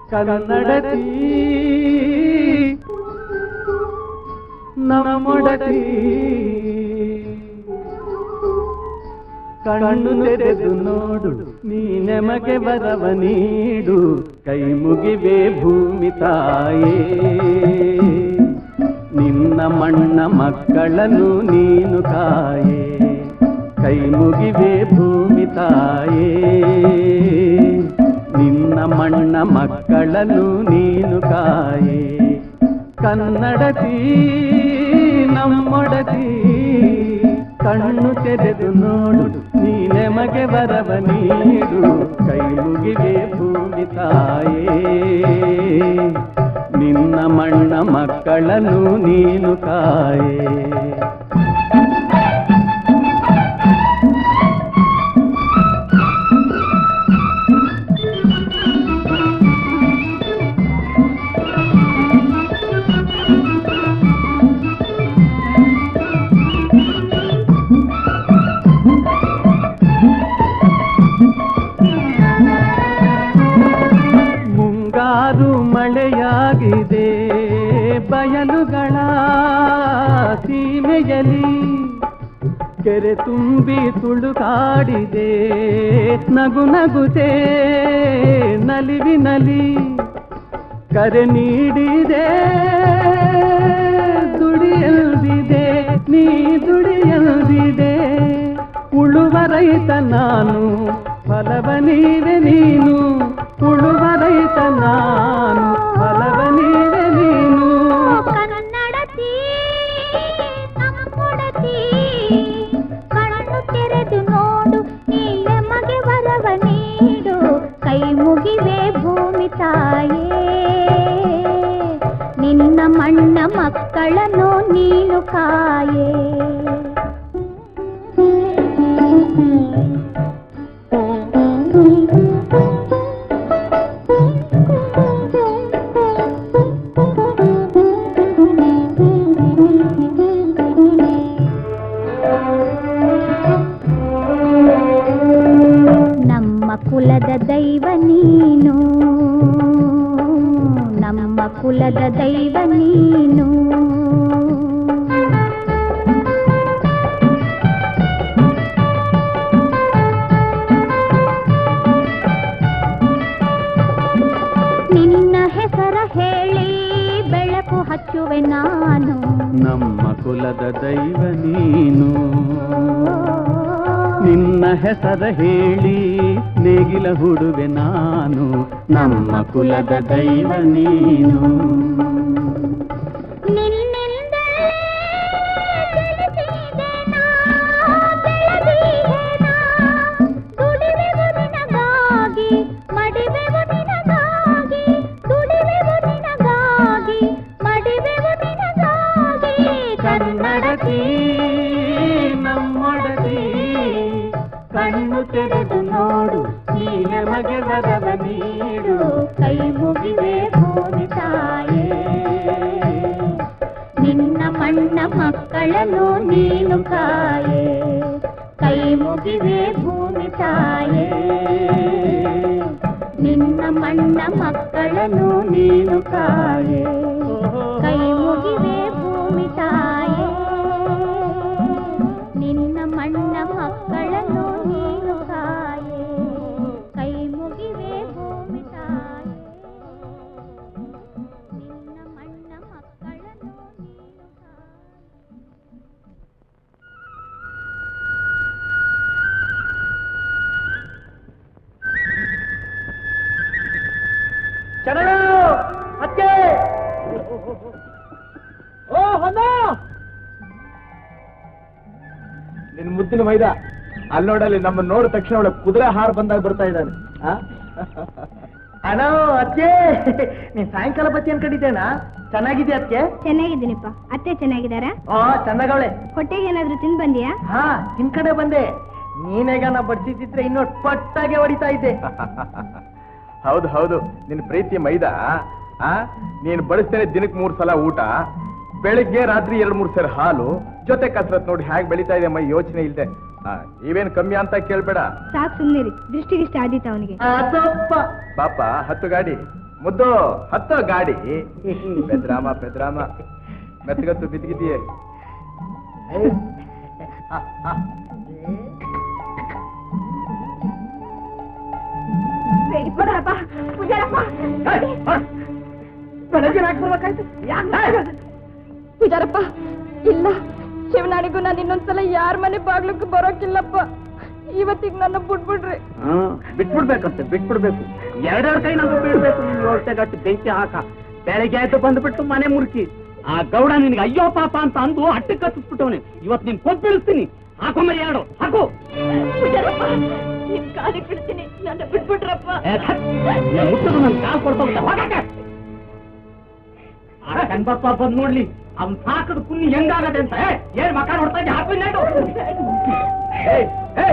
ಕನ್ನಡತಿ ನಮ್ಮೊಡತಿ ಕಣ್ಣು ತೆರೆದು ನೋಡು ನೀ ನಮಗೆ ವರವ ನೀಡು ಕೈ ಮುಗಿವೆ ಭೂಮಿ ತಾಯೇ ನಿನ್ನ ಮಣ್ಣ ಮಕ್ಕಳನ್ನು ನೀನು ಕಾಯೇ ಕೈ ಮುಗಿವೆ ಭೂಮಿ ತಾಯೇ ನಿನ್ನ ಮಣ್ಣ ಮಕ್ಕಳನ್ನು ನೀನು ಕಾಯೇ ಕನ್ನಡತಿ ನಮ್ಮೊಡತಿ ಕಣ್ಣು ತೆರೆದು ನೋಡು ನೀ ನಮಗೆ ವರವ ನೀಡು ಕೈ ಮುಗಿವೆ ಭೂಮಿ ತಾಯೇ ನಿನ್ನ ಮಣ್ಣ ಮಕ್ಕಳನ್ನು ನೀನು ಕಾಯೇ ಮುಂಗಾರು ಮಳೆಯಾಗಿದೆ ಬಯಲುಗಳ ಸೀಮೆಯಲಿ ಕೆರೆ ತುಂಬಿ ತುಳುಕಾಡಿದೆ ನಗು ನಗುತೆ ನಲಿವಿನಲಿ ಕರೆ ನೀಡಿದೆ ದುಡಿಯಲ್ದಿದೆ ನೀ ದುಡಿಯಲ್ದಿದೆ ಉಳುವ ರೈತ ನಾನು ಫಲವ ನೀವೆ ನೀನು ಉಳುವ ರೈತ ನಾನು ಫಲವ ನೀವೆ ನೀನು ಕನ್ನಡತಿ ನಮ್ಮೊಡತಿ ಕಣ್ಣು ತೆರೆದು ನೋಡು ನೀಲೆ ಮಗೆ ವರವ ನೀಡು ಕೈ ಮುಗಿವೆ ಭೂಮಿ ತಾಯೇ ನಿನ್ನ ಮಣ್ಣ ಮಕ್ಕಳನ್ನು ನೀನು ಕಾಯೇ ನಮ್ಮ ಕುಲದ ದೈವ ನೀನು ನಮ್ಮ ಕುಲದ ದೈವ ನೀನು ನಿನ್ನ ಹೆಸರ ಹೇಳಿ ಬೆಳಕು ಹಚ್ಚುವೆ ನಾನು ನಮ್ಮ ಕುಲದ ದೈವ ನೀನು ನಿನ್ನ ಹೆಸರ ಹೇಳಿ ನೇಗಿಲ ಹುಡುವೆ ನಾನು ನಮ್ಮ ಕುಲದ ದೈವ ನೀನು ನಿನ್ನಿಂದಲೇ ಬೆಳೆಸಿದೆ ನಾ, ಬೆಳೆದಿಹೆ ನಾ. ದುಡಿವೆವು ನಿನಗಾಗಿ, ಮಡಿವೆವು ನಿನಗಾಗಿ, ದುಡಿವೆವು ನಿನಗಾಗಿ, ಮಡಿವೆವು ನಿನಗಾಗಿ. ಕನ್ನಡತಿ ನಮ್ಮೊಡತಿ ಕಣ್ಣು ತೆರೆದು ನೋಡು ನೀ ನಮಗೆ ವರವ ನೀಡು ಕೈ ಮುಗಿವೆ ಭೂಮಿ ತಾಯೇ ನಿನ್ನ ಮಣ್ಣ ಮಕ್ಕಳನ್ನು ನೀನು ಕಾಯೇ ಕೈ ಮುಗಿವೆ ಭೂಮಿ ತಾಯೇ ನಿನ್ನ ಮಣ್ಣ ಮಕ್ಕಳನ್ನು ನೀನು ಕಾಯೇ ಕೈ ಮುಗಿವೆ ಭೂಮಿ ತಾಯೇ ನಿನ್ನ ಮಣ್ಣ ಮಕ್ಕಳನ್ನು ನೀನು ಕಾಯೇ ಕೈ ಮುಗಿವೆ ಭೂಮಿ ತಾಯೇ ನಿನ್ನ ಮಣ್ಣ ಮಕ್ಕಳನ್ನು ನೀನು ಕಾಯೇ ಅತ್ತೆ ಓ ಹೊನ್ನ ನಿನ್ ಮುದ್ದಿನ ಮೈದ ಅಲ್ಲಿ ನೋಡಲ್ಲಿ ನಮ್ಮ ನೋಡಿದ ತಕ್ಷಣ ಅವಳ ಕುದುರೆ ಹಾರ ಬಂದಾಗ ಬರ್ತಾ ಇದ್ದಾನೆ ಅಣ್ಣ ಅತ್ತೆ ನೀನ್ ಸಾಯಂಕಾಲ ಬತ್ತಿ ಅನ್ಕೊಂಡಿದ್ದೇನಾ ಚೆನ್ನಾಗಿದೆ ಅತ್ತೆ ಚೆನ್ನಾಗಿದ್ದೀನಿಪ್ಪ ಅತ್ತೆ ಚೆನ್ನಾಗಿದ್ದಾರಾ ಆ ಚೆನ್ನಾಗವಳೆ ಹೊಟ್ಟೆಗೆ ಏನಾದ್ರೂ ತಿಂದು ಬಂದಿಯಾ ಹಾ ನಿನ್ ಕಡೆ ಬಂದೆ ನೀನೇಗ ನಾ ಬಡ್ಸಿದ್ರೆ ಇನ್ನೂ ಪಟ್ಟಾಗೆ ಹೊಡಿತಾ ಇದ್ದೆ ಹೌದು ಹೌದು ನಿನ್ ಪ್ರೀತಿ ಮೈದ ಆ ನೀನ್ ಬಳಸ್ತೇನೆ ದಿನಕ್ ಮೂರ್ ಸಲ ಊಟ ಬೆಳಿಗ್ಗೆ ರಾತ್ರಿ ಎರಡ್ ಮೂರ್ ಸಲ ಹಾಲು ಜೊತೆ ಕಸರತ್ ನೋಡಿ ಹೇಗ್ ಬೆಳಿತಾ ಇದೆ ಮೈ ಯೋಚನೆ ಇಲ್ದೆ ಆ, ನೀವೇನ್ ಕಮ್ಮಿ ಅಂತ ಕೇಳ್ಬೇಡ ಸಾಕು ಸುಮ್ಮನಿರಿ ದೃಷ್ಟಿಗಿಷ್ಟ ಆದೀತ ಅವನಿಗೆ ಅದಪ್ಪ ಪಾಪ ಹತ್ತು ಗಾಡಿ ಮುದ್ದು ಹತ್ತೋ ಗಾಡಿ ಪೆದ್ರಾಮ ಪೆದ್ರಾಮ ಮೆತ್ತಗತ್ತು ಬಿದ್ದಿದೆಯೇ ಪೂಜಾರಪ್ಪ ಪೂಜಾರಪ್ಪ ಪೂಜಾರಪ್ಪ ಇಲ್ಲ ಶಿವನಾಣಿಗೂ ನಾನು ಇನ್ನೊಂದ್ಸಲ ಯಾರ ಮನೆ ಬಾಗ್ಲಕ್ಕೂ ಬರೋಕಿಲ್ಲಪ್ಪ ಇವತ್ತಿಗೆ ನನ್ನ ಬಿಟ್ಬಿಡ್ರಿ ಬಿಟ್ಬಿಡ್ಬೇಕಂತೆ ಬಿಟ್ಬಿಡ್ಬೇಕು ಎರಡೆರಡು ಕೈ ನಾವು ಬೀಳ್ಬೇಕು ನಿನ್ ಹೊಟ್ಟೆಗಟ್ಟು ಬೆಂಕಿ ಹಾಕ ಬೆಳಗ್ಗೆ ಆಯ್ತು ಬಂದ್ಬಿಟ್ಟು ಮನೆ ಮುರುಕಿ ಆ ಗೌಡ ನಿನ್ಗೆ ಅಯ್ಯೋ ಪಾಪ ಅಂತ ಅಂದು ಅಟ್ಟ ಕತ್ತಿಸ್ಬಿಟ್ಟವನೆ ಇವತ್ತು ನಿನ್ ಕೊಂದ್ ಬೀಳಿಸ್ತೀನಿ ಹಾಕೊಂಬರಿ ಎರಡು ಹಾಕು ಪೂಜಾರಪ್ಪ ನಿಮ್ ಕಾಲಿಗೆ ಬಿಡ್ತೀನಿ ನನ್ನ ಬಿಟ್ಬಿಡ್ರಪ್ಪ ಏ, ಧತ್. ನೀನ್ ಮುಟ್ಟದು ನನ್ ಕಾಲ್ ಕೊಡ್ತಾ ಹೋಗಕ್ಕೆ ಆ ಕಣ್ಬಪ್ಪ ಬಂದ್ ನೋಡ್ಲಿ ಅವ್ನ್ ಸಾಕದ ಕುನ್ನಿ ಹೆಂಗಾಗದೆ ಅಂತ ಏ, ಏನ್ ಮಕ್ಕ ನೋಡ್ತಾ ಇದ್ದೆ ಹಾಕು ಇಲ್ಲೇಟು. ಏಯ್, ಏಯ್.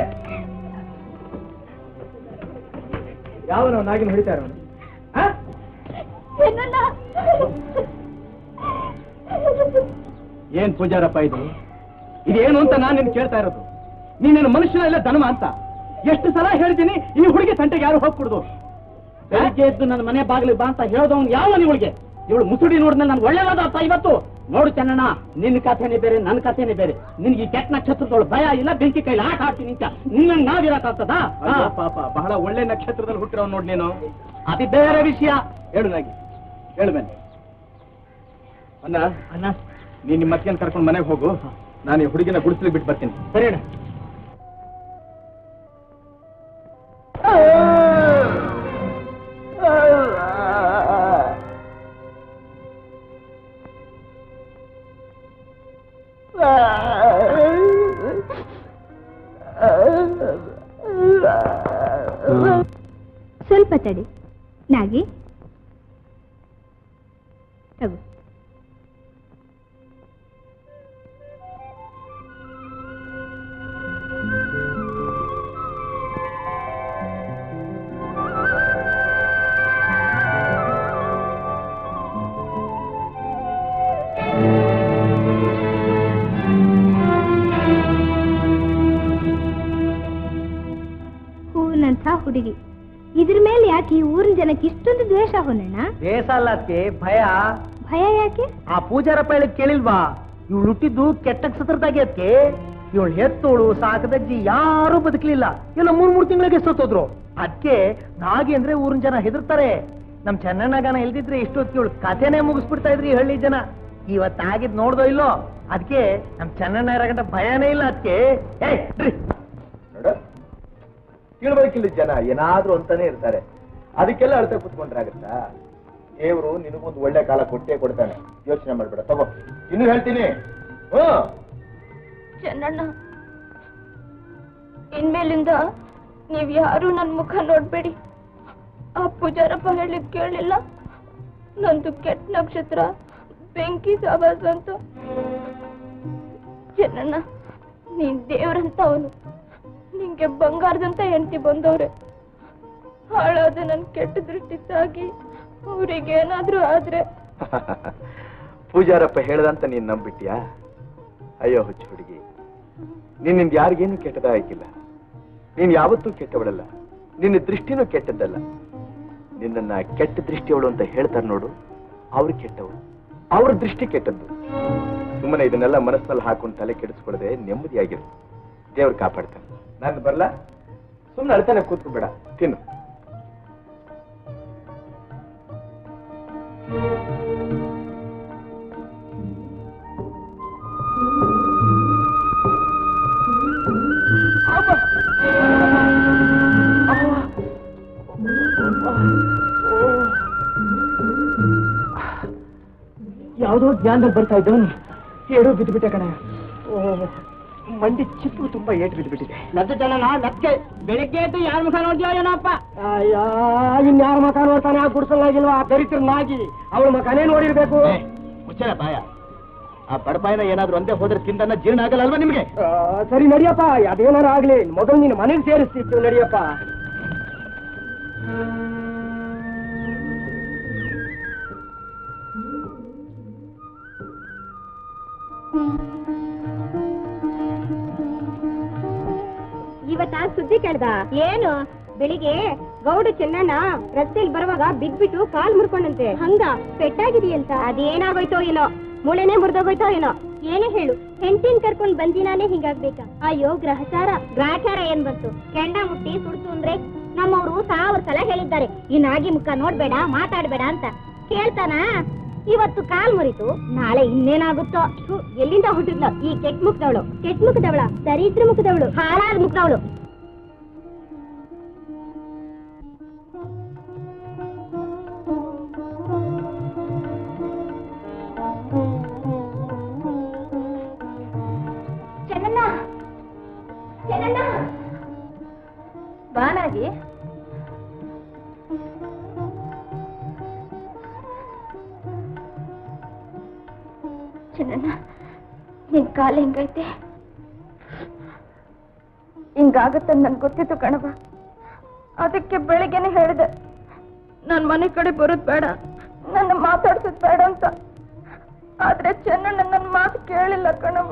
ಯಾವ ನಾಗಿನ ಹೊಡಿತಾ ಇರೋನು ಆ? ಏನನ್ನ ಏನ್ ಪೂಜಾರಪ್ಪ ಇದು ಇದೇನು ಅಂತ ನಾನು ನಿನ್ ಕೇಳ್ತಾ ಇರೋದು ನೀನೇನು ಮನುಷ್ಯನ ಇಲ್ಲ ದನಮ ಅಂತ ಎಷ್ಟು ಸಲ ಹೇಳಿದ್ದೀನಿ ಈ ಹುಡುಗಿ ತಂಟೆಗೆ ಯಾರು ಹೋಗ್ಕೊಡುದು ಬೆಳಿಗ್ಗೆ ಎದ್ದು ನನ್ನ ಮನೆ ಬಾಗಿಲಿಗೆ ಬಾ ಅಂತ ಹೇಳೋದವ್ನು ಯಾವ ಇವಳಿಗೆ ಇವಳು ಮುಸುಡಿ ನೋಡಿದ್ಮೇಲೆ ನನ್ಗೆ ಒಳ್ಳೇದಾದ ಅರ್ಥ ಇವತ್ತು ನೋಡು ಚೆನ್ನಣ್ಣ ನಿನ್ನ ಕಥೆನೇ ಬೇರೆ ನನ್ನ ಕಥೆನೇ ಬೇರೆ ನಿನ್ಗೆ ಈ ಕೆಟ್ಟ ನಕ್ಷತ್ರದೊಳು ಭಯ ಇಲ್ಲ ಬೆಂಕಿ ಕೈಲಿ ಆಟ ಆಡ್ತೀನಿ ಅಂತ ನಿನ್ನ ನಾವಿರಕ್ಕಾಗ್ತದಾ ಅಯ್ಯೋ ಪಾಪ ಬಹಳ ಒಳ್ಳೆ ನಕ್ಷತ್ರದಲ್ಲಿ ಹುಟ್ಟಿರೋ ನೋಡ್ ನೀನು ಅದು ಬೇರೆ ವಿಷಯ ಹೇಳು ನಾಗಿ ಹೇಳು ಮೇಲೆ ಅಣ್ಣ ಅಣ್ಣ ನೀನ್ ನಿಮ್ಮ ಅಕ್ಕನ ಕರ್ಕೊಂಡು ಮನೆಗೆ ಹೋಗು ನಾನು ಈ ಹುಡುಗಿನ ಗುಡಿಸ್ಲಿಕ್ಕೆ ಬಿಟ್ಟು ಬರ್ತೀನಿ ಸರಿ ಅಣ್ಣ ಸ್ವಲ್ಪ ತಡಿ ನಾಗಿ ತಗೋ ಹೂವಿನಂಥ ಹುಡುಗಿ ಇದ್ರ ಮೇಲೆ ಯಾಕೆ ಈ ಊರಿನ ಜನಕ್ಕೆ ಇಷ್ಟೊಂದು ದ್ವೇಷ ಹೊನ್ನಣ್ಣ ದೇಶ ಅಲ್ಲ ಅದಕ್ಕೆ ಭಯ ಭಯ ಯಾಕೆ ಆ ಪೂಜಾರಪ್ಪ ಹೇಳಿದ್ ಕೇಳಿಲ್ವಾ ಇವಳು ಹುಟ್ಟಿದ್ದು ಕೆಟ್ಟ ಸತ್ರದಾಗೆ ಅದಕ್ಕೆ ಇವಳು ಹೆತ್ತೋಳು ಸಾಕದಜ್ಜಿ ಯಾರೂ ಬದುಕಲಿಲ್ಲ ಎಲ್ಲ ಮೂರ್ ಮೂರ್ ತಿಂಗಳಿಗೆ ಸತ್ತೋದ್ರು ಅದಕ್ಕೆ ನಾಗಿ ಅಂದ್ರೆ ಊರಿನ ಜನ ಹೆದರ್ತಾರೆ ನಮ್ ಚೆನ್ನಣ್ಣಗನ ಇಲ್ದಿದ್ರೆ ಇಷ್ಟೊತ್ತಿಗೆ ಇವಳು ಕಥೆನೇ ಮುಗಿಸ್ಬಿಡ್ತಾ ಇದ್ರಿ ಈ ಹಳ್ಳಿ ಜನ ಇವತ್ ಆಗಿದ್ ನೋಡ್ದೋ ಇಲ್ಲೋ ಅದಕ್ಕೆ ನಮ್ ಚೆನ್ನಣ್ಣ ಇರಗಂಟ ಭಯನೇ ಇಲ್ಲ ಅದಕ್ಕೆ ಏಯ್ ನಡ್ರಿ. ನೋಡು ತಿಳ್ಬೇಕಿಲ್ಲ ಜನ ಏನಾದ್ರೂ ಅಂತಾನೆ ಇರ್ತಾರೆ ಅದಕ್ಕೆಲ್ಲ ಅಳ್ತಾ ಕುತ್ಕೊಂಡ್ರೆ ಆಗುತ್ತಾ ದೇವ್ರು ನಿನಗೊಂದು ಒಳ್ಳೆ ಕಾಲ ಕೊಟ್ಟೇ ಕೊಡ್ತಾನೆ ಯೋಚನೆ ಮಾಡ್ಬೇಡ ತಗೋ ಇನ್ನು ಹೇಳ್ತೀನಿ ಹ್ಮ್ ಚೆನ್ನಣ್ಣ ಇನ್ಮೇಲಿಂದ ನೀವ್ ಯಾರು ನನ್ ಮುಖ ನೋಡ್ಬೇಡಿ ಆ ಪೂಜಾರಪ್ಪ ಹೇಳಿದ್ ಕೇಳಿಲ್ಲ ನಂದು ಕೆಟ್ಟ ನಕ್ಷತ್ರ ಬೆಂಕಿ ಸಾವಾಸ ಅಂತ ಚೆನ್ನಣ್ಣ ನೀನ್ ದೇವ್ರಂತ ಅವನು ನಿಂಗೆ ಬಂಗಾರದಂತ ಹೆಂಡತಿ ಬಂದವ್ರೆ ಹಾಳಾದ ನನ್ ಕೆಟ್ಟ ದೃಷ್ಟಿ ತಾಗಿ ಅವ್ರಿಗೇನಾದ್ರೂ ಆದ್ರೆ ಪೂಜಾರಪ್ಪ ಹೇಳ್ದಂತ ನೀನ್ ನಂಬಿಟ್ಯಾ ಅಯ್ಯೋ ಹುಚ್ಚು ಹುಡುಗಿ ನಿನ್ನಿಂದ ಯಾರಿಗೇನು ಕೆಟ್ಟದಾಗಿಲ್ಲ ನೀನ್ ಯಾವತ್ತೂ ಕೆಟ್ಟವಳಲ್ಲ ನಿನ್ನ ದೃಷ್ಟಿನೂ ಕೆಟ್ಟದ್ದಲ್ಲ ನಿನ್ನನ್ನ ಕೆಟ್ಟ ದೃಷ್ಟಿಯವಳು ಅಂತ ಹೇಳ್ತಾರೆ ನೋಡು ಅವ್ರು ಕೆಟ್ಟವಳು ಅವ್ರ ದೃಷ್ಟಿ ಕೆಟ್ಟದ್ದು ಸುಮ್ಮನೆ ಇದನ್ನೆಲ್ಲ ಮನಸ್ಸಿನಲ್ಲಿ ಹಾಕೊಂಡು ತಲೆ ಕೆಡಿಸ್ಕೊಳ್ಳದೆ ನೆಮ್ಮದಿಯಾಗಿರು ದೇವ್ರು ಕಾಪಾಡ್ತಾನೆ ನಾನು ಬರ್ಲಾ ಸುಮ್ಮನೆ ಅಳ್ತಾನೆ ಕೂತ್ಕೋಬೇಡ ತಿನ್ನು ಯಾವುದೋ ಜ್ಞಾನದಲ್ಲಿ ಬರ್ತಾ ಇದ್ದವನು ಏಡೋ ಬಿದ್ದುಬಿಟ್ಟೆ ಕಣ ಓ ಮಂಡಿ ಚಿಪ್ಪು ತುಂಬಾ ಏಟು ಬಿದ್ದುಬಿಟ್ಟಿದೆ ನದ್ದು ಜನ ನಕ್ಕೆ ಬೆಳಿಗ್ಗೆ ಎದ್ದು ಯಾರ ಮುಖ ನೋಡ್ತೀವ ಏನಪ್ಪ ಇನ್ಯಾರ ಮುಖ ನೋಡ್ತಾನೆ ಆ ಗುಡ್ಸಲಾಗಿಲ್ವಾ ಆ ದರಿದ್ರ ನಾಗಿ ಅವಳ ಮುಖನೇ ನೋಡಿರ್ಬೇಕು ಮುಚ್ಚಲ ಬಾಯ ಆ ಬಡಪಾಯಿನ ಏನಾದ್ರೂ ಒಂದೇ ಹೋದ್ರೆ ತಿಂದನ್ನ ಜೀರ್ಣ ಆಗಲ್ಲ ಅಲ್ವಾ ನಿಮ್ಗೆ ಆ, ಸರಿ ನಡಿಯಪ್ಪ ಅದೇನಾರು ಆಗ್ಲಿ ಮೊದಲು ನಿನ್ನ ಮನೆಗೆ ಸೇರಿಸ್ತಿತ್ತು ನಡಿಯಪ್ಪ ಇವತ್ತ ಸುದ್ದಿ ಕೇಳ್ದ ಏನು ಬೆಳಿಗ್ಗೆ ಗೌಡ ಚೆನ್ನಣ್ಣ ರಸ್ತೆಯಲ್ಲಿ ಬರುವಾಗ ಬಿದ್ಬಿಟ್ಟು ಕಾಲ್ ಮುರ್ಕೊಂಡಂತೆ ಹಂಗ ಪೆಟ್ಟಾಗಿದೆಯಂತ ಅದೇನಾಗೋಯ್ತೋ ಏನೋ ಮೂಳೆನೆ ಮುರಿದೋಗೋಯ್ತೋ ಏನೋ ಏನೇ ಹೇಳು ಹೆಂಡತಿನ ಕರ್ಕೊಂಡ್ ಬಂದಿನಾನೇ ಹಿಂಗಾಗ್ಬೇಕಾ ಅಯ್ಯೋ ಗ್ರಹಚಾರ ಗ್ರಹಚಾರ ಏನ್ ಬಂತು ಕೆಂಡ ಮುಟ್ಟಿ ಸುಡ್ತು ಅಂದ್ರೆ ನಮ್ಮವ್ರು ಸಾವಿರ ಸಲ ಹೇಳಿದ್ದಾರೆ ಈ ನಾಗಿ ಮುಖ ನೋಡ್ಬೇಡ ಮಾತಾಡ್ಬೇಡ ಅಂತ ಕೇಳ್ತಾನ ಇವತ್ತು ಕಾಲ್ ಮುರಿತು ನಾಳೆ ಇನ್ನೇನಾಗುತ್ತೋ ಥು, ಎಲ್ಲಿಂದ ಹುಟ್ಟಿದ್ಲು ಈ ಕೆಟ್ಟ ಮುಖದವಳು ಕೆಟ್ಟ ಮುಖದವಳ ದರಿದ್ರ ಮುಖದವಳು ಹಾಳಾದ ಮುಖದವಳು ಚೆನ್ನಣ್ಣ ಚೆನ್ನಣ್ಣ ಬಾನಾಗಿ ಚೆನ್ನಣ್ಣ ನಿನ್ ಕಾಲು ಹೆಂಗೈತೆ ಹಿಂಗಾಗತ್ತಂತ ನನ್ಗೆ ಗೊತ್ತಿತ್ತು ಕಣವ ಅದಕ್ಕೆ ಬೆಳಿಗ್ಗೆನೆ ಹೇಳಿದೆ ನನ್ ಮನೆ ಕಡೆ ಬರೋದ್ ಬೇಡ ನನ್ನ ಮಾತಾಡ್ಸೋದ್ ಬೇಡ ಅಂತ ಆದ್ರೆ ಚೆನ್ನಣ್ಣ ನನ್ನ ಮಾತು ಕೇಳಿಲ್ಲ ಕಣವ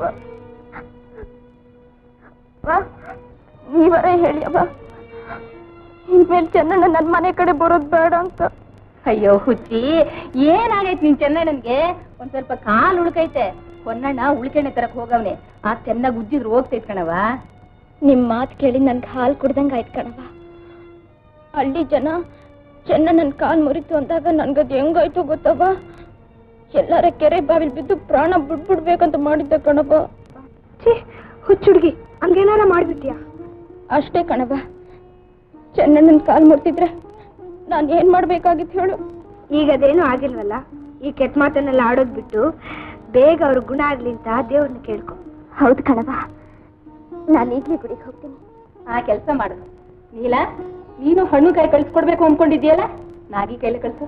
ವಾ, ನೀವರೇ ಹೇಳಿ ಅವ ಇನ್ಮೇಲೆ ಚೆನ್ನಣ್ಣ ನನ್ನ ಮನೆ ಕಡೆ ಬರೋದ್ ಬೇಡ ಅಂತ ಅಯ್ಯೋ ಹುಚ್ಚಿ ಏನಾಗೈತ್ ನಿನ್ ಚೆನ್ನಣ್ಣನ್ಗೆ ಒಂದ್ ಸ್ವಲ್ಪ ಕಾಲ್ ಉಳ್ಕೈತೆ ಹೊನ್ನಣ್ಣ ಉಳ್ಕೆಣ್ಣೆ ತರಕ್ ಹೋಗವ್ನೆ ಆ ಚೆನ್ನಾಗ್ ಉಜ್ಜಿದ್ರು ಹೋಗ್ತೈತ್ ಕಣವ ನಿಮ್ ಮಾತು ಕೇಳಿ ನನ್ಗೆ ಹಾಲು ಕುಡ್ದಂಗ ಆಯ್ತು ಕಣವ ಹಳ್ಳಿ ಜನ ಚೆನ್ನ ನನ್ ಕಾಲ್ ಮುರಿತು ಅಂದಾಗ ನನ್ಗದ್ ಹೆಂಗಾಯ್ತು ಗೊತ್ತವ ಎಲ್ಲಾರ ಕೆರೆ ಬಾವಿಲ್ ಬಿದ್ದು ಪ್ರಾಣ ಬಿಡ್ಬಿಡ್ಬೇಕಂತ ಮಾಡಿದ್ದೆ ಕಣವ ಹುಚ್ಚುಡ್ಗಿ ಹಂಗೇನಾರ ಮಾಡ್ಬಿಟ್ಯಾ ಅಷ್ಟೇ ಕಣವ ಚೆನ್ನಣ್ಣನ್ ಕಾಲ್ ಮುರ್ತಿದ್ರೆ ನಾನ್ ಏನ್ ಮಾಡ್ಬೇಕಾಗಿತ್ತು ಹೇಳು ಈಗ ಅದೇನು ಆಗಿಲ್ವಲ್ಲ ಈ ಕೆಟ್ಟ ಮಾತನ್ನೆಲ್ಲ ಆಡೋದ್ ಬಿಟ್ಟು ಬೇಗ ಅವ್ರ ಗುಣ ಆಗ್ಲಿ ಅಂತ ದೇವ್ರನ್ನ ಕೇಳ್ಕೊ ಹೌದು ಕಣವ ನಾನು ಈಗ್ಲೇ ಗುಡಿಗೆ ಹೋಗ್ತೀನಿ ಆ ಕೆಲಸ ಮಾಡು ನೀಲ ನೀನು ಹಣ್ಣು ಕಾಯಿ ಕಳ್ಸ್ಕೊಡ್ಬೇಕು ಅನ್ಕೊಂಡಿದ್ಯಲ್ಲ ನಾಗಿ ಕೈಲಿ ಕಳ್ಸು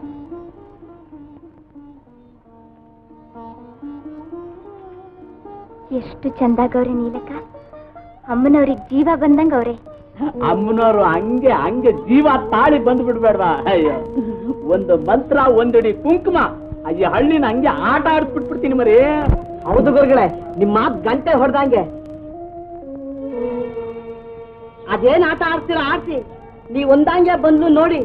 ಎಷ್ಟು ಚಂದಾಗವ್ರೆ ನೀಲಕ್ಕ ಅಮ್ಮನವ್ರಿಗೆ ಜೀವ ಬಂದಂಗ ಅವ್ರೆ ಅಮ್ಮನವರು ಹಂಗೆ ಹಂಗೆ ಜೀವ ತಾಳಿ ಬಂದು ಬಿಡ್ಬೇಡ್ವಾ ಅಯ್ಯೋ ಒಂದು ಮಂತ್ರ ಒಂದಡಿ ಕುಂಕುಮ ಅಯ್ಯ ಹಳ್ಳಿನ ಹಂಗೆ ಆಟ ಆಡಿಸ್ಬಿಟ್ಬಿಡ್ತೀನಿ ಮರಿ ಹೌದು ಗುರುಗಳೇ ನಿಮ್ ಮಾತ್ ಗಂಟೆ ಹೊಡೆದಂಗೆ ಅದೇನ್ ಆಟ ಆಡ್ತೀರಾ ಆಡ್ಸಿ ನೀವ್ ಒಂದಂಗೆ ಬಂದು ನೋಡಿ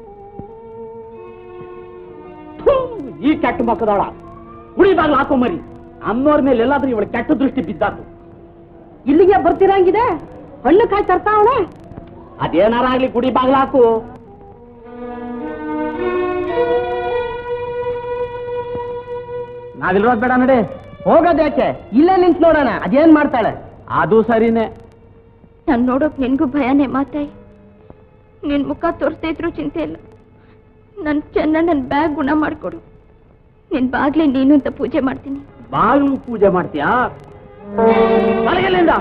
ಥು, ಈ ಕೆಟ್ಟ ಮಕ್ಕದವಳ ಹುಡಿ ಬಾಗ್ಲು ಹಾಕೋ ಮರಿ ಅಮ್ಮನವ್ರ ಮೇಲೆ ಎಲ್ಲಾದ್ರೂ ಇವಳು ಕೆಟ್ಟ ದೃಷ್ಟಿ ಬಿದ್ದಾತು ಇಲ್ಲಿಗೆ ಬರ್ತಿರಂಗಿದೆ ಹಣ್ಣು ಕಾಯಿ ತರ್ತಾವಳೆ ಅದೇನಾರ ಆಗ್ಲಿ ಗುಡಿ ಬಾಗ್ಲ ಹಾಕು ನಾವಿಲ್ರೋದ್ ಬೇಡ ನಡೆ ಹೋಗೋದೇಕೆ ಇಲ್ಲೇ ನಿಂತ್ ನೋಡೋಣ ಅದೇನ್ ಮಾಡ್ತಾಳೆ ಅದು ಸರಿನೇ ನಾನ್ ನೋಡೋಕ್ ನಿನ್ಗೂ ಭಯನೇ ಮಾತಾಯಿ ನಿನ್ ಮುಖ ತೋರಿಸ್ತಾ ಇದ್ರು ಚಿಂತೆ ಇಲ್ಲ ನನ್ ಚೆನ್ನ ನನ್ ಬ್ಯಾಗ್ ಗುಣ ಮಾಡ್ಕೊಡು ನಿನ್ ಬಾಗ್ಲಿ ನೀನು ಅಂತ ಪೂಜೆ ಮಾಡ್ತೀನಿ ಬಾಗಿಲು ಪೂಜೆ ಮಾಡ್ತೀಯಾ ಹೊರಗೆಲ್ಲಿಂದ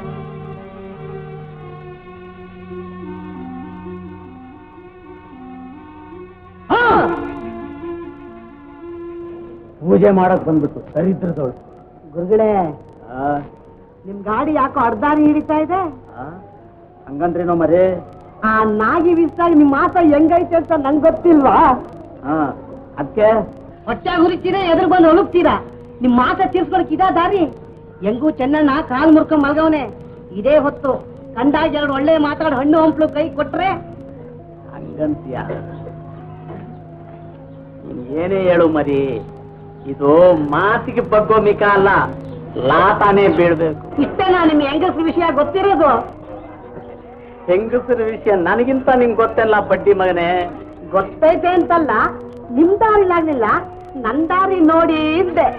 ಹಾ! ಪೂಜೆ ಮಾಡಕ್ ಬಂದ್ಬಿಟ್ಟು ದರಿದ್ರದವಳು ಗುರುಗಳೇ ನಿಮ್ ಗಾಡಿ ಯಾಕೋ ಅರ್ಧಾರಿ ಹಿಡಿತಾ ಇದೆ ಹಂಗಂದ್ರೇನೋ ಮರೇ ಆ ನಾಗಿ ವಿಸ್ತಾಗ ನಿಮ್ ಮಾತ ಹೆಂಗೈತೆ ಅಂತ ನಂಗ್ ಗೊತ್ತಿಲ್ವಾ ಹಾ ಅದಕ್ಕೆ ಹೊಟ್ಟೆ ಹುರಿತೀರಾ ಎದುರು ಬಂದು ಒಲಗ್ತೀರಾ ನಿಮ್ ಮಾತ ತೀರ್ಸ್ಕೊಳಕ್ ಇದಾ ದಾರಿ ಹೆಂಗೂ ಚೆನ್ನಣ್ಣ ಕಾಲ್ ಮುರ್ಕೊಂಡ್ ಮಲ್ಗವನೆ ಇದೇ ಹೊತ್ತು ಕಂಡಾಗ ಎರಡು ಒಳ್ಳೆ ಮಾತಾಡ್ ಹಣ್ಣು ಹಂಪ್ಲು ಕೈ ಕೊಟ್ರೆ ಹಂಗಂತೀಯ ನೀನ್ ಏನೇ ಹೇಳು ಮರಿ ಇದು ಮಾತಿಗೆ ಬಗ್ಗೋ ಮಿಕ ಅಲ್ಲ ಲಾತಾನೇ ಬೀಳ್ಬೇಕು ಇಷ್ಟೇನಾ ನಿಮ್ ಹೆಂಗಸ್ರ ವಿಷಯ ಗೊತ್ತಿರೋದು ಹೆಂಗಸರ ವಿಷಯ ನನಗಿಂತ ನಿಂಗೆ ಗೊತ್ತಲ್ಲ ಬಡ್ಡಿ ಮಗನೇ ಗೊತ್ತೈತೆ ಅಂತಲ್ಲ ನಿಮ್ ದಾರಿಲಾಗ್ಲಿಲ್ಲ ನನ್ ದಾರಿ ನೋಡಿ ಇದ್ದೆ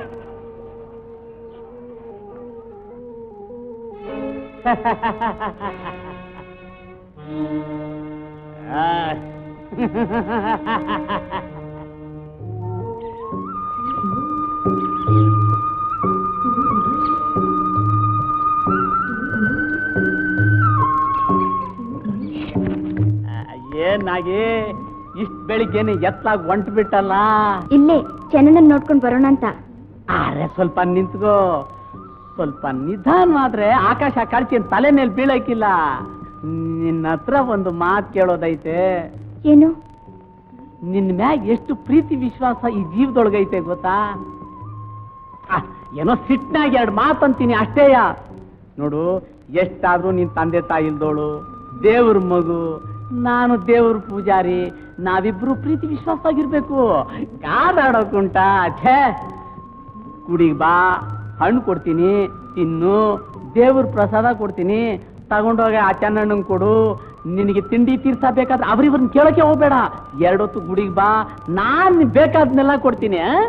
ಏನಾಗಿ ಇಷ್ಟ ಬೆಳಿಗ್ಗೆನೆ ಎತ್ತಾಗಿ ಹೊಂಟು ಬಿಟ್ಟಲ್ಲ ಇಲ್ಲೇ ಚೆನ್ನಣ್ಣನ್ ನೋಡ್ಕೊಂಡ್ ಬರೋಣ ಅಂತ ಅರೆ ಸ್ವಲ್ಪ ನಿಂತ್ಕೋ ಸ್ವಲ್ಪ ನಿಧಾನವಾದ್ರೆ ಆಕಾಶ ಕಳ್ಸಿ ತಲೆ ಮೇಲೆ ಬೀಳಕ್ಕಿಲ್ಲ ನಿನ್ನ ಹತ್ರ ಒಂದು ಮಾತು ಕೇಳೋದೈತೆ ಏನು ನಿನ್ನ ಮ್ಯಾಗ ಎಷ್ಟು ಪ್ರೀತಿ ವಿಶ್ವಾಸ ಈ ಜೀವದೊಳಗೈತೆ ಗೊತ್ತಾ ಆ, ಏನೋ ಸಿಟ್ನಾಗ ಎರಡು ಮಾತಂತೀನಿ ಅಷ್ಟೇಯ ನೋಡು ಎಷ್ಟಾದ್ರೂ ನಿನ್ ತಂದೆ ತಾಯಿ ಇಲ್ದೋಳು ದೇವ್ರ ಮಗು ನಾನು ದೇವ್ರ ಪೂಜಾರಿ ನಾವಿಬ್ರು ಪ್ರೀತಿ ವಿಶ್ವಾಸ ಆಗಿರ್ಬೇಕು ಕಾದಾಡೋಕುಂಟ ಛೇ ಕುಡಿಗ್ ಬಾ ಹಣ್ಣು ಕೊಡ್ತೀನಿ ತಿನ್ನು ದೇವ್ರ ಪ್ರಸಾದ ಕೊಡ್ತೀನಿ ತಗೊಂಡೋಗಿ ಆ ಚೆನ್ನಣ್ಣಂಗ್ ಕೊಡು ನಿನಗೆ ತಿಂಡಿ ತೀರ್ಥ ಬೇಕಾದ್ರೆ ಅವ್ರಿವ್ರನ್ನ ಕೇಳಕ್ಕೆ ಹೋಗ್ಬೇಡ ಎರಡೊತ್ತು ಗುಡಿಗೆ ಬಾ ನಾನ್ ಬೇಕಾದ್ನೆಲ್ಲ ಕೊಡ್ತೀನಿ ಆ?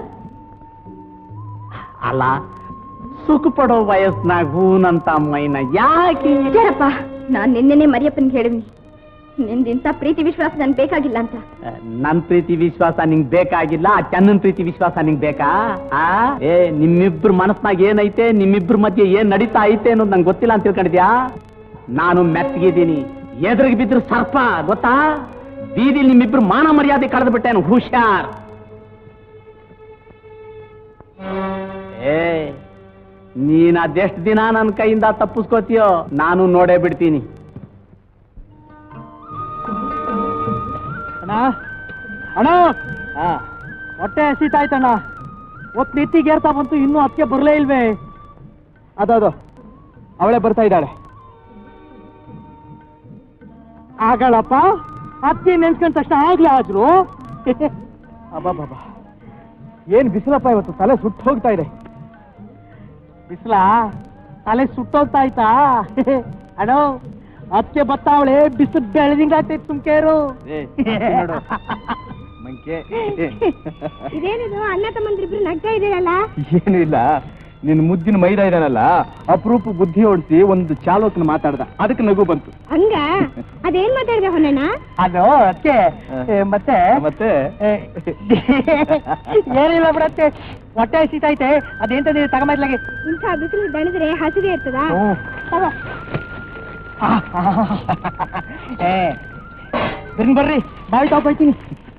ಅಲ್ಲ ಸುಖ ಪಡೋ ವಯಸ್ಸಿನಾಗ ಹೂನಂತ ಮೈನ ಯಾಕೆ ವಿಚಾರಪ್ಪ ನಾನ್ ನಿನ್ನೆನೆ ಮರಿಯಪ್ಪನ್ ಹೇಳಿವ್ನಿ ನಿಂದಿಂತ ಪ್ರೀತಿ ವಿಶ್ವಾಸ ನನ್ ಬೇಕಾಗಿಲ್ಲ ಅಂತ ನನ್ ಪ್ರೀತಿ ವಿಶ್ವಾಸ ನಿಂಗ್ ಬೇಕಾಗಿಲ್ಲ ಆ ಚನ್ನನ್ ಪ್ರೀತಿ ವಿಶ್ವಾಸ ನಿಂಗ್ ಬೇಕಾ ಆ ಏ ನಿಮ್ಮಿಬ್ರು ಮನಸ್ನಾಗ ಏನೈತೆ ನಿಮ್ಮಿಬ್ರ ಮಧ್ಯೆ ಏನ್ ನಡೀತಾ ಐತೆ ಅನ್ನೋದು ನಂಗೆ ಗೊತ್ತಿಲ್ಲ ಅಂತ ತಿಳ್ಕೊಂಡಿದ್ಯಾ ನಾನು ಮೆತ್ತಗಿದ್ದೀನಿ ಎದುರಿಗೆ ಬಿದ್ರು ಸರ್ಪ ಗೊತ್ತಾ ಬೀದಿಲಿ ನಿಮ್ಮಿಬ್ರು ಮಾನ ಮರ್ಯಾದೆ ಕಳೆದು ಬಿಟ್ಟೇನು ಹುಷಾರ್ ಏ ನೀನ್ ಅದೆಷ್ಟು ದಿನ ನನ್ನ ಕೈಯಿಂದ ತಪ್ಪಿಸ್ಕೋತೀಯೋ ನಾನು ನೋಡೇ ಬಿಡ್ತೀನಿ ಅಣ್ಣ ಅಣ್ಣ ಹೊಟ್ಟೆ ಹಸಿತಾಯ್ತಣ್ಣ ಒತ್ ನೆತ್ತಿಗೆ ಏರ್ತಾ ಬಂತು ಇನ್ನೂ ಅದಕ್ಕೆ ಬರಲೇ ಇಲ್ವೇ ಅದದು ಅವಳೇ ಬರ್ತಾ ಇದ್ದಾಳೆ ಆಗಳಪ್ಪ ಅದಕ್ಕೆ ನೆನ್ಸ್ಕೊಂಡ ತಕ್ಷಣ ಆಗ್ಲೇ ಆದ್ರು ಅಬ್ಬಬ್ಬಬ್ಬ ಏನ್ ಬಿಸಿಲಪ್ಪ ಇವತ್ತು ತಲೆ ಸುಟ್ಟು ಹೋಗ್ತಾ ಇದೆ ಬಿಸ್ಲ ತಲೆ ಸುಟ್ಟೋಗ್ತಾ ಆಯ್ತಾ ಅಣ್ಣ ಅದಕ್ಕೆ ಬತ್ತಾವಳೆ ಬಿಸಿಲು ಬೆಳೆದಿಂಗ್ ಆಗ್ತೈತೆ ಸುಮ್ಕೇರು ಮಂಕೆ ಇದೇನಿದು ಅಣ್ಣ ತಮ್ಮಂದ್ರಿಬ್ರು ನಗ್ತಾ ಇದೀರಲ್ಲ ಏನು ಇಲ್ಲ ನಿನ್ ಮುದ್ದಿನ ಮೈದ ಇದಾನಲ್ಲ ಅಪರೂಪ ಬುದ್ಧಿ ಓಡಿಸಿ ಒಂದು ಚಾಲಕನ ಮಾತಾಡ್ದ ಅದಕ್ಕೆ ನಗು ಬಂತು ಹಂಗ ಅದೇನ್ ಮಾತಾಡಿದೆ ಹೊನ್ನಣ್ಣ ಅದು ಅದಕ್ಕೆ ಮತ್ತೆ ಮತ್ತೆ ಏ, ಏನಿಲ್ಲ ಬಿಡತ್ತೆ ಹೊಟ್ಟೆ ಹಸಿತೈತೆ ಅದೇಂತ ನೀವು ತಗೊಂಬರ್ಲಾಗೆ ಇಂಥ ಬಿಸಿಲು ದಣಿದ್ರೆ ಹಸಿದೆ ಇರ್ತದ ತಗೋ ಏ ಬರ್ರಿ ಬರ್ರಿ ಬಾವಿ ಟಾಪ್ ಹೋಯ್ತೀನಿ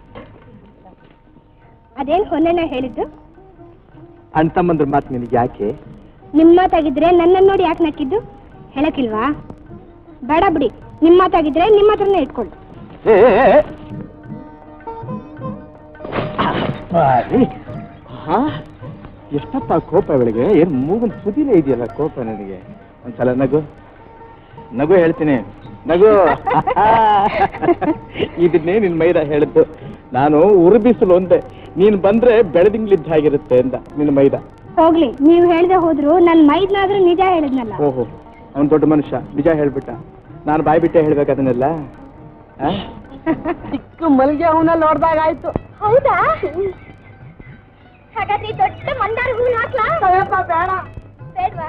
ಅದೇನ್ ಹೊನ್ನಣ್ಣ ಹೇಳಿದ್ದು ಅಣ್ಣ ತಮ್ಮಂದ್ರ ಮಾತು ನಿನಗೆ ಯಾಕೆ ನಿಮ್ ಮಾತಾಗಿದ್ರೆ ನನ್ನನ್ನು ನೋಡಿ ಯಾಕೆ ನಕ್ಕಿದ್ದು ಹೇಳಕ್ಕಿಲ್ವಾ ಬೇಡ ಬಿಡಿ ನಿಮ್ ಮಾತಾಗಿದ್ರೆ ನಿಮ್ಮ ಹತ್ರನೇ ಇಟ್ಕೊಳ್ಳಿ ಏ, ಏ, ಏ. ಬಾರಿ. ಹಾ? ಎಷ್ಟಪ್ಪ ಕೋಪ ಇವಳಿಗೆ ಏನ್ ಮೂಗನ್ ತುದಿಲೇ ಇದೆಯಲ್ಲ ಕೋಪ ನನಗೆ ಒಂದ್ಸಲ ನಗು ನಗು ಹೇಳ್ತೀನಿ ನಗು ಇದನ್ನೇ ನಿನ್ ಮೈದ ಹೇಳಿದ್ದು ನಾನು ಉರುಬಿಸಲು ಒಂದೆ ನೀನ್ ಬಂದ್ರೆ ಬೆಳೆದಿಂಗ್ಲಿದ್ದ ಹಾಗಿರುತ್ತೆ ಅಂದ ನಿನ್ ಮೈದ ಹೋಗ್ಲಿ ನೀವ್ ಹೇಳ್ದೆ ಹೋದ್ರು ನನ್ ಮೈದ್ನಾದ್ರೂ ನಿಜ ಹೇಳಿದ್ನಲ್ಲ ಓಹೋ ಅವನ್ ದೊಡ್ಡ ಮನುಷ್ಯ ನಿಜ ಹೇಳ್ಬಿಟ್ಟ ನಾನು ಬಾಯ್ ಬಿಟ್ಟೆ ಹೇಳ್ಬೇಕು ಅದನ್ನೆಲ್ಲ ಆ? ಚಿಕ್ಕ ಮಲ್ಗೆ ಹೂನಲ್ಲಿ ನೋಡ್ದಾಗ ಆಯ್ತು ಹೌದಾ ಹಾಗಾದ್ರೆ ದೊಡ್ಡ ಮಂದಾರ ಹೂ ಹಾಕ್ಲಾ ಬೇಡ ಬೇಡ್ವಾ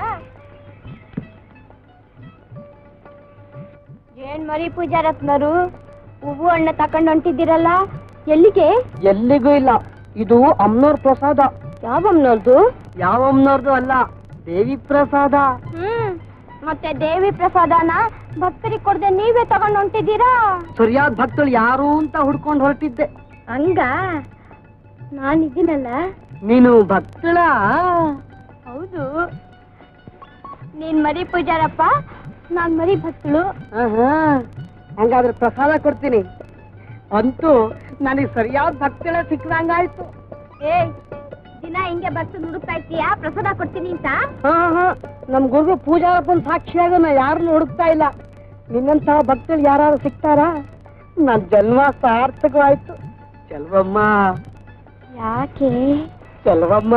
ಏನ್ ಮರಿ ಪೂಜಾರತ್ನರು ಹೂವು ಹಣ್ಣ ತಕೊಂಡ್ ಹೊಂಟಿದ್ದೀರಲ್ಲ ಎಲ್ಲಿಗೆ ಎಲ್ಲಿಗೂ ಇಲ್ಲ ಇದು ಅಮ್ನೋರ್ ಪ್ರಸಾದ ಯಾವ ಅಮ್ಮನವ್ರದು ಯಾವ ಅಮ್ನೋರ್ದು ಅಲ್ಲ ದೇವಿ ಪ್ರಸಾದ ಹ್ಮ್ ಮತ್ತೆ ದೇವಿ ಪ್ರಸಾದನ ಭಕ್ತರಿಗೆ ಕೊಡದೆ ನೀವೇ ತಗೊಂಡ್ ಹೊಂಟಿದ್ದೀರಾ ಸರಿಯಾದ ಭಕ್ತಳು ಯಾರು ಅಂತ ಹುಡ್ಕೊಂಡು ಹೊರಟಿದ್ದೆ ಹಂಗ ನಾನಿದ್ದೀನಲ್ಲ ನೀನು ಭಕ್ತಳ ಹೌದು ನೀನ್ ಮರಿ ಪೂಜಾರಪ್ಪ ನಾನ್ ಮರಿ ಭಕ್ತಳು ಹಂಗಾದ್ರೆ ಪ್ರಸಾದ ಕೊಡ್ತೀನಿ ಅಂತೂ ನನಗೆ ಸರಿಯಾದ ಭಕ್ತಳ ಸಿಕ್ಕದಂಗಾಯ್ತು ಏ ದಿನ ಹಿಂಗೆ ಬರ್ತು ನುಡುಕ್ತಾ ಇರ್ತೀಯಾ ಪ್ರಸಾದ ಕೊಡ್ತೀನಿ ಅಂತ ಹಾ ಹಾ ನಮ್ ಗುರು ಪೂಜಾರಪ್ಪನ ಸಾಕ್ಷಿಯಾಗ ನಾ ಯಾರನ್ನು ಹುಡುಕ್ತಾ ಇಲ್ಲ ನಿನ್ನಂತಹ ಭಕ್ತರು ಯಾರು ಸಿಗ್ತಾರಾ ನನ್ ಜನ್ಮ ಸಾರ್ಥಕವಾಯ್ತು ಚೆಲ್ವಮ್ಮ ಯಾಕೆ ಚೆಲ್ವಮ್ಮ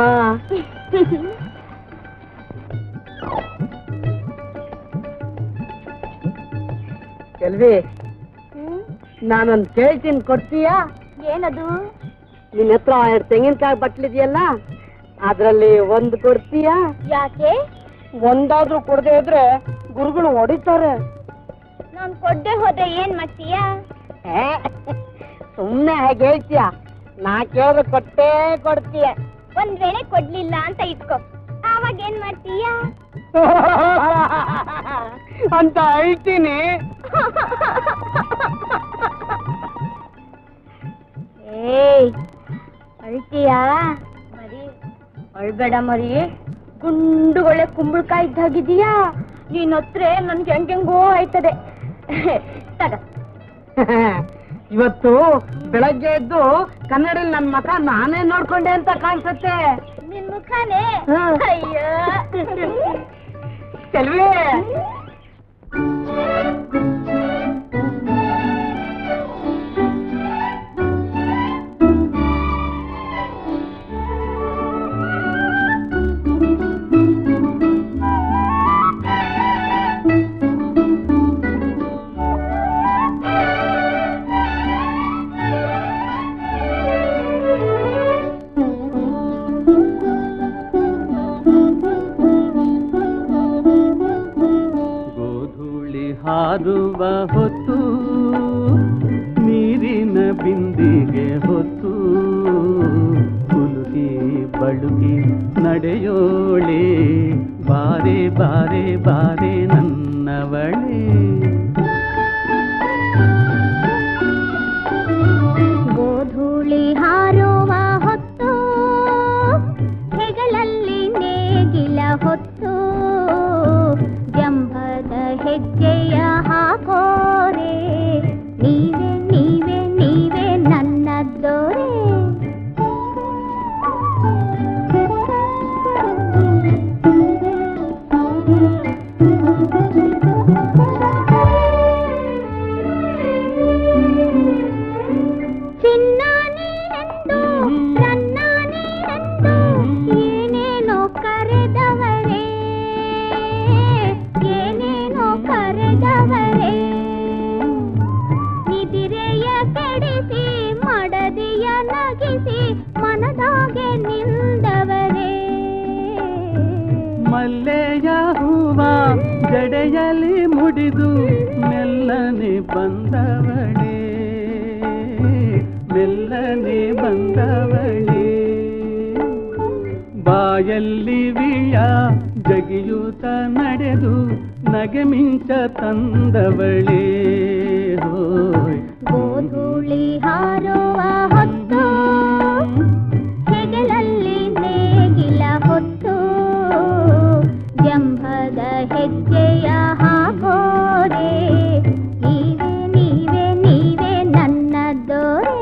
ಚೆಲ್ವಿ ನಾನೊಂದ್ ಕೇಳ್ತೀನಿ ಕೊಡ್ತೀಯಾ ಏನದು ನಿನ್ನ ಹತ್ರ ಎರಡು ತೆಂಗಿನಕಾಯಿ ಬಟ್ಲಿದೆಯಲ್ಲ ಅದ್ರಲ್ಲಿ ಒಂದು ಕೊಡ್ತೀಯಾ ಯಾಕೆ ಒಂದಾದ್ರೂ ಕೊಡದೆ ಇದ್ರೆ ಗುರುಗಳು ಹೊಡಿತಾರೆ ನಾನ್ ಕೊಡ್ದೆ ಹೋದ್ರೆ ಏನ್ ಮಾಡ್ತೀಯಾ ಸುಮ್ನೆ ಹಾಗೆ ಹೇಳ್ತೀಯ ನಾ ಕೇಳಿದ್ರೆ ಕೊಟ್ಟೇ ಕೊಡ್ತೀಯ ಒಂದ್ ವೇಳೆ ಕೊಡ್ಲಿಲ್ಲ ಅಂತ ಇಟ್ಕೋ ಆವಾಗ ಏನ್ ಮಾಡ್ತೀಯಾ ಅಂತ ಹೇಳ್ತೀನಿ ಏಯ್ ಅಳ್ತೀಯಾ ಮರಿ ಅಳ್ಬೇಡ ಮರಿ ಗುಂಡುಗೊಳ್ಳೆ ಕುಂಬಳಕಾಯಿ ಇದ್ದಾಗಿದೀಯಾ ನೀನ್ ಹತ್ರ ನನ್ಗೆ ಹೆಂಗೆಂಗೋ ಆಯ್ತದೆ ತಗ ಇವತ್ತು ಬೆಳಗ್ಗೆ ಎದ್ದು ಕನ್ನಡಲ್ಲಿ ನನ್ನ ಮಕ ನಾನೇ ನೋಡ್ಕೊಂಡೆ ಅಂತ ಕಾಣಿಸುತ್ತೆ ನಿನ್ ಮುಖನೇ ಹಾ. ಅಯ್ಯೋ ಚೆಲ್ವಿ ಹಾರುವ ಹೊತ್ತು ನೀರಿನ ಬಿಂದಿಗೆ ಹೊತ್ತು ಕುಲುಕಿ ಬಳುಕಿ ನಡೆಯೋಳೆ ಬಾರೆ ಬಾರೆ ಬಾರೆ ನನ್ನವಳೇ ಗೋಧೂಳಿ ಹಾರುವ ಹೊತ್ತು ಹೆಗಳಲ್ಲಿ ನೇಗಿಲ ಹೊತ್ತು ಜಂಭದ ಹೆಜ್ಜೆಯ ಹಾಕೋರೆ ನೀವೇ ನೀವೇ ನೀವೇ ನನ್ನದ್ದೋರೆ ಚಿನ್ನ ನೀನೆಂದು ನನ್ನ ನೀನೆಂದು ಏನೇನೋ ಕರೆದವರೇ ಏನೇನೋ ಕರೆದವರೇ ನಿದಿರೆಯ ಕೆಡಿಸಿ ಮಡದಿಯ ನಗಿಸಿ ಮನದಾಗೆ ನಿಂದವರೇ ಮಲ್ಲೆಯ ಹೂವ ಜಡೆಯಲ್ಲಿ ಮುಡಿದು ಮೆಲ್ಲನೆ ಬಂದವಳೇ ಮೆಲ್ಲನೆ ಬಂದವಳೇ ಬಾಯಲ್ಲಿ ವಿಯ ಜಗಿಯೂತ ನಡೆದು ನಗೆ ಮಿಂಚ ತಂದವಳೇ ಹೋಯ್ ಗೋಧೂಳಿ ಹಾರುವ ಹೊತ್ತು ಹೆಗಲಲ್ಲಿ ನೇಗಿಲ ಹೊತ್ತು ಜಂಭದ ಹೆಜ್ಜೆಯ ಹಾಕೋರೆ ನೀವೇ ನೀವೇ ನೀವೇ ನನ್ನದೋರೆ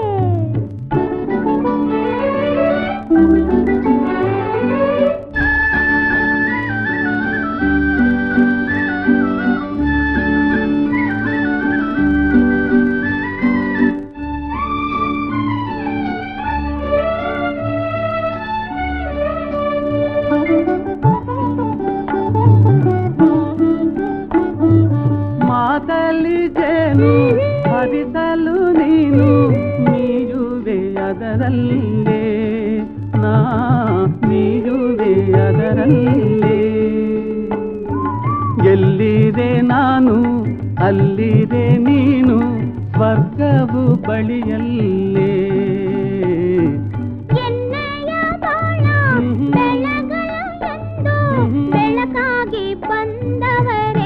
ಮಾತಲ್ಲಿ ಜೇನು ಹರಿಸಲು ನೀನು ನೀಯುವೆ ಅದರಲ್ಲೇ ನಾ ನೀಯುವೆ ಅದರಲ್ಲೇ ಎಲ್ಲಿದೆ ನಾನು ಅಲ್ಲಿದೆ ನೀನು ಸ್ವರ್ಗವು ಬಳಿಯಲ್ಲೇ ಎಣ್ಣೆಯ ಬಾಳ ಬೆಳಗಲೆಂದು ಬೆಳಕಾಗಿ ಬಂದವರೇ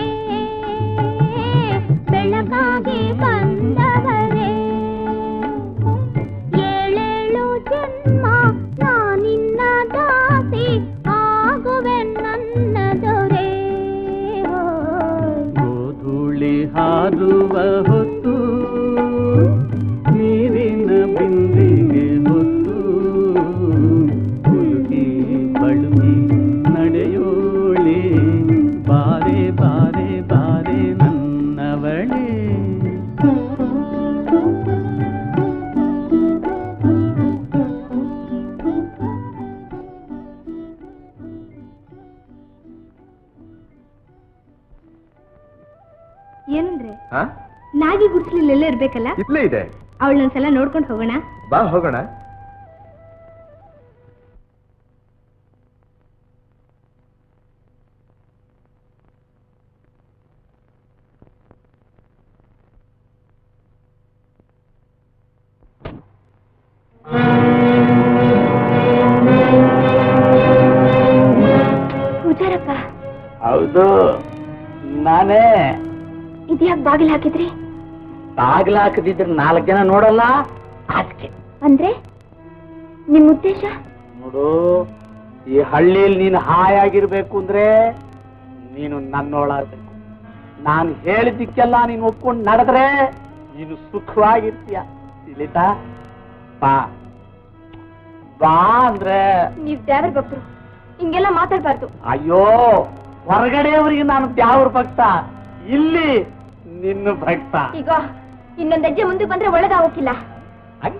ಬೆಳಕಾಗಿ ಬಂದವರೇ ಏಳೇಳು ಜನ್ಮ ನಾನಿನ್ನ ದಾಸಿ ಆಗುವೆ ನನ್ನ ದೊರೆ ಗೋಧೂಳಿ ಹಾರುವ ಹೊತ್ತು ನೀರಿನ ಬಿಂದಿಗೆ ಹೊತ್ತು ಕುಲುಕಿ ಬಳುಕಿ ನಡೆಯೋಳೆ ಬಾರೆ ಬಾರೆ ಬಾರೆ ನನ್ನವಳೇ ಏನಂದ್ರೆ ಹಾ ನಾಗಿ ಗುಡ್ಸ್ಲಿಲ್ಲ ಇರ್ಬೇಕಲ್ಲ ಇಲ್ಲೇ ಇದೆ ಅವಳನ್ನೊಂದ್ಸಲ ನೋಡ್ಕೊಂಡು ಹೋಗೋಣ ಬಾ ಹೋಗೋಣ ಪೂಜಾರಪ್ಪ ಹೌದು ನಾನೇ ಇದ್ಯಾಕ್ ಬಾಗಿಲು ಹಾಕಿದ್ರಿ ಬಾಗಿಲು ಹಾಕದಿದ್ರೆ ನಾಲ್ಕು ಜನ ನೋಡಲ್ಲ ಅದಕ್ಕೆ ಅಂದ್ರೆ ನಿಮ್ ಉದ್ದೇಶ ನೋಡು ಈ ಹಳ್ಳಿಯಲ್ಲಿ ನೀನು ಹಾಯಾಗಿರ್ಬೇಕು ಅಂದ್ರೆ ನೀನು ನನ್ನೋಳಾಗಬೇಕು ನಾನು ಹೇಳಿದ್ದಕ್ಕೆಲ್ಲ ನೀನು ಒಪ್ಕೊಂಡು ನಡೆದ್ರೆ ನೀನು ಸುಖವಾಗಿರ್ತೀಯ ತಿಳಿತಾ ಬಾ ಬಾ ಅಂದ್ರೆ ನೀವ್ ದೇವರ ಭಕ್ತರು ಹಿಂಗೆಲ್ಲ ಮಾತಾಡ್ಬಾರ್ದು ಅಯ್ಯೋ ಹೊರಗಡೆಯವರಿಗೆ ನಾನು ದ್ಯಾವ್ರ ಭಕ್ತ ಇಲ್ಲಿ ನಿನ್ನ ಭಕ್ತ ಈಗ ಇನ್ನೊಂದ್ ಹೆಜ್ಜೆ ಮುಂದೆ ಬಂದ್ರೆ ಒಳಗಾಗೋಕಿಲ್ಲ ಹಂಗ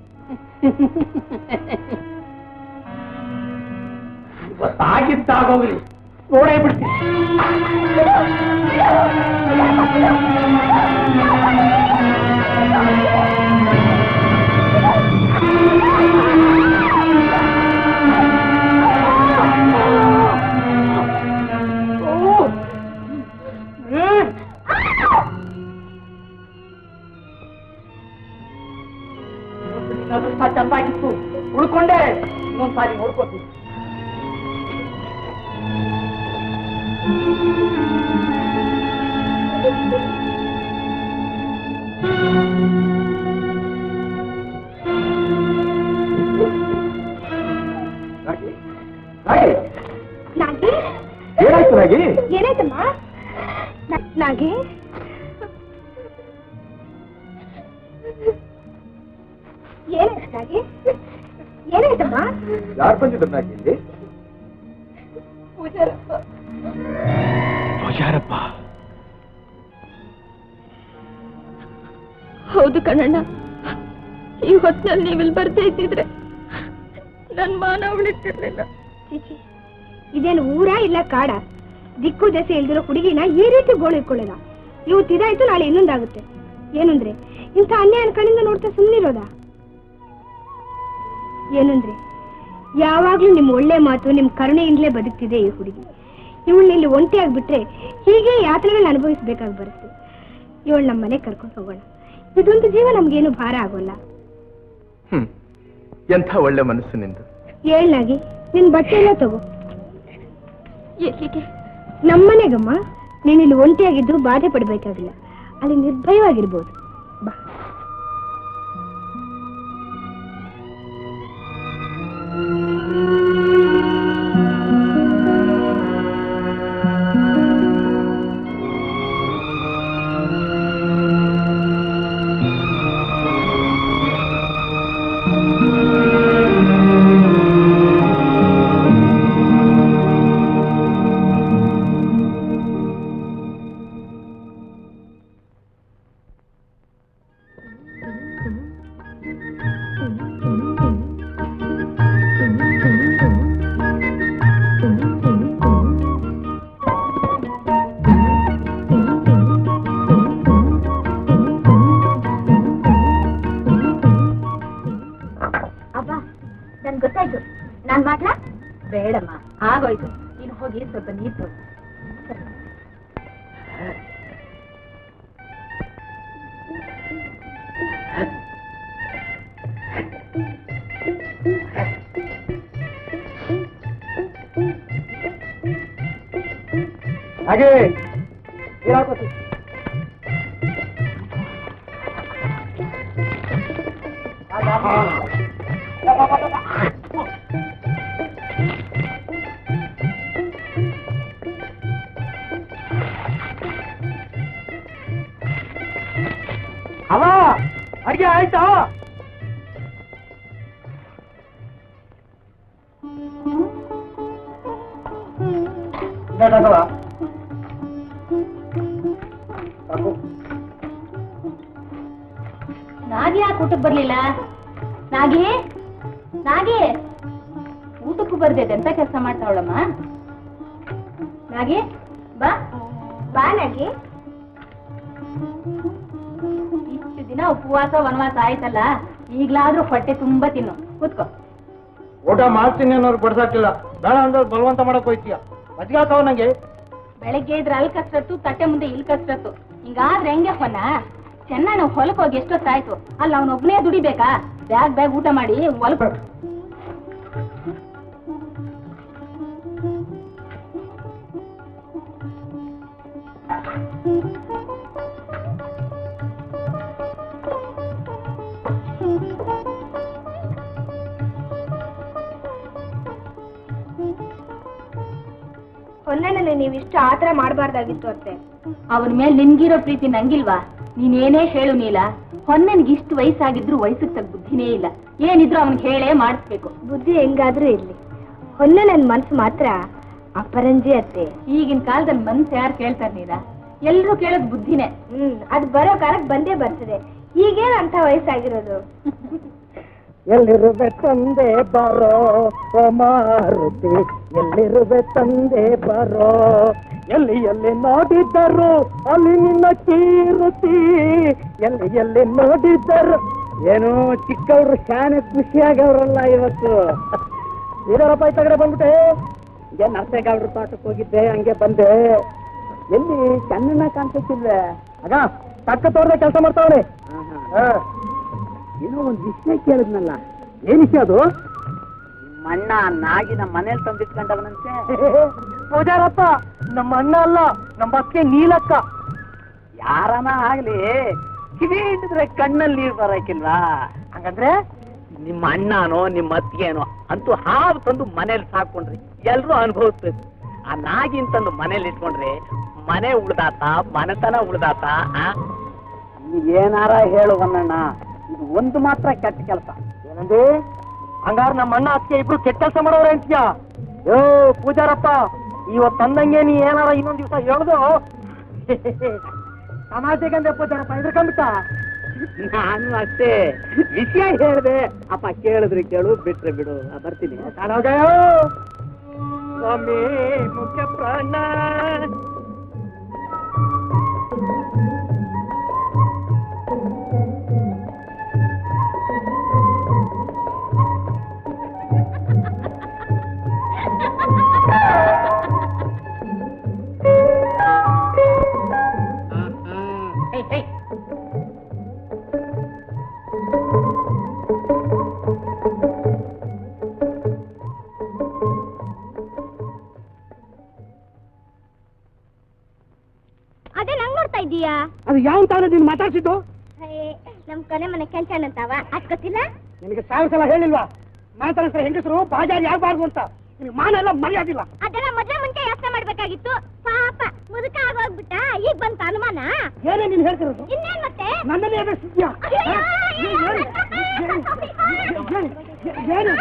ಇವತ್ತಾಗಿದ್ದಾಗೋಗ್ಲಿ ನೋಡೇ ಬಿಡ್ತೀನಿ ಓ! ಏ! ಇನ್ನೊಂದ್ ಸಾರಿ ನೋಡ್ಕೋತೀನಿ ರಾಗಿ ರಾಗಿ ನಾಗಿ ಏನಾಯ್ತು ರಾಗಿ ಏನಾಯ್ತಮ್ಮ ನ- ನಾಗಿ ಏನಾಯ್ತು ನಾಗಿ ಏನಾಯ್ತಮ್ಮ ಯಾರು ಬಂದಿದ್ರು ನಾಗಿ ಇಲ್ಲಿ ಪೂಜಾರಪ್ಪ ಹೌದು ಕಣಣ್ಣ ಈ ಹೊತ್ತಿನಲ್ಲಿ ನೀವಿಲ್ಲಿ ಬರ್ದೇ ಇದ್ದಿದ್ರೆ ನನ್ ಮಾನ ಉಳಿತಿರ್ಲಿಲ್ಲ ಚೀಚಿ ಇದೇನು ಊರ ಇಲ್ಲ ಕಾಡ ದಿಕ್ಕು ದೆಸೆ ಇಲ್ದಿರೋ ಹುಡುಗಿನ ಈ ರೀತಿ ಗೋಳಿಕೊಳ್ಳೋದ ಇವತ್ತು ಇದಾಯ್ತು ನಾಳೆ ಇನ್ನೊಂದಾಗುತ್ತೆ ಏನಂದ್ರೆ ಇಂಥ ಅನ್ಯಾಯ ಕಣ್ಣಿಂದ ನೋಡ್ತಾ ಸುಮ್ಮನಿರೋದಾ ಏನಂದ್ರೆ ಯಾವಾಗ್ಲೂ ನಿಮ್ ಒಳ್ಳೆ ಮಾತು ನಿಮ್ ಕರುಣೆಯಿಂದಲೇ ಬದುಕ್ತಿದೆ ಈ ಹುಡುಗಿ ಇವಳನ್ನ ಇಲ್ಲಿ ಒಂಟಿಯಾಗ್ಬಿಟ್ರೆ ಹೀಗೆ ಯಾತನೆಗಳನ್ನ ಅನುಭವಿಸ್ಬೇಕಾಗಿ ಬರುತ್ತೆ ಇವಳು ನಮ್ಮ ಮನೆ ಕರ್ಕೊಂಡು ಹೋಗೋಣ ಇದೊಂದು ಜೀವ ನಮ್ಗೇನು ಭಾರ ಆಗೋಲ್ಲ ಹ್ಮ್ ಎಂಥ ಒಳ್ಳೆ ಮನಸ್ಸು ನಿಂದು ಏಳ್ನಾಗಿ ನಿನ್ ಬಟ್ಟೆ ಎಲ್ಲ ತಗೋ ಎಲ್ಲಿಗೆ ನಮ್ಮನೆಗಮ್ಮ ನೀನು ಇಲ್ಲಿ ಒಂಟಿಯಾಗಿದ್ದು ಬಾಧೆ ಪಡಬೇಕಾಗಿಲ್ಲ ಅಲ್ಲಿ ನಿರ್ಭಯವಾಗಿರ್ಬೋದು ಬಾ ಅಬ್ಬಾ ನನ್ ಗೊತ್ತಾಯ್ತು ನಾನ್ ಮಾಡ್ಲಾ ಬೇಡಮ್ಮ ಆಗೋಯ್ತು ನೀನು ಹೋಗಿ ಸ್ವಲ್ಪ ನೀರು ತಗೋ. ಹಾಗೆ ಅವ ಅಡ್ಗೆ ಆಯ್ತಾ ನಾಗಿ ಯಾಕೆ ಊಟಕ್ಕೆ ಬರ್ಲಿಲ್ಲ ನಾಗಿ ನಾಗಿ ಊಟಕ್ಕೂ ಬರ್ದೈತೆ ಎಂತ ಕೆಲಸ ಮಾಡ್ತಾವಳಮ್ಮ ನಾಗಿ ಬಾ ಬಾ ನಾಗಿ ಇಷ್ಟು ದಿನ ಉಪವಾಸ ವನವಾಸ ಆಯ್ತಲ್ಲ ಈಗ್ಲಾದ್ರೂ ಹೊಟ್ಟೆ ತುಂಬಾ ತಿನ್ನು ಕೂತ್ಕೋ ಊಟ ಮಾಡ್ತೀನಿ ಅನ್ನೋರು ಬಡ್ಸಾಕಿಲ್ಲ ಬೇಡ ಅಂದ್ರೆ ಬಲವಂತ ಮಾಡಕ್ ಹೋಯ್ತೀಯ ಮಜ್ಗೆ ಹಾಕವ ನಂಗೆ ಬೆಳಗ್ಗೆ ಇದ್ರೆ ಅಲ್ಲಿ ಕಸ್ರತ್ತು ತಟ್ಟೆ ಮುಂದೆ ಇಲ್ಲಿ ಕಸ್ರತ್ತು ಹಿಂಗಾದ್ರೆ ಹೆಂಗೆ ಹೊನ್ನ ಚೆನ್ನಾಗಿ ಹೊಲಕ್ಕೆ ಹೋಗಿ ಎಷ್ಟೊತ್ತಾಯ್ತು ಅಲ್ಲಿ ಅವನೊಬ್ನೇ ದುಡಿಬೇಕಾ ಬ್ಯಾಗ್ ಬ್ಯಾಗ್ ಊಟ ಮಾಡಿ ಹೊಲಕ್ ಹೊನ್ನಣ್ಣನ ನೀವು ಇಷ್ಟು ಆತರ ಮಾಡಬಾರ್ದಾಗಿತ್ತು ಅತ್ತೆ ಅವನ ಮೇಲೆ ನಿನ್ಗಿರೋ ಪ್ರೀತಿ ನಂಗಿಲ್ವಾ ನೀನೇನೇ ಹೇಳು ನೀಲ ಹೊನ್ನನ್ಗೆ ಇಷ್ಟು ವಯಸ್ಸಾಗಿದ್ರು ವಯಸ್ಸಿಗೆ ತಕ್ಕ ಬುದ್ಧಿನೇ ಇಲ್ಲ ಏನಿದ್ರು ಅವನ್ಗೆ ಹೇಳೇ ಮಾಡಿಸ್ಬೇಕು ಬುದ್ಧಿ ಹೆಂಗಾದ್ರೂ ಇರ್ಲಿ ಹೊನ್ನ ನನ್ ಮನ್ಸು ಮಾತ್ರ ಅಪರಂಜಿ ಅತ್ತೆ ಈಗಿನ ಕಾಲದಲ್ಲಿ ಮನ್ಸು ಯಾರು ಕೇಳ್ತಾರೆ ನೀಲ ಎಲ್ರೂ ಕೇಳೋದು ಬುದ್ಧಿನೇ ಹ್ಮ್ ಅದ್ ಬರೋ ಕಾಲಕ್ಕೆ ಬಂದೇ ಬರ್ತದೆ ಈಗೇನ್ ಅಂತ ವಯಸ್ಸಾಗಿರೋದು ಎಲ್ಲಿರುವೆ ತಂದೆ ಬರೋ ಓ ಮಾರುತಿ ಎಲ್ಲಿರುವೆ ತಂದೆ ಬರೋ ಎಲ್ಲಿ ಎಲ್ಲಿ ನೋಡಿದ್ದರು ಅಲ್ಲಿ ನಿನ್ನ ಕೀರುತಿ ಎಲ್ಲಿ ಎಲ್ಲಿ ನೋಡಿದ್ದರು ಏನು ಚಿಕ್ಕವರು ಶಾನೆ ಖುಷಿಯಾಗವ್ರಲ್ಲ ಇವತ್ತು ಇದರಪ್ಪ ಈ ಕಡೆ ಬಂದ್ಬಿಟ್ಟೆ ಈಗ ನರಸೇಗೌಡ್ರ ತೋಟಕ್ಕೆ ಹೋಗಿದ್ದೆ ಹಂಗೆ ಬಂದೆ ಎಲ್ಲಿ ಚೆನ್ನ ಕಾಣಿಸ್ತಿಲ್ಲ ಆಗ ತಕ್ಕ ತೋರ್ದ ಕೆಲಸ ಮಾಡ್ತಾವನೆ ಏನೋ ಒಂದು ವಿಷಯ ಕೇಳಿದ್ನಲ್ಲ ಏನ್ ವಿಷಯ ಅದು ಮಣ್ಣ ನಾಗಿನ ಮನೇಲಿ ತಂದಿಟ್ಕೊಂಡವನಂತೆ ಪೂಜಾರಪ್ಪ ನಮ್ಮ ಅಣ್ಣ ಅಲ್ಲ ನಮ್ಮ ಅಕ್ಕೆ ನೀಲಕ್ಕ ಯಾರನ ಆಗ್ಲಿ ಕಿವಿ ಹಿಡಿದ್ರೆ ಕಣ್ಣಲ್ಲಿ ನೀರು ಬರಕಿಲ್ವಾ ಹಂಗಂದ್ರೆ ನಿಮ್ಮ ಅಣ್ಣನೋ ನಿಮ್ಮ ಅತ್ತಿಗೆನೋ ಅಂತೂ ಹಾವು ತಂದು ಮನೇಲಿ ಸಾಕೊಂಡ್ರಿ ಎಲ್ರೂ ಅನುಭವಿಸ್ಬೇಕು ಆ ನಾಗಿನ್ ತಂದು ಮನೇಲಿ ಇಟ್ಕೊಂಡ್ರಿ ಮನೆ ಉಳ್ದಾತ ಮನೆತನ ಉಳ್ದಾತ ಆ? ನೀವ್ ಏನಾರ ಹೇಳು ಬನ್ನಣ್ಣ ಇದು ಒಂದು ಮಾತ್ರ ಕೆಟ್ಟ ಕೆಲಸ ಏನಂದಿ ಹಂಗಾರ ನಮ್ಮ ಅಣ್ಣ ಅಕ್ಕೆ ಇಬ್ರು ಕೆಟ್ಟ ಕೆಲಸ ಮಾಡೋರ ಅಂತೀಯ ಯೋ ಪೂಜಾರಪ್ಪ ಇವತ್ ತಂದಂಗೆ ನೀ ಏನಾರ ಇನ್ನೊಂದ್ ದಿವಸ ಹೇಳ್ದು ಸಮಾಜಕ್ಕೆ ಪೂಜಾರಪ್ಪ ಇದ್ರಕೊಂಡ್ಬಿಟ್ಟ ನಾನು ಅಷ್ಟೇ ವಿಷಯ ಹೇಳ್ದೆ ಅಪ್ಪ ಕೇಳಿದ್ರೆ ಕೇಳು ಬಿಟ್ರೆ ಬಿಡು ಆ, ಬರ್ತೀನಿ ಕಾಣೋಗಯೋ ಸ್ವಾಮಿ ಮುಖ್ಯ ಪ್ರಾಣ ಅದೇ ನಂಗ್ ನೋಡ್ತಾ ಇದೀಯಾ ಅದು ಯಾವ ತಾನೇ ನೀನು ಮಾತಾಡ್ಸಿದ್ದು ನಮ್ ಕೊನೆ ಮನೆ ಕೆಲ್ಸ ಅಂತಾವ ಅದ್ ಗೊತ್ತಿಲ್ಲ ನಿನಗೆ ಸಾವಿರ ಸಲ ಹೇಳಿಲ್ವಾ ಮಾತಾಡಿಸ್ರೆ ಹೆಂಗಸರು ಬಾಜಾರ್ ಯಾಗಬಾರ್ದು ಅಂತ ನಿನಗೆ ಮಾನ ಎಲ್ಲ ಮರ್ಯಾದಿಲ್ಲ ಅದೆಲ್ಲ ಮೊದ್ಲೇ ಮುಂಚೆ ಯೋಚನೆ ಮಾಡ್ಬೇಕಾಗಿತ್ತು ಪಾಪ ಮುದುಕ ಆಗೋಗ್ಬಿಟ್ಟ ಈಗ ಬಂತ ಅನುಮಾನ ಏನೇ ನೀನು ಹೇಳ್ತಿರೋದು ಇನ್ನೇನ್ ಮತ್ತೆ ನನ್ನನ್ನೇ ಎದುರಿಸ್ತಿದ್ಯಾ ಅಯ್ಯಯ್ಯೋ, ಏನು? ಏನು? ಏನು? ಏನು?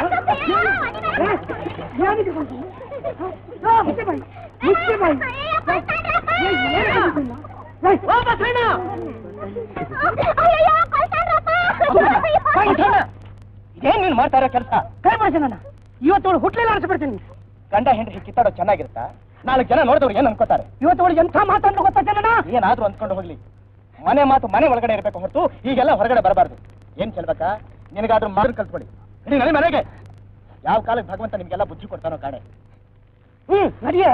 ಏನು? ಏನಿದು ಬಂತು? ಆ, ಮುಚ್ಚೆ ಬಾಯಿ. ಮುಚ್ಚೆ ಬಾಯಿ. ಏ, ಏನು ಆಗಿದ್ದು ನಿನ್ನ? ಏ, ಓ ಬಸಣ್ಣ! ಅಯ್ಯಯ್ಯೋ, ಕೊಲ್ತಾನ್ರಪ್ಪ. ಬಸಣ್ಣ, ಇದೇನ್ ನೀನ್ ಮಾಡ್ತಾ ಇರೋ ಕೆಲಸ ಕೈ ಬಸಣ್ಣ ಇವತ್ತು ಹುಟ್ಲೆಲ್ಲ ಆರಿಸ್ಬಿಡ್ತೀನಿ ಗಂಡ ಹೆಂಡತಿ ಕಿತ್ತಾಡೋ ಚೆನ್ನಾಗಿರುತ್ತಾ ನಾಲ್ಕು ಜನ ನೋಡಿದವ್ರು ಏನ್ ಅನ್ಕೋತಾರೆ ಇವತ್ತು ಅವಳು ಎಂಥ ಮಾತಾಡ್ಲು ಗೊತ್ತಾ ಚೆನ್ನ ಏನಾದ್ರೂ ಅಂದ್ಕೊಂಡು ಹೋಗ್ಲಿ ಮನೆ ಮಾತು ಮನೆ ಒಳಗಡೆ ಇರಬೇಕು ಹೊರತು ಈಗೆಲ್ಲ ಹೊರಗಡೆ ಬರಬಾರ್ದು ಏನ್ ಚೆಲ್ಬೇಕಾ ನಿನಗಾದ್ರೂ ಮಾತು ಕಲ್ತ್ಕೊಡಿ ಇಡೀ ನಡಿ ಮನೆಗೆ ಯಾವ ಕಾಲಕ್ಕೆ ಭಗವಂತ ನಿಮ್ಗೆಲ್ಲ ಬುದ್ಧಿ ಕೊಡ್ತಾನೋ ಕಾಣೆ ಹ್ಮ್ ನಡಿಯೇ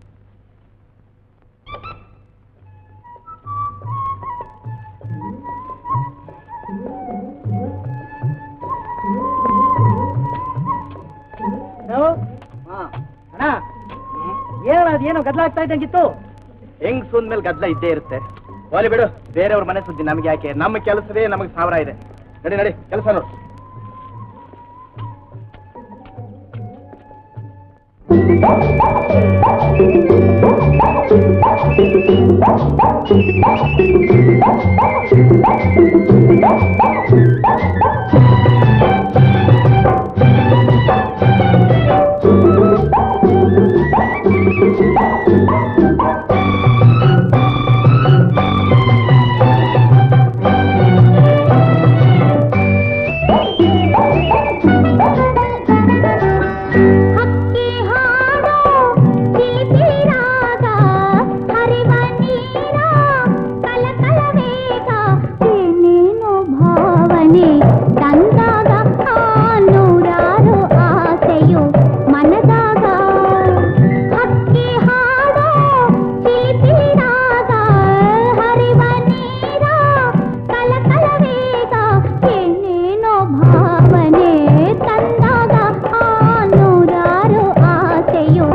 ಅಣ್ಣ ಏನಣ್ಣ ಅದೇನೋ ಗದ್ದಲ ಆಗ್ತಾ ಇದ್ದಂಗಿತ್ತು ಹೆಂಗ್ ಸುಂದ ಮೇಲೆ ಗದ್ದಲ ಇದ್ದೇ ಇರುತ್ತೆ ಹೋಲಿ ಬಿಡು ಬೇರೆಯವ್ರ ಮನೆ ಸುದ್ದಿ ನಮ್ಗೆ ಯಾಕೆ ನಮ್ಮ ಕೆಲಸವೇ ನಮಗೆ ಸಾವಿರ ಇದೆ ನಡಿ ನಡಿ ಕೆಲಸ ನೋಡು ಹಕ್ಕಿ ಹಾಡೋ ಚಿಲಿಪಿಲಿರಾಗ ಹರಿವ ನೀರ ಕಲಕಲ ವೇಗ ಏನೇನೋ ಭಾವನೆ ತಂದಾಗ ಆ ನೂರಾರು ಆಸೆಯು ಮನದಾಗ ಹಕ್ಕಿ ಹಾಡೋ ಚಿಲಿಪಿಲಿರಾಗ ಹರಿವ ನೀರ ಕಲಕಲ ವೇಗ ಏನೇನೋ ಭಾವನೆ ತಂದಾಗ ಆ ನೂರಾರು ಆಸೆಯು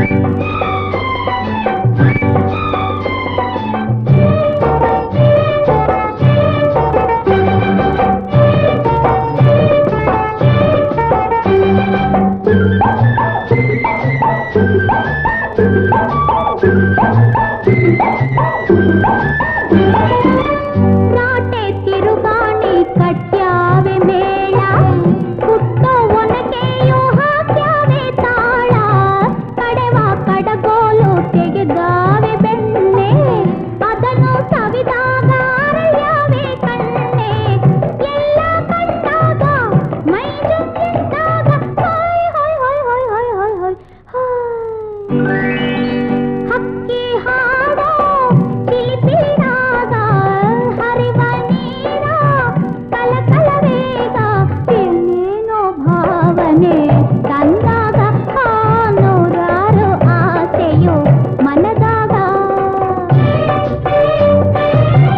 ರಾಟೆ ತಿರುಗಾಣಿ ಕಟ್ಯಾವೆ ಮೇಳ ಹುಟ್ಟೋ ಒನಕೆಯು ಹಾಕ್ಯಾವೆ ತಾಳ ಕಡೆವ ಕಡಗೋಲು ತೆಗೆದಾವೆ ಬೆಣ್ಣೆ ಅದನ್ನು ಸವಿದಾಗ ಅರಳ್ಯಾವೆ ಕಣ್ಣೆ ಎಲ್ಲ ಕಂಡಾಗ ಮೈ ಜುಮ್ಮಿದ್ದಾಗ ಹೊಯ್ ಹೊಯ್ ಹೊಯ್ ಹೊಯ್ ಹೊಯ್ ಹೊಯ್ ಹೊಯ್ ಹೊಯ್ ಹಕ್ಕಿ ಹಾಡೋ ಚಿಲಿಪಿಲಿರಾಗ ಹರಿವ ನೀರ ಕಲಕಲ ವೇಗ ಏನೇನೋ ಭಾವನೆ ತಂದಾಗ ಆ ನೂರಾರು ಆಸೆಯು ಮನದಾಗ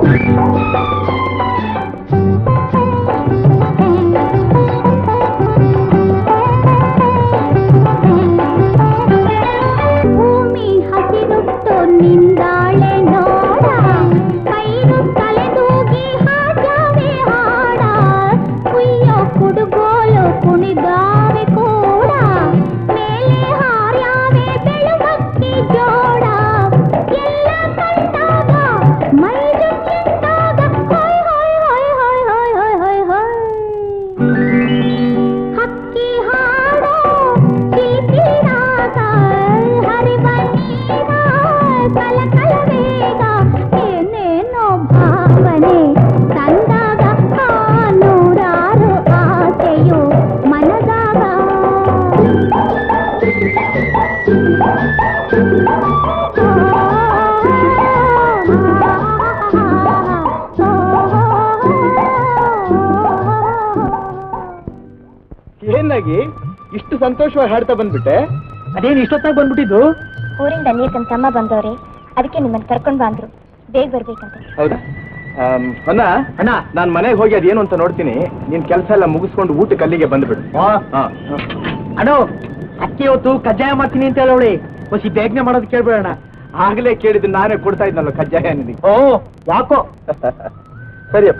ಭೂಮಿ ಹಸಿರುಟ್ಟು ನಿಂದಾಳೆ ನೋಡ ಕೈರು ತಲೆದೂಗಿ ಹಾಜಾವೆ ಹಾಡ ಕುಯ್ಯೋ ಕುಡುಗೋಲು ಕುಣಿದಾವೆ ಕೂಡ ಮೇಲೆ ಹಾರ್ಯಾವೆ ಬೆಳುಮಕ್ಕಿ ಜೋಡ ಎಲ್ಲ ಕಂಡಾಗ ಮೈ ಜುಚ್ಚಿಟ್ಟಾಗ ಹೊಯ್ ಹೊಯ್ ಹೊಯ್ ಹೊಯ್ ಹೊಯ್ ಹೊಯ್ ಹೊಯ್ ಹೊಯ್ ಹಕ್ಕಿ ಹಾಡೋ ಚಿಲಿಪಿರಾಗ ಹರಿವ ನೀರ ಕಲ ಕಲ ವೇಗ ಏನೇನೋ ಭಾವನೆ ತಂದಾಗ ಆ ನೂರಾರು ಆಸೆಯು ಮನದಾಗ ಏನಾಗಿ ಇಷ್ಟು ಸಂತೋಷವಾಗಿ ಹಾಡ್ತಾ ಬಂದ್ಬಿಟ್ಟೆ ಅದೇನು ಇಷ್ಟೊತ್ತಾಗ ಬಂದ್ಬಿಟ್ಟಿದ್ದು ಊರಿಂದ ನೀರ್ಕನ್ ತಮ್ಮ ಬಂದವ್ರೆ ಅದಕ್ಕೆ ನಿಮ್ಮನ್ನ ಕರ್ಕೊಂಡ್ ಬಂದ್ರು ಬೇಗ ಬರ್ಬೇಕಂತ ಹೌದಾ ಆಮ್, ಹೊನ್ನ ಅಣ್ಣ ನಾನ್ ಮನೆಗೆ ಹೋಗಿ ಅದೇನು ಅಂತ ನೋಡ್ತೀನಿ ನಿನ್ ಕೆಲಸ ಎಲ್ಲ ಮುಗಿಸ್ಕೊಂಡು ಊಟಕ್ಕೆ ಅಲ್ಲಿಗೆ ಬಂದ್ಬಿಡು ಹಾ ಅಣ್ಣ ಅಕ್ಕಿ ಹೊತ್ತು ಕಜ್ಜಾಯ ಮಾಡ್ತೀನಿ ಅಂತ ಹೇಳೋಳಿ ಹೊಸಿ ಬೇಗನೆ ಮಾಡೋದು ಕೇಳ್ಬೇಡಣ ಆಗ್ಲೇ ಕೇಳಿದ್ದು ನಾನೇ ಕೊಡ್ತಾ ಇದ್ನಲ್ಲ ಕಜ್ಜಾಯ ನಿನಗೆ ಓ ವಾಕೋ ಸರಿಯಪ್ಪ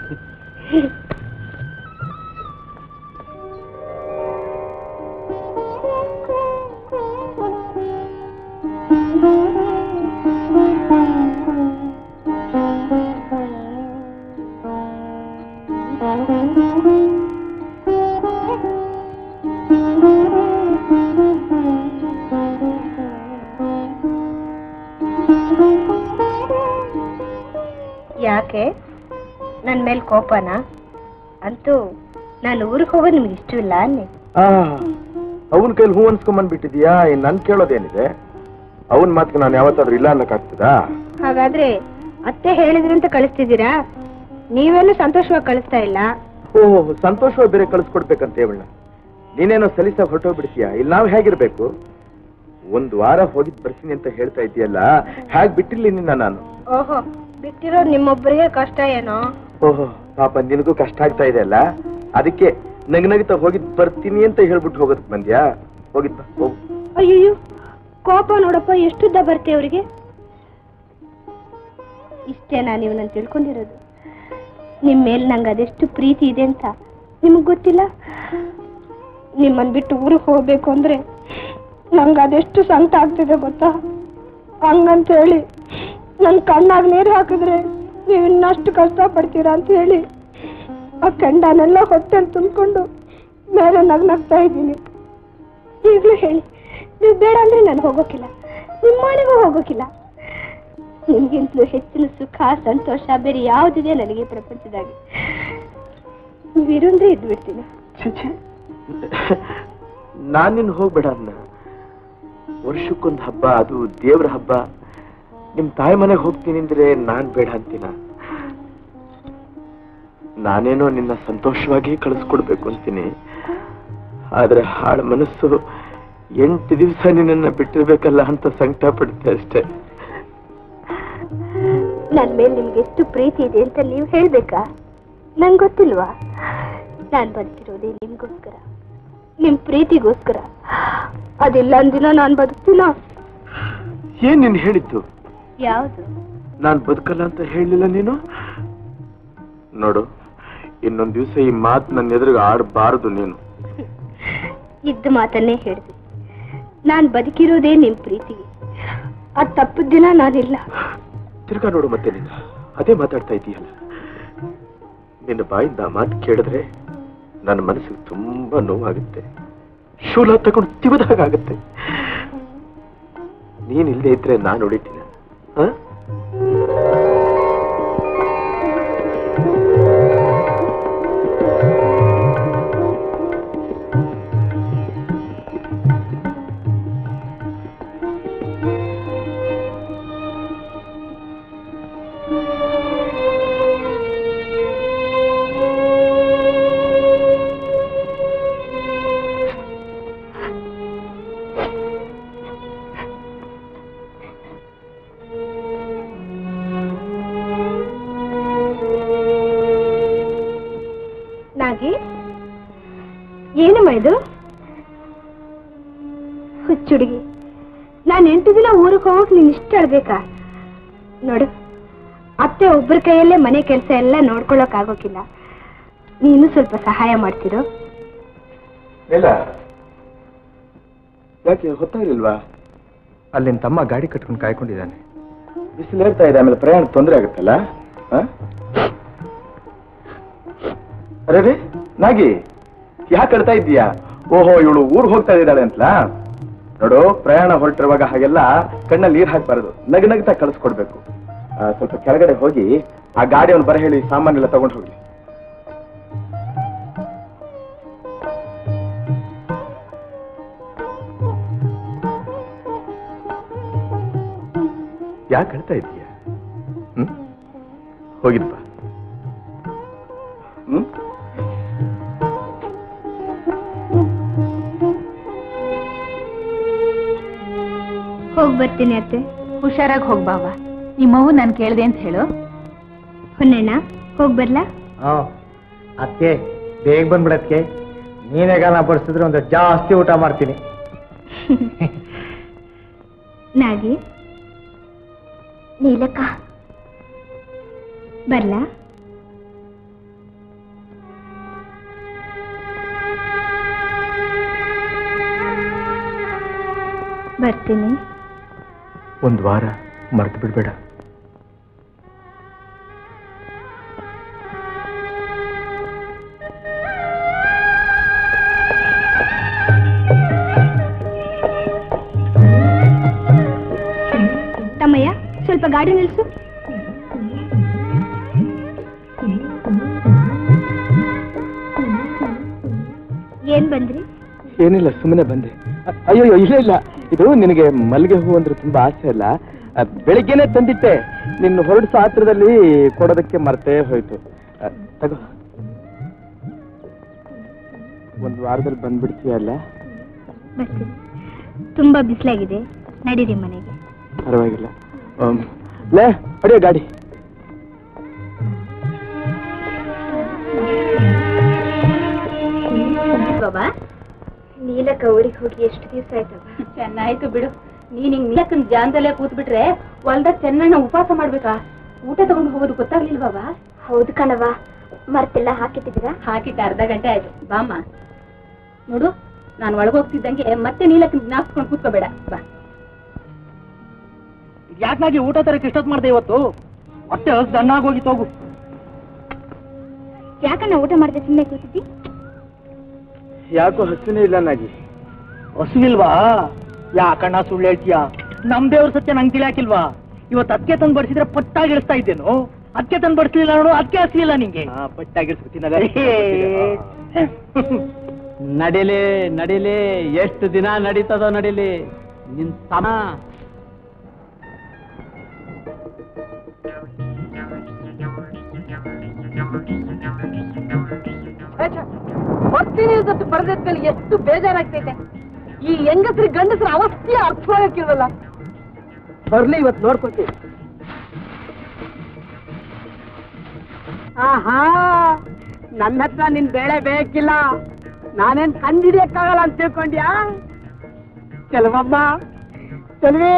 ಯಾಕೆ ನನ್ನ ಮೇಲೆ ಕೋಪನ ಅಂತೂ ನಾನು ಊರಿಗೆ ಹೋಗೋದು ನಿಮ್ಗೆ ಇಷ್ಟವಿಲ್ಲ ಅನ್ನೆ ಅವನ ಕೈಲಿ ಹೂ ಅನ್ಸ್ಕೊಂಬಂದ್ಬಿಟ್ಟಿದ್ಯಾ ಇನ್ ನನ್ ಕೇಳೋದೇನಿದೆ ಅವನ್ ಮಾತಿಗೆ ನಾನು ಯಾವತ್ತಾದ್ರೂ ಇಲ್ಲ ಅನ್ನಕ್ಕಾಗ್ತದಾ ಹಾಗಾದ್ರೆ ಅತ್ತೆ ಹೇಳಿದ್ರು ಅಂತ ಕಳಿಸ್ತಿದ್ದೀರಾ ನೀವೇನು ಸಂತೋಷವಾಗಿ ಕಳಿಸ್ತಾ ಇಲ್ಲ ಓಹ್ ಸಂತೋಷವಾಗಿ ಬೇರೆ ಕಳಿಸ್ಕೊಡ್ಬೇಕಂತ ಹೇಳ ನೀನೇನೋ ಸಲೀಸಾಗಿ ಹೊರಟೋಗ್ಬಿಡ್ತೀಯ ಇಲ್ಲಿ ನಾವ್ ಹೇಗಿರ್ಬೇಕು ಒಂದ್ ವಾರ ಹೋಗಿದ್ ಬರ್ತೀನಿ ಅಂತ ಹೇಳ್ತಾ ಇದೆಯಲ್ಲ ಹೇಗ್ ಬಿಟ್ಟಿರ್ಲಿ ನಿನ್ನ ನಾನು ಓಹೋ ಬಿಟ್ಟಿರೋದು ನಿಮ್ಮೊಬ್ಬರಿಗೆ ಕಷ್ಟ ಏನೋ ಓಹೋ ಪಾಪ ನಿನಗೂ ಕಷ್ಟ ಆಗ್ತಾ ಇದೆ ಅಲ್ಲ ಅದಕ್ಕೆ ನಗನಗಿತ ಹೋಗಿದ್ ಬರ್ತೀನಿ ಅಂತ ಹೇಳ್ಬಿಟ್ಟು ಹೋಗೋದಕ್ ಬಂದ್ಯಾ ಹೋಗಿದ್ ಬಾ ಹೋಗು ಅಯ್ಯಯ್ಯೋ ಕೋಪ ನೋಡಪ್ಪ ಎಷ್ಟುದ್ದ ಬರ್ತೆ ಅವರಿಗೆ ಇಷ್ಟೇನಾ ನೀವು ನಾನು ತಿಳ್ಕೊಂಡಿರೋದು ನಿಮ್ಮ ಮೇಲೆ ನಂಗೆ ಅದೆಷ್ಟು ಪ್ರೀತಿ ಇದೆ ಅಂತ ನಿಮಗೆ ಗೊತ್ತಿಲ್ಲ ನಿಮ್ಮನ್ನ ಬಿಟ್ಟು ಊರಿಗೆ ಹೋಗ್ಬೇಕು ಅಂದ್ರೆ ನಂಗೆ ಅದೆಷ್ಟು ಸಂಕಟ ಆಗ್ತಿದೆ ಗೊತ್ತಾ ಹಂಗಂತ ಹೇಳಿ ನನ್ನ ಕಣ್ಣಾಗ ನೀರು ಹಾಕಿದ್ರೆ ನೀವು ಇನ್ನಷ್ಟು ಕಷ್ಟ ಪಡ್ತೀರಾ ಅಂತ ಹೇಳಿ ಆ ಕೆಂಡನೆಲ್ಲ ಹೊಟ್ಟೆಲ್ ತುಂಬಿಕೊಂಡು ಮೇಲೆ ನಗ್ ನಗ್ತಾ ಇದ್ದೀನಿ ಈಗಲೂ ಹೇಳಿ ನೀವು ಬೇಡ ಅಂದ್ರೆ ನಾನು ಹೋಗೋಕಿಲ್ಲ ನಿಮ್ಮ ಮನೆಗೂ ಹೋಗೋಕಿಲ್ಲ ನಿಮ್ಗಿಂತಲೂ ಹೆಚ್ಚಿನ ಸುಖ ಸಂತೋಷ ಬೇರೆ ಯಾವುದಿದೆ ನನಗೆ ಈ ಪ್ರಪಂಚದಾಗೆ ನೀವಿರುಂದ್ರೆ ಇದ್ದು ಬಿಡ್ತೀನಿ ನಾನ್ ನಿನ್ ಹೋಗ್ಬೇಡ ಅನ್ನ ವರ್ಷಕ್ಕೊಂದ್ ಹಬ್ಬ ಅದು ದೇವ್ರ ಹಬ್ಬ ನಿಮ್ ತಾಯಿ ಮನೆಗೆ ಹೋಗ್ತೀನಿ ಅಂದ್ರೆ ನಾನ್ ಬೇಡ ಅಂತೀನ ನಾನೇನೋ ನಿನ್ನ ಸಂತೋಷವಾಗಿ ಕಳಿಸ್ಕೊಡ್ಬೇಕು ಅಂತೀನಿ ಆದ್ರೆ ಹಾಳ ಮನಸ್ಸು ಎಂಟು ದಿವಸ ನಿನ್ನನ್ನ ಬಿಟ್ಟಿರ್ಬೇಕಲ್ಲ ಅಂತ ಸಂಕಟ ಪಡುತ್ತೆ ಅಷ್ಟೇ ನನ್ನ ಮೇಲೆ ನಿಮ್ಗೆ ಎಷ್ಟು ಪ್ರೀತಿ ಇದೆ ಅಂತ ನೀವು ಹೇಳ್ಬೇಕಾ ನಂಗೆ ಗೊತ್ತಿಲ್ವಾ ನಾನು ಬದುಕಿರೋದೇ ನಿಮ್ಗೋಸ್ಕರ ನಿಮ್ ಪ್ರೀತಿಗೋಸ್ಕರ ಅದಿಲ್ಲ ಅಂದಿನ ನಾನು ಬದುಕ್ತೀನೋ ಏನ್ ನೀನ್ ಹೇಳಿದ್ದು ಯಾವುದು ನಾನ್ ಬದುಕಲ್ಲ ಅಂತ ಹೇಳಲಿಲ್ಲ ನೀನು ನೋಡು ಇನ್ನೊಂದ್ ದಿವಸ ಈ ಮಾತು ನನ್ನ ಎದುರಿಗೆ ಆಡಬಾರದು ನೀನು ಇದ್ದ ಮಾತನ್ನೇ ಹೇಳಿದೆ ನಾನು ಬದುಕಿರೋದೇ ನಿಮ್ ಪ್ರೀತಿಗೆ ಅದು ತಪ್ಪಿದ ದಿನ ನಾನಿಲ್ಲ ತಿರ್ಗಾ ನೋಡು ಮತ್ತೆ ನೀನು ಅದೇ ಮಾತಾಡ್ತಾ ಇದೀಯಲ್ಲ ನಿನ್ನ ಬಾಯಿಂದ ಆ ಮಾತು ಕೇಳಿದ್ರೆ ನನ್ನ ಮನಸ್ಸಿಗೆ ತುಂಬಾ ನೋವಾಗುತ್ತೆ ಶೂಲ ತಗೊಂಡು ತಿವಿದ ಹಾಗಾಗುತ್ತೆ ನೀನ್ ಇಲ್ಲದೆ ಇದ್ರೆ ನಾನು ಹೊಡಿತೀನಿ ಹ ಇದು ಹುಚ್ಚುಡುಗಿ ನಾನು ಎಂಟು ದಿನ ಊರಿಗೆ ಹೋಗಕ್ ನೀನ್ ಇಷ್ಟ ಅಳ್ಬೇಕಾ ನೋಡು ಅತ್ತೆ ಒಬ್ಬರ ಕೈಯಲ್ಲೇ ಮನೆ ಕೆಲಸ ಎಲ್ಲ ನೋಡ್ಕೊಳಕ್ ಆಗೋಕಿಲ್ಲ ನೀನು ಸ್ವಲ್ಪ ಸಹಾಯ ಮಾಡ್ತಿರೋ ಇಲ್ಲ ಯಾಕೆ ಹೊತ್ತಾಗಿಲ್ವಾ ಅಲ್ಲಿ ನಿನ್ ತಮ್ಮ ಗಾಡಿ ಕಟ್ಕೊಂಡು ಕಾಯ್ಕೊಂಡಿದ್ದಾನೆ ಬಿಸಿಲು ಏರ್ತಾ ಇದೆ ಆಮೇಲೆ ಪ್ರಯಾಣ ತೊಂದರೆ ಆಗುತ್ತಲ್ಲ ಆ? ಅರೆ ರೇ ನಾಗಿ ಯಾಕೆ ಅಳ್ತಾ ಇದ್ದೀಯಾ ಓಹೋ ಇವಳು ಊರ್ ಹೋಗ್ತಾ ಇದ್ದಾಳೆ ಅಂತಲಾ ನೋಡು ಪ್ರಯಾಣ ಹೊರಟಿರುವಾಗ ಹಾಗೆಲ್ಲ ಕಣ್ಣಲ್ಲಿ ನೀರ್ ಹಾಕ್ಬಾರದು ನಗ ನಗ್ತಾ ಕಳಿಸ್ಕೊಡ್ಬೇಕು ಆ, ಸ್ವಲ್ಪ ಕೆಳಗಡೆ ಹೋಗಿ ಆ ಗಾಡಿಯನ್ನು ಬರ ಹೇಳಿ ಸಾಮಾನೆಲ್ಲ ತಗೊಂಡು ಹೋಗಿ ಯಾಕೆ ಹೇಳ್ತಾ ಇದೀಯ ಹ್ಮ್ ಹೋಗಿದ್ಪ ಹ್ಮ್ ಹೋಗ್ ಬರ್ತೀನಿ ಅತ್ತೆ ಹುಷಾರಾಗಿ ಹೋಗ್ಬಾವ ನಿಮ್ಮವ್ವ ನಾನು ಕೇಳ್ದೆ ಅಂತ ಹೇಳು ಹೊನ್ನಣ್ಣ ಹೋಗ್ ಬರ್ಲಾ ಹಾ ಅದಕ್ಕೆ ಬೇಗ ಬಂದ್ಬಿಡತ್ಕೆ ನೀನೇ ಗಾನ ಬಡಿಸಿದ್ರೆ ಒಂದು ಜಾಸ್ತಿ ಊಟ ಮಾಡ್ತೀನಿ ನಾಗಿ ನೀಲಕ್ಕ ಬರ್ಲಾ ಬರ್ತೀನಿ ಒಂದು ವಾರ ಮರ್ತು ಬಿಡ್ಬೇಡ ತಮ್ಮಯ್ಯ ಸ್ವಲ್ಪ ಗಾಡಿ ನಿಲ್ಸು ಏನ್ ಬಂದ್ರಿ ಏನಿಲ್ಲ ಸುಮ್ಮನೆ ಬಂದೆ ಅ- ಅಯ್ಯೋ ಇಲ್ಲ ಇಲ್ಲ ಇದು ನಿನಗೆ ಮಲ್ಲಿಗೆ ಹೂ ಅಂದ್ರೆ ತುಂಬಾ ಆಸೆ ಅಲ್ಲ ಅ, ಬೆಳಿಗ್ಗೆನೆ ತಂದಿಟ್ಟೆ ನಿನ್ನ ಹೊರಡಿಸೋ ಆತ್ರದಲ್ಲಿ ಕೊಡೋದಕ್ಕೆ ಮರ್ತೇ ಹೋಯ್ತು ಅ, ತಗೋ ಒಂದು ವಾರದಲ್ಲಿ ಬಂದ್ಬಿಡ್ತೀಯಲ್ಲ ಬರ್ತೀನಿ ತುಂಬಾ ಬಿಸಿಲಾಗಿದೆ ನಡೀರಿ ಮನೆಗೆ ಪರವಾಗಿಲ್ಲ ಅಮ್, ಲೇ ಹೊಡಿಯೋ ಗಾಡಿ ಬಾಬಾ ನೀಲಕ್ಕ ಊರಿಗೆ ಹೋಗಿ ಎಷ್ಟು ದಿವಸ ಆಯ್ತವ ಚೆನ್ನಾಯ್ತು ಬಿಡು ನೀನ್ ಹಿಂಗ್ ನೀಲಕ್ಕನ್ ಜಾನದಲ್ಲೇ ಕೂತ್ ಬಿಟ್ರೆ ಹೊಲ್ದಾಗ ಚೆನ್ನಣ್ಣ ಉಪವಾಸ ಮಾಡ್ಬೇಕಾ ಊಟ ತಗೊಂಡು ಹೋಗೋದು ಗೊತ್ತಾಗ್ಲಿಲ್ವಾವ ಹೌದು ಕಣವ ಮರ್ತೆಲ್ಲ ಹಾಕಿಟ್ಟಿದ್ದೀರಾ ಹಾಕಿಟ್ಟ ಅರ್ಧ ಗಂಟೆ ಆಯ್ತು ಬಾಮ್ಮ ನೋಡು ನಾನು ಒಳಗೋಗ್ತಿದ್ದಂಗೆ ಮತ್ತೆ ನೀಲಕ್ಕನ್ ಜ್ಞಾಪಿಸ್ಕೊಂಡು ಕೂತ್ಕೋಬೇಡ ಬಾ ಯಾಕಾಗಿ ಊಟ ತರಕ್ಕೆ ಇಷ್ಟೊತ್ತು ಮಾಡ್ದೆ ಇವತ್ತು ಹೊಟ್ಟೆ ದಣ್ಣಾಗೋಗಿ ಹೋಗು ಯಾಕಣ್ಣ ಊಟ ಮಾಡದೆ ಸುಮ್ಮನೆ ಕೂತಿದ್ದಿ ಯಾಕೋ ಹಸಿನೇ ಇಲ್ಲ ನಾಗಿ ಹಸುವಿಲ್ವಾ ಯಾಕಣ್ಣ ಸುಳ್ಳು ಹೇಳ್ತೀಯ ನಮ್ ದೇವ್ರ ಸತ್ಯ ನಂಗೆ ತಿಳಿಯಾಕಿಲ್ವಾ ಇವತ್ತು ಅದಕ್ಕೆ ತಂದು ಬಡಿಸಿದ್ರೆ ಪಟ್ಟಾಗಿ ಇಳಿಸ್ತಾ ಇದ್ದೇನು ಅದಕ್ಕೆ ತಂದು ಬಡಿಸ್ಲಿಲ್ಲ ನೋಡು ಅದಕ್ಕೆ ಹಸಿಲಿಲ್ಲ ನಿಂಗೆ ನಡಿಲಿ ನಡಿಲಿ ಎಷ್ಟು ದಿನ ನಡೀತದೋ ನಡಿಲಿ ನಿನ್ ಸಮ ಬರ್ತೀನಿ ಅಂತ ಬರೆದಿದ್ಮೇಲೆ ಎಷ್ಟು ಬೇಜಾರಾಗ್ತೈತೆ ಈ ಹೆಂಗಸ್ರಿ ಗಂಡಸ್ರ ಅವಸ್ಥೆ ಅರ್ಥವಾಗಕ್ಕಿಲ್ವಲ್ಲ ಬರ್ಲಿ ಇವತ್ತು ನೋಡ್ಕೊತೀವಿ ಆಹಾ ನನ್ನ ಹತ್ರ ನಿನ್ ಬೇಳೆ ಬೇಕಿಲ್ಲ ನಾನೇನ್ ಕಂಡಿಡಿಯಕ್ಕಾಗಲ್ಲ ಅಂತ ತಿಳ್ಕೊಂಡ್ಯಾ ಕೆಲವಮ್ಮ ಚೆಲ್ವಿ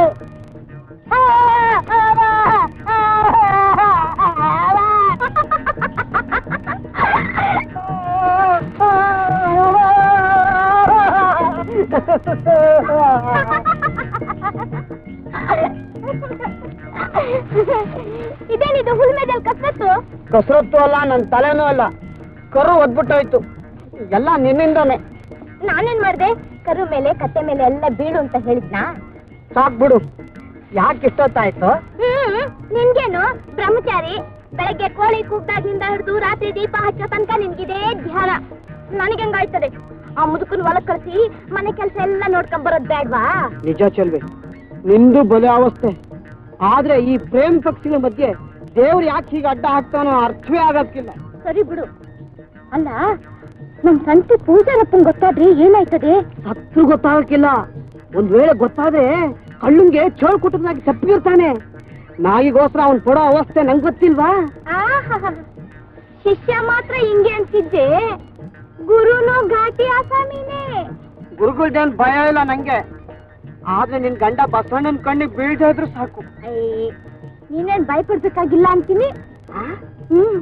ಇದೇನಿದು ಹುಲ್ಮೇದಲ್ಲಿ ಕಸರತ್ತು ಕಸರತ್ತು ಅಲ್ಲ ನನ್ನ ತಲೆನೂ ಅಲ್ಲ ಕರು ಒದ್ಬಿಟ್ಟೋಯ್ತು ಎಲ್ಲ ನಿನ್ನಿಂದಾನೆ ನಾನೇನ್ ಮಾಡ್ದೆ ಕರು ಮೇಲೆ ಕತ್ತೆ ಮೇಲೆ ಎಲ್ಲ ಬೀಳು ಅಂತ ಹೇಳಿದ್ನಾ ಸಾಕ್ ಬಿಡು ಯಾಕೆ ಇಷ್ಟೊತ್ತಾಯ್ತು ಹ್ಮ್ ನಿನ್ಗೇನು ಬ್ರಹ್ಮಚಾರಿ ಬೆಳಗ್ಗೆ ಕೋಳಿ ಕೂಗ್ದಾಗಿಂದ ಹಿಡಿದು ರಾತ್ರಿ ದೀಪ ಹಚ್ಚೋ ತನಕ ನಿನ್ಗಿದೇ ಧ್ಯಾನ ನನಗೆಂಗಾಯ್ತದೆ ಆ ಮುದುಕನ್ ಹೊಲಕ್ ಕಳ್ಸಿ ಮನೆ ಕೆಲಸ ಎಲ್ಲ ನೋಡ್ಕೊಂಡ್ ಬರೋದ್ ಬೇಡ್ವಾ ನಿಜ ಚೆಲ್ವೆ ನಿಂದು ಬಲೆ ಅವಸ್ಥೆ ಆದ್ರೆ ಈ ಪ್ರೇಮ್ ಪಕ್ಷಿಗಳ ಮಧ್ಯೆ ದೇವ್ರು ಯಾಕೆ ಹೀಗೆ ಅಡ್ಡ ಹಾಕ್ತಾನೋ ಅರ್ಥವೇ ಆಗಕ್ಕಿಲ್ಲ ಸರಿ ಬಿಡು ಅಲ್ಲ ನಮ್ ಸಂತೆ ಪೂಜಾರಪ್ಪನ್ ಗೊತ್ತಾದ್ರೆ ಏನಾಯ್ತದೆ ಹತ್ತು ಗೊತ್ತಾಗಕ್ಕಿಲ್ಲ ಒಂದ್ ವೇಳೆ ಗೊತ್ತಾದ್ರೆ ಕಳ್ಳುಂಗೆ ಚೋಳ್ ಕುಟುಂಬನಾಗಿ ತಪ್ಪಿರ್ತಾನೆ ನಾಯಿಗೋಸ್ಕರ ಅವ್ನ್ ಕೊಡೋ ಅವಸ್ಥೆ ನಂಗೆ ಗೊತ್ತಿಲ್ವಾ ಆಹಾಹಾ. ಶಿಷ್ಯ ಮಾತ್ರ ಹಿಂಗೆ ಅಂತಿದ್ದೆ ಗುರುನು ಘಾಟಿ ಆಸಾಮಿನೇ ಗುರುಗಳ್ದೇನ್ ಭಯ ಇಲ್ಲ ನಂಗೆ ಆದ್ರೆ ನಿನ್ ಗಂಡ ಬಸವಣ್ಣನ ಕಣ್ಣಿಗೆ ಬೀಳ್ತಾ ಇದ್ರು ಸಾಕು ನೀನೇನ್ ಭಯಪಡ್ಬೇಕಾಗಿಲ್ಲ ಅಂತೀನಿ ಹ್ಮ್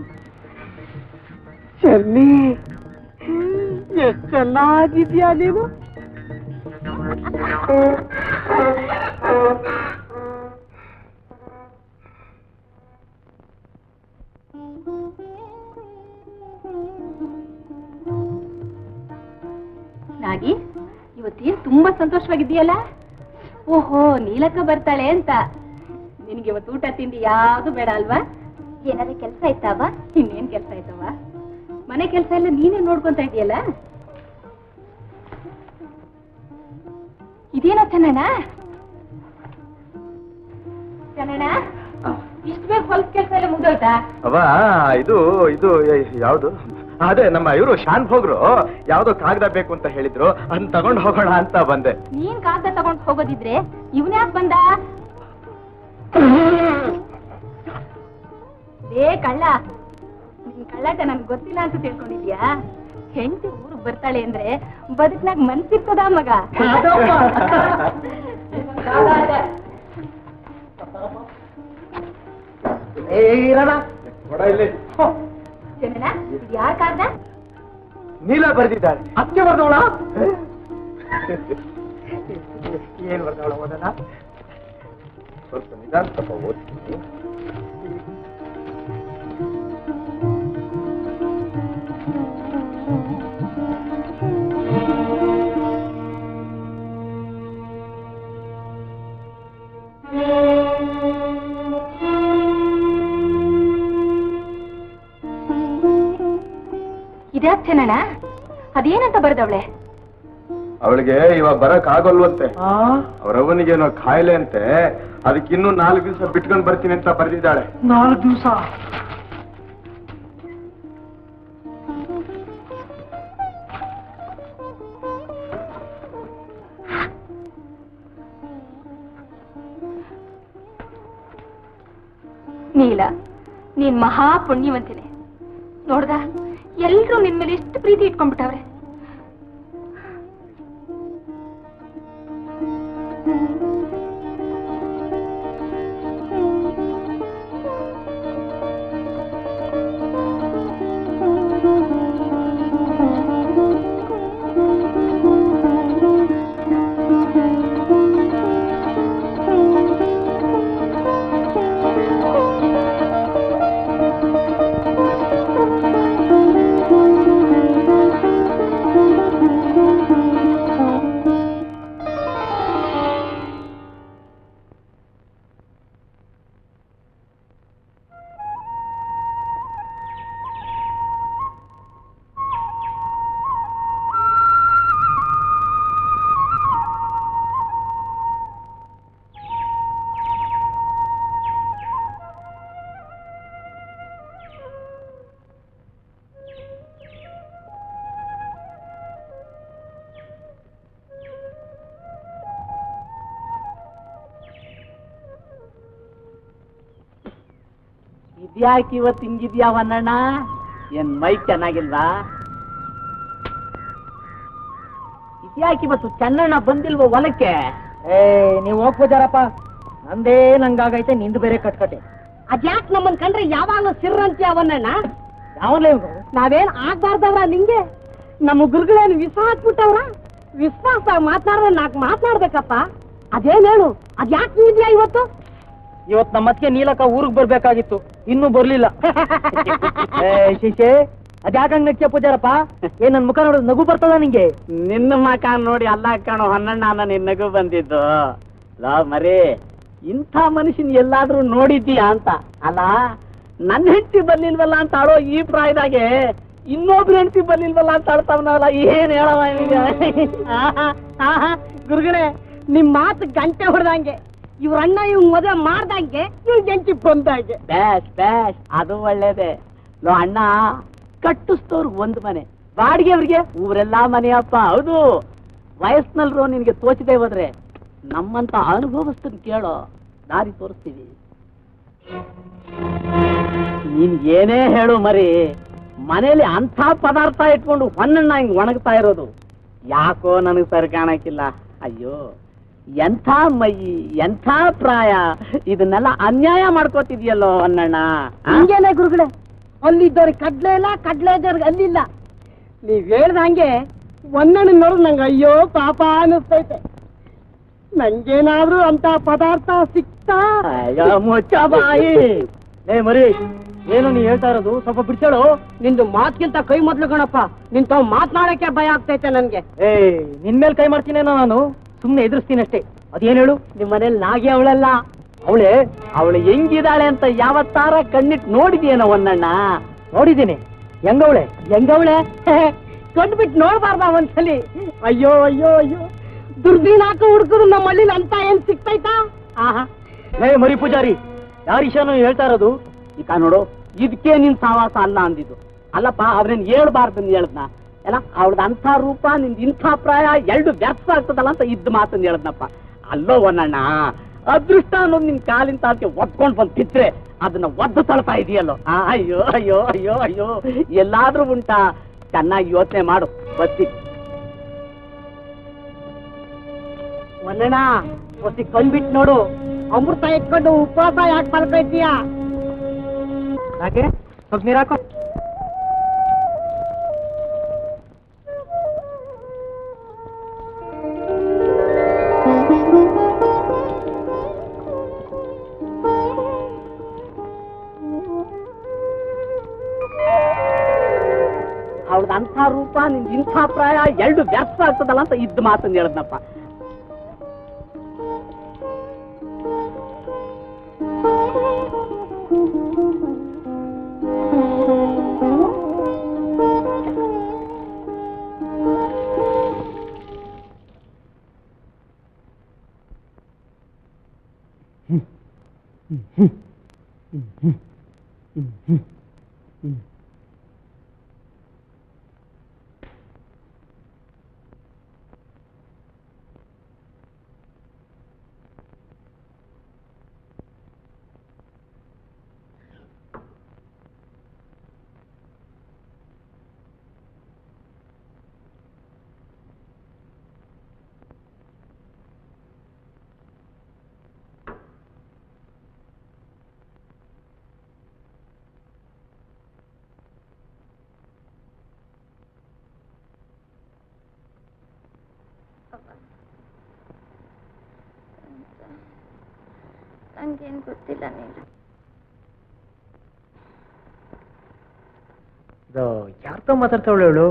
ಚೆನ್ನಿ ಎಷ್ಟ್ ಚೆನ್ನಾಗಿದ್ಯಾ ನೀನು ನಾಗಿ ಇವತ್ತೇನ್ ತುಂಬಾ ಸಂತೋಷವಾಗಿದ್ದೀಯಲ್ಲ ಓಹೋ ನೀಲಕ್ಕ ಬರ್ತಾಳೆ ಅಂತ ನಿನಗೆ ಇವತ್ತು ಊಟ ತಿಂಡಿ ಯಾವ್ದು ಬೇಡ ಅಲ್ವಾ ಏನಾದ್ರೆ ಕೆಲಸ ಆಯ್ತಾವ ಇನ್ನೇನ್ ಕೆಲಸ ಆಯ್ತವ ಮನೆ ಕೆಲಸ ಎಲ್ಲ ನೀನೇ ನೋಡ್ಕೊಂತ ಇದೆಯಲ್ಲ ಇದೇನೋ ಚೆನ್ನಣ್ಣ ಚೆನ್ನಣ್ಣ ಇಷ್ಟು ಬೇಗ ಹೊಲಸ್ ಕೆಲಸ ಎಲ್ಲ ಮುಗ್ದೋಯ್ತಾ ಅವ ಇದು ಇದು ಯಾವುದು ಅದೇ ನಮ್ಮ ಇವರು ಶಾನ್ ಹೋಗ್ರು ಯಾವ್ದೋ ಕಾಗದ ಬೇಕು ಅಂತ ಹೇಳಿದ್ರು ಅದ್ ತಗೊಂಡ್ ಹೋಗೋಣ ಅಂತ ಬಂದೆ ನೀನ್ ಕಾಗದ ತಗೊಂಡ್ ಹೋಗೋದಿದ್ರೆ ಇವನ್ ಯಾಕೆ ಬಂದ ಲೇ ಕಳ್ಳ ನಿನ್ ಕಳ್ಳಟ ನನ್ಗೆ ಗೊತ್ತಿಲ್ಲ ಅಂತ ತಿಳ್ಕೊಂಡಿದ್ಯಾ ಹೆಂಡತಿ ಊರಿಗೆ ಬರ್ತಾಳೆ ಅಂದ್ರೆ ಬದುಕ್ನಾಗ ಮನ್ಸಿರ್ತದ ಮಗ ಕೊಡ ಇಲ್ಲಿ ಜನನ ಯಾರ ಕಾಗದ ನೀಲ ಬರ್ದಿದ್ದಾಳೆ ಅಕ್ಕೆ ಬರ್ದವಳ ಏನ್ ಬರ್ದವಳ ಓದನ ಸ್ವಲ್ಪ ನಿಧಾನ ಸ್ವಲ್ಪ ಓದ್ತೀನಿ ಇದ್ಯಾಕ್ ಚೆನ್ನಣ್ಣ ಅದೇನಂತ ಬರ್ದವಳೆ ಅವಳಿಗೆ ಇವಾಗ ಬರಕ್ ಆಗೋಲ್ವಂತೆ ಅವರವನಿಗೇನೋ ಕಾಯಿಲೆ ಅಂತೆ ಅದಕ್ಕೆ ಇನ್ನೂ ನಾಲ್ಕು ದಿವಸ ಬಿಟ್ಕೊಂಡ್ ಬರ್ತೀನಿ ಅಂತ ಬರ್ದಿದ್ದಾಳೆ ನಾಲ್ಕು ದಿವಸ ನೀಲ ನೀನ್ ಮಹಾ ಪುಣ್ಯವಂತಿನಿ ನೋಡ್ದ ಎಲ್ರೂ ನಿನ್ ಮೇಲೆ ಎಷ್ಟು ಪ್ರೀತಿ ಇಟ್ಕೊಂಡ್ಬಿಟ್ಟವ್ರೆ ಇದ್ಯಾಕೆ ಇವತ್ತು ಹಿಂಗಿದ್ಯಾ ವನ್ನಣ್ಣ ಏನ್ ಮೈ ಚೆನ್ನಾಗಿಲ್ವಾ ಇದ್ಯಾಕೆ ಇವತ್ತು ಚೆನ್ನಣ್ಣ ಬಂದಿಲ್ವೋ ಹೊಲಕ್ಕೆ ಏ ನೀವ್ ಹೋಗ್ ಪೂಜಾರಪ್ಪ ನಂದೇ ನಂಗಾಗೈತೆ ನಿಂದು ಬೇರೆ ಕಟ್ಕತೆ ಅದ್ಯಾಕ್ ನಮ್ಮನ್ ಕಂಡ್ರೆ ಯಾವಾಗ್ಲೂ ಸಿರ್ರಂತಿ ಅವನಣ್ಣ ಯಾವನ್ಲೇ ಇವ್ನು? ನಾವೇನ್ ಆಗ್ಬಾರ್ದವ್ರ ನಿಂಗೆ ನಮ್ಮ ಗುರುಗಳೇನು ವಿಷ ಹಾಕ್ಬಿಟ್ಟವ್ರ ವಿಶ್ವಾಸ ಮಾತನಾಡ್ರೆ ನಾಕ್ ಮಾತನಾಡ್ಬೇಕಪ್ಪ ಅದೇನ್ ಹೇಳು ಅದ್ಯಾಕ್ ನೀದ್ಯಾ ಇವತ್ತು ಇವತ್ ನಮ್ಮತ್ಗೆ ನೀಲಕ್ಕ ಊರಿಗೆ ಬರ್ಬೇಕಾಗಿತ್ತು ಇನ್ನೂ ಬರ್ಲಿಲ್ಲ ಏ ಶಿಶೆ ಅದ್ಯಾಕಂಗ್ ನಗ್ತೀಯ ಪೂಜಾರಪ್ಪ ಏನ್ ನನ್ ಮುಖ ನೋಡಿದ್ ನಗು ಬರ್ತದ ನಿಂಗೆ ನಿನ್ನ ಮಕ ನೋಡಿ ಅಲ್ಲ ಕಣೋ ಹನ್ನಣ್ಣ ನಾನು ನಗು ಬಂದಿದ್ದು ಲಾ ಮರಿ ಇಂಥ ಮನುಷ್ಯನ್ ಎಲ್ಲಾದ್ರೂ ನೋಡಿದ್ದೀಯಾ ಅಂತ ಅಲ್ಲ ನನ್ನ ಹೆಂಡತಿ ಬರ್ಲಿಲ್ವಲ್ಲ ಅಂತ ಆಡೋ ಈ ಪ್ರಾಯದಾಗೆ ಇನ್ನೊಬ್ರು ಹೆಂಡತಿ ಬರ್ಲಿಲ್ವಲ್ಲ ಅಂತ ಆಡ್ತಾವನಲ್ಲ ಏನ್ ಹೇಳವ ಈಗ ಆಹಾ, ಆಹಾ, ಗುರುಗಳೇ ನಿಮ್ ಮಾತು ಗಂಟೆ ಹೊಡೆದಂಗೆ ಇವ್ರ ಅಣ್ಣ ಇವ್ ಮದುವೆ ಮಾಡ್ದಂಗೆ ಇವ್ ಜಂಟಿ ಬಂದಂಗೆ ಬ್ಯಾಸ್ ಬ್ಯಾಸ್ ಅದು ಒಳ್ಳೇದೆ ಲೋ ಅಣ್ಣ ಕಟ್ಟಿಸ್ತವ್ರು ಒಂದ್ ಮನೆ ಬಾಡಿಗೆ ಅವ್ರಿಗೆ ಊರೆಲ್ಲಾ ಮನೆಯಪ್ಪ ಹೌದು ವಯಸ್ಸಿನಲ್ರು ನಿನಗೆ ತೋಚದೆ ಹೋದ್ರೆ ನಮ್ಮಂತ ಅನುಭವಸ್ತನ್ ಕೇಳೋ ದಾರಿ ತೋರಿಸ್ತೀವಿ ನೀನ್ ಏನೇ ಹೇಳು ಮರಿ ಮನೇಲಿ ಅಂಥ ಪದಾರ್ಥ ಇಟ್ಕೊಂಡು ಹೊನ್ನಣ್ಣ ಹಿಂಗ್ ಒಣಗ್ತಾ ಇರೋದು ಯಾಕೋ ನನಗೆ ಸರಿ ಕಾಣಕ್ಕಿಲ್ಲ ಅಯ್ಯೋ ಎಂಥ ಮೈ ಎಂಥ ಪ್ರಾಯ ಇದನ್ನೆಲ್ಲ ಅನ್ಯಾಯ ಮಾಡ್ಕೋತಿದ್ಯಲ್ಲೋ ಹೊನ್ನಣ್ಣ ಆ? ಹಂಗೇನೆ ಗುರುಗಳೇ ಅಲ್ಲಿದ್ದವ್ರಿಗೆ ಕಡ್ಲೆ ಇಲ್ಲ ಕಡ್ಲೆ ಇದ್ದವ್ರಿಗೆ ಅಲ್ಲಿಲ್ಲ ನೀವ್ ಹೇಳ್ದ ಹಂಗೆ ಒಂದಣ್ಣ ನೋಡಿದ್ ನಂಗೆ ಅಯ್ಯೋ ಪಾಪ ಅನಿಸ್ತೈತೆ ನಂಗೇನಾದ್ರೂ ಅಂತ ಪದಾರ್ಥ ಸಿಕ್ತಾ ಅಯ್ಯೋ, ಮುಚ್ಚ ಬಾಯಿ ಏ ಮರಿ ಏನು ನೀ ಹೇಳ್ತಾ ಇರೋದು ಸ್ವಲ್ಪ ಬಿಡ್ಸೇಳು ನಿಂದು ಮಾತ್ಗಿಂತ ಕೈ ಮೊದ್ಲು ಕಣಪ್ಪ ನಿನ್ ತಾವ್ ಮಾತ್ನಾಡಕ್ಕೆ ಭಯ ಆಗ್ತೈತೆ ನನ್ಗೆ ಏ ನಿನ್ ಮೇಲೆ ಕೈ ಮಾಡ್ತೀನೇನೋ ನಾನು ಸುಮ್ನೆ ಎದುರಿಸ್ತೀನಿ ಅಷ್ಟೇ ಅದೇನ್ ಹೇಳು ನಿಮ್ ಮನೇಲಿ ನಾಗಿ ಅವಳೆಲ್ಲ ಅವಳೆ ಅವಳು ಹೆಂಗಿದಾಳೆ ಅಂತ ಯಾವತ್ತಾರ ಕಣ್ಣಿಟ್ ನೋಡಿದ್ಯೇನೋ ಹೊನ್ನಣ್ಣ ನೋಡಿದ್ದೀನಿ ಹೆಂಗವಳೆ ಹೆಂಗವಳೆ ಕಂಡ್ಬಿಟ್ಟು ನೋಡ್ಬಾರ್ದ ಒಂದ್ಸಲಿ ಅಯ್ಯೋ ಅಯ್ಯೋ ಅಯ್ಯೋ ದುರ್ದಿನ ಹಾಕ ಹುಡುಗರು ನಮ್ಮ ಹಳ್ಳಿಲಿ ಅಂತ ಏನ್ ಸಿಗ್ತೈತಾ ಆಹಾ ಏ ಮರಿ ಪೂಜಾರಿ ಯಾರಿಶಾನು ಹೇಳ್ತಾ ಇರೋದು ಈಗ ನೋಡು ಇದಕ್ಕೆ ನಿನ್ ಸಾವಾಸ ಅಲ್ಲ ಅಂದಿದ್ದು ಅಲ್ಲಪ್ಪ ಅವ್ರೇನ್ ಹೇಳ್ಬಾರ್ದು ಹೇಳ್ದ್ನ ಎಲ್ಲ ಅವಳದ ಅಂಥ ರೂಪ ನಿಂದ ಇಂಥ ಪ್ರಾಯ ಎರಡು ವ್ಯರ್ಥ ಆಗ್ತದಲ್ಲ ಅಂತ ಇದ್ದ ಮಾತನ್ನ ಹೇಳದ್ನಪ್ಪ ಅಲ್ಲೋ ಒನ್ನಣ್ಣ ಅದೃಷ್ಟ ಅನ್ನೋದು ನಿನ್ ಕಾಲಿನ ತಾಳ್ಕೆ ಒದ್ಕೊಂಡ್ ಬಂದ್ ಬಿಟ್ರೆ ಅದನ್ನ ಒದ್ದು ತಳ್ತಾ ಇದೆಯಲ್ಲೋ ಆ, ಅಯ್ಯೋ ಅಯ್ಯೋ ಅಯ್ಯೋ ಅಯ್ಯೋ ಎಲ್ಲಾದ್ರೂ ಉಂಟಾ ಚೆನ್ನಾಗಿ ಯೋಚನೆ ಮಾಡು ಬತ್ತಿ ಒಂದಣ ಒಸಿ ಕಂಡ್ಬಿಟ್ಟು ನೋಡು ಅಮೃತ ಇಟ್ಕೊಂಡು ಉಪವಾಸ ಯಾಕೆ ಮಲ್ಕೈತೀಯ ಯಾಕೆ ಸ್ವಲ್ಪ ನೀರ್ ಹಾಕೋ ಅವಳದ ಅಂಥ ರೂಪ ನಿಂದ ಇಂಥ ಪ್ರಾಯ ಎರಡು ವ್ಯರ್ಥ ಆಗ್ತದಲ್ಲ ಅಂತ ಇದ್ದ ಮಾತನ್ನ ಹೇಳದ್ನಪ್ಪ ನಂಗೇನ್ ಗೊತ್ತಿಲ್ಲ ನೀನು ಇದು ಯಾರ್తో ಮಾತಾಡ್ತಾವಳು ಹೇಳು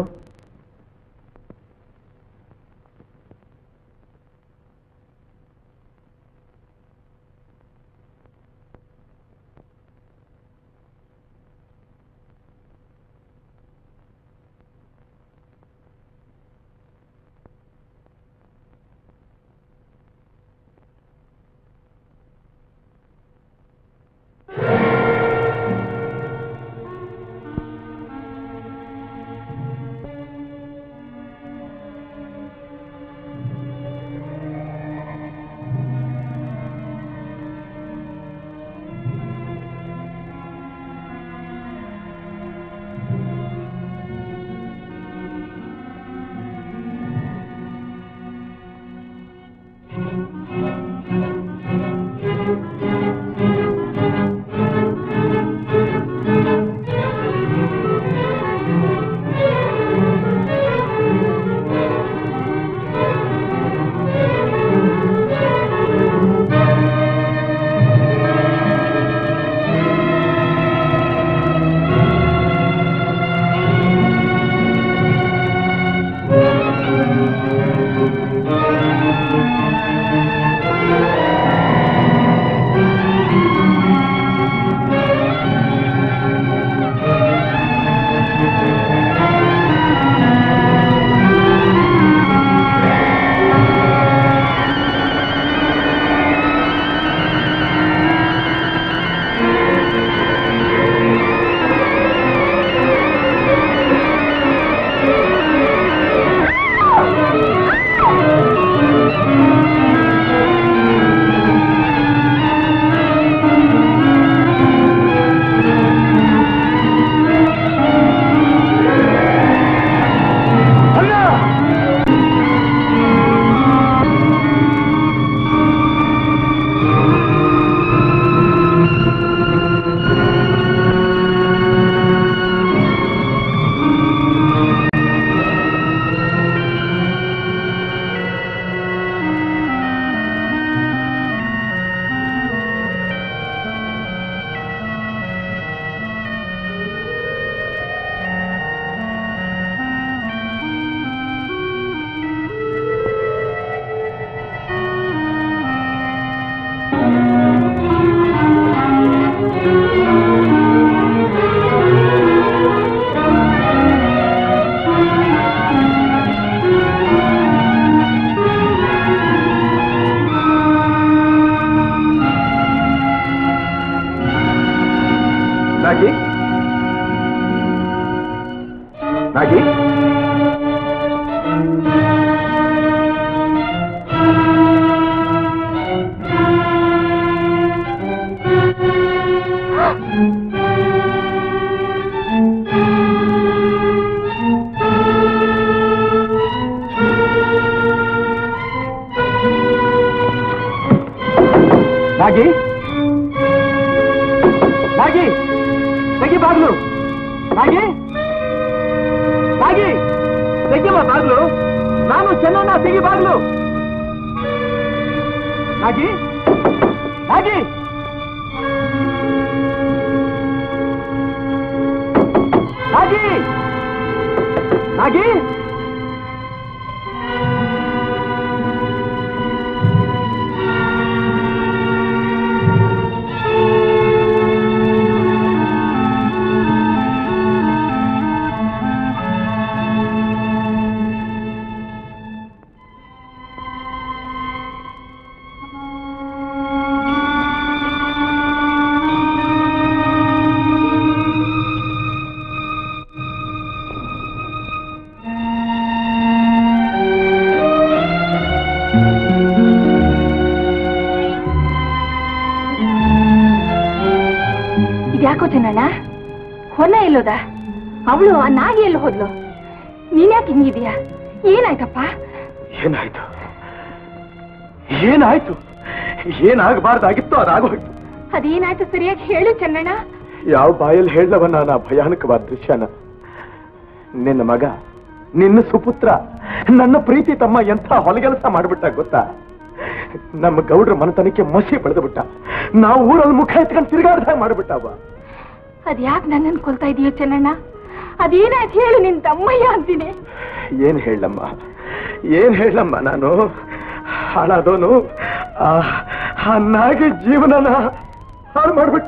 ನಾಗಿ ನಾಗಿ ತೆಗಿ ಬಾಗ್ಲು ನಾಗಿ ನಾಗಿ ತೆಗಿವ ಬಾಗ್ಲು ನಾನು ಚೆನ್ನಣ್ಣ ತೆಗಿ ಬಾಗ್ಲು ನಾಗಿ ನಾಗಿ ನಾಗಿ ನಾಗಿ ಇದ್ಯಾಕೋ ಚೆನ್ನಣ್ಣ ಹೊನ್ನ ಎಲ್ಲೋದ ಅವಳು ಆ ನಾಗಿ ಎಲ್ಲಿ ಹೋದ್ಲು ನೀನ್ಯಾಕೆ ಹಿಂಗಿದೀಯಾ ಏನಾಯ್ತಪ್ಪ ಏನಾಯ್ತು ಏನಾಯ್ತು ಏನಾಗಬಾರ್ದಾಗಿತ್ತು ಅದಾಗೋಯ್ತು ಅದೇನಾಯ್ತು ಸರಿಯಾಗಿ ಹೇಳು ಚೆನ್ನಣ್ಣ ಯಾವ ಬಾಯಲ್ಲಿ ಹೇಳವ ನಾನು ಆ ಭಯಾನಕವಾದ ದೃಶ್ಯನ ನಿನ್ನ ಮಗ ನಿನ್ನ ಸುಪುತ್ರ ನನ್ನ ಪ್ರೀತಿ ತಮ್ಮ ಎಂಥ ಹೊಲಗೆಲಸ ಮಾಡ್ಬಿಟ್ಟ ಗೊತ್ತಾ ನಮ್ಮ ಗೌಡ್ರ ಮನತನಕ್ಕೆ ಮಸಿ ಬೆಳೆದು ಬಿಟ್ಟ ನಾವು ಊರಲ್ಲಿ ಮುಖ ಎತ್ಕೊಂಡು ತಿರುಗಾಡ್ದಾಗ ಮಾಡ್ಬಿಟ್ಟವ ಅದ್ಯಾಕ್ ನನ್ನನ್ನು ಕೊಲ್ತಾ ಇದೀಯೋ ಚೆನ್ನಣ್ಣ ಅದೇನಾಯ್ತು ಹೇಳು ನಿನ್ ತಮ್ಮಯ್ಯ ಅಂತೀನಿ ಏನ್ ಹೇಳಮ್ಮ ಏನ್ ಹೇಳಮ್ಮ ನಾನು ಹಾಳಾದವನು ಆ ಆ ನಾಗಿ ಜೀವನನ ಹಾಳು ಮಾಡ್ಬಿಟ್ಟ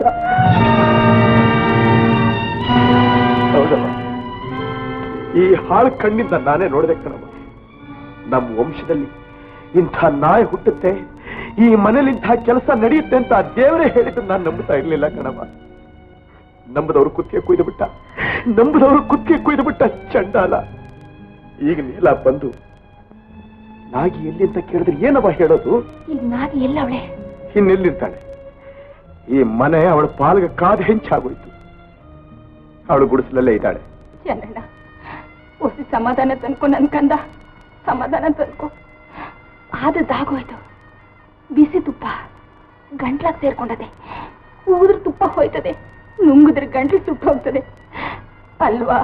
ಹೌದಮ್ಮ ಈ ಹಾಳು ಕಣ್ಣಿಂದ ನಾನೇ ನೋಡ್ದೆ ಕಣಮ್ಮ ನಮ್ಮ ವಂಶದಲ್ಲಿ ಇಂಥ ನಾಯಿ ಹುಟ್ಟುತ್ತೆ ಈ ಮನೇಲಿ ಇಂಥ ಕೆಲಸ ನಡೆಯುತ್ತೆ ಅಂತ ದೇವರೇ ಹೇಳಿದ್ದು ನಾನು ನಂಬುತ್ತಾ ಇರ್ಲಿಲ್ಲ ಕಣಮ್ಮ ನಂಬದವರು ಕುತ್ತಿಗೆ ಕುಯ್ದು ಬಿಟ್ಟ ನಂಬದವರು ಕುತ್ತಿಗೆ ಕುಯ್ದು ಬಿಟ್ಟ ಚಂಡಾಲ ಈಗ ನೀಲ ಬಂದು ನಾಗಿ ಎಲ್ಲಿ ಅಂತ ಕೇಳಿದ್ರೆ ಏನವ ಹೇಳೋದು ಈಗ ನಾಗಿ ಎಲ್ಲವಳೆ ಇನ್ನೆಲ್ಲಿರ್ತಾಳೆ ಈ ಮನೆ ಅವಳ ಪಾಲ್ಗೆ ಕಾದು ಹೆಂಚಾಗೋಯ್ತು ಅವಳು ಗುಡಿಸಲಲ್ಲೇ ಇದ್ದಾಳೆ ಚೆನ್ನಣ್ಣ ಹೊಸಿ ಸಮಾಧಾನ ತನ್ಕೊ ನನ್ ಕಂದ ಸಮಾಧಾನ ತನ್ಕೊ ಆದದ್ದಾಗೋಯ್ತು ಬಿಸಿ ತುಪ್ಪ ಗಂಟ್ಲಾಗ್ ಸೇರ್ಕೊಂಡದೆ ಊದ್ರ ತುಪ್ಪ ಹೋಯ್ತದೆ ನುಂಗಿದ್ರೆ ಗಂಟ್ಲು ಸುಟ್ಟು ಹೋಗ್ತದೆ ಅಲ್ವಾ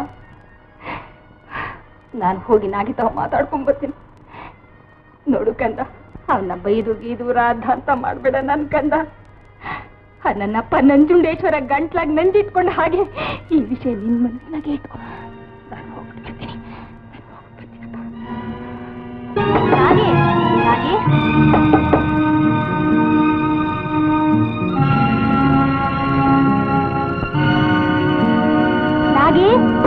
ನಾನು ಹೋಗಿ ನಾಗಿ ತಾವ ಮಾತಾಡ್ಕೊಂಡ್ ಬರ್ತೀನಿ ನೋಡು ಕಂದ ಅವನ ಬೈದು ಗೀದು ರಾಧ ಅಂತ ಮಾಡ್ಬೇಡ ನನ್ ಕಂದ ಆ ನನ್ನಪ್ಪ ನಂಜುಂಡೇಶ್ವರ ಗಂಟ್ಲಾಗ್ ನಂಜಿಟ್ಕೊಂಡು ಹಾಗೆ ಈ ವಿಷಯ ನಿನ್ ಮನಸ್ಸಿನಾಗೆ ಇಟ್ಕೊ ನಾನು ಹೋಗ್ಬಿಡ್ತೀನಿ ನಾನು ಹೋಗ್ಬಿಡ್ತೀನಪ್ಪ. ನಾಗಿ, ನಾಗಿ. ನಾಗಿ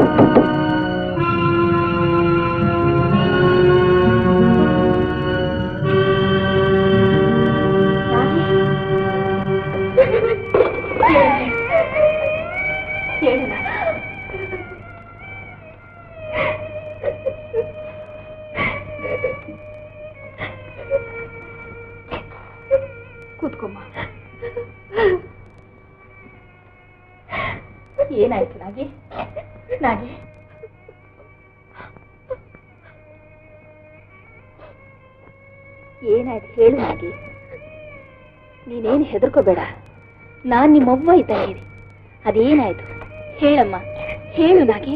ಹೇಳು ನಾಗಿ. ಕೂತ್ಕೊಮ್ಮ ಏನಾಯ್ತು ನಾಗಿ ನಾಗಿ ಏನಾಯ್ತು ಹೇಳು ನಾಗಿ ನೀನೇನು ಹೆದರ್ಕೋಬೇಡ ನಾನ್ ನಿಮ್ಮವ್ವ ಇದ್ದಂಗೆ ಅದೇನಾಯ್ತು ಹೇಳಮ್ಮ ಹೇಳು ನಾಗಿ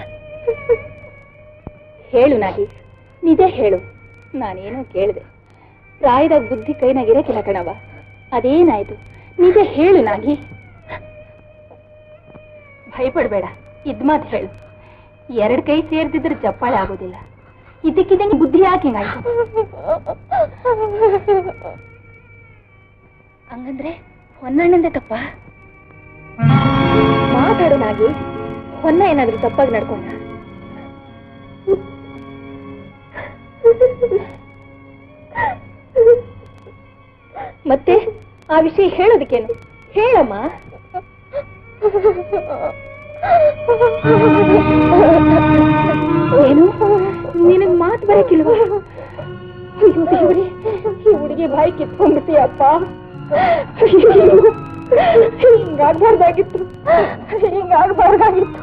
ಹೇಳು ನಾಗಿ ನಿಜ ಹೇಳು ನಾನೇನೋ ಕೇಳಿದೆ ಪ್ರಾಯದಾಗ ಬುದ್ಧಿ ಕೈನಾಗಿರಕ್ಕಿಲ್ಲ ಕಣವ ಅದೇನಾಯ್ತು ನಿಜ ಹೇಳು ನಾಗಿ ಭಯಪಡ್ಬೇಡ ಇದ್ ಮಾತು ಹೇಳು ಎರಡ್ ಕೈ ಸೇರ್ತಿದ್ರೆ ಚಪ್ಪಾಳೆ ಆಗೋದಿಲ್ಲ ಇದಕ್ಕಿದಂಗೆ ಬುದ್ಧಿ ಯಾಕೆ ಹಿಂಗಾಯ್ತು ಹಂಗಂದ್ರೆ ಹೊನ್ನಣ್ಣಂದೆ ತಪ್ಪ ಮಾತಾಡು ನಾಗಿ ಹೊನ್ನ ಏನಾದ್ರೂ ತಪ್ಪಾಗಿ ನಡ್ಕೊಂಡ ಮತ್ತೆ ಆ ವಿಷಯ ಹೇಳೋದಕ್ಕೇನು ಹೇಳಮ್ಮ ಏನು ನಿನಗ್ ಮಾತು ಬರಕಿಲ್ವಾ ಅಯ್ಯೋ ದೇವ್ರೇ ಈ ಹುಡುಗಿ ಬಾಯಿ ಕಿತ್ಕೊಂಡ್ಬಿಟ್ಟಿಯಪ್ಪ ಹಿಂಗಾಗ್ಬಾರ್ದಾಗಿತ್ತು ಹಿಂಗಾಗ್ಬಾರ್ದಾಗಿತ್ತು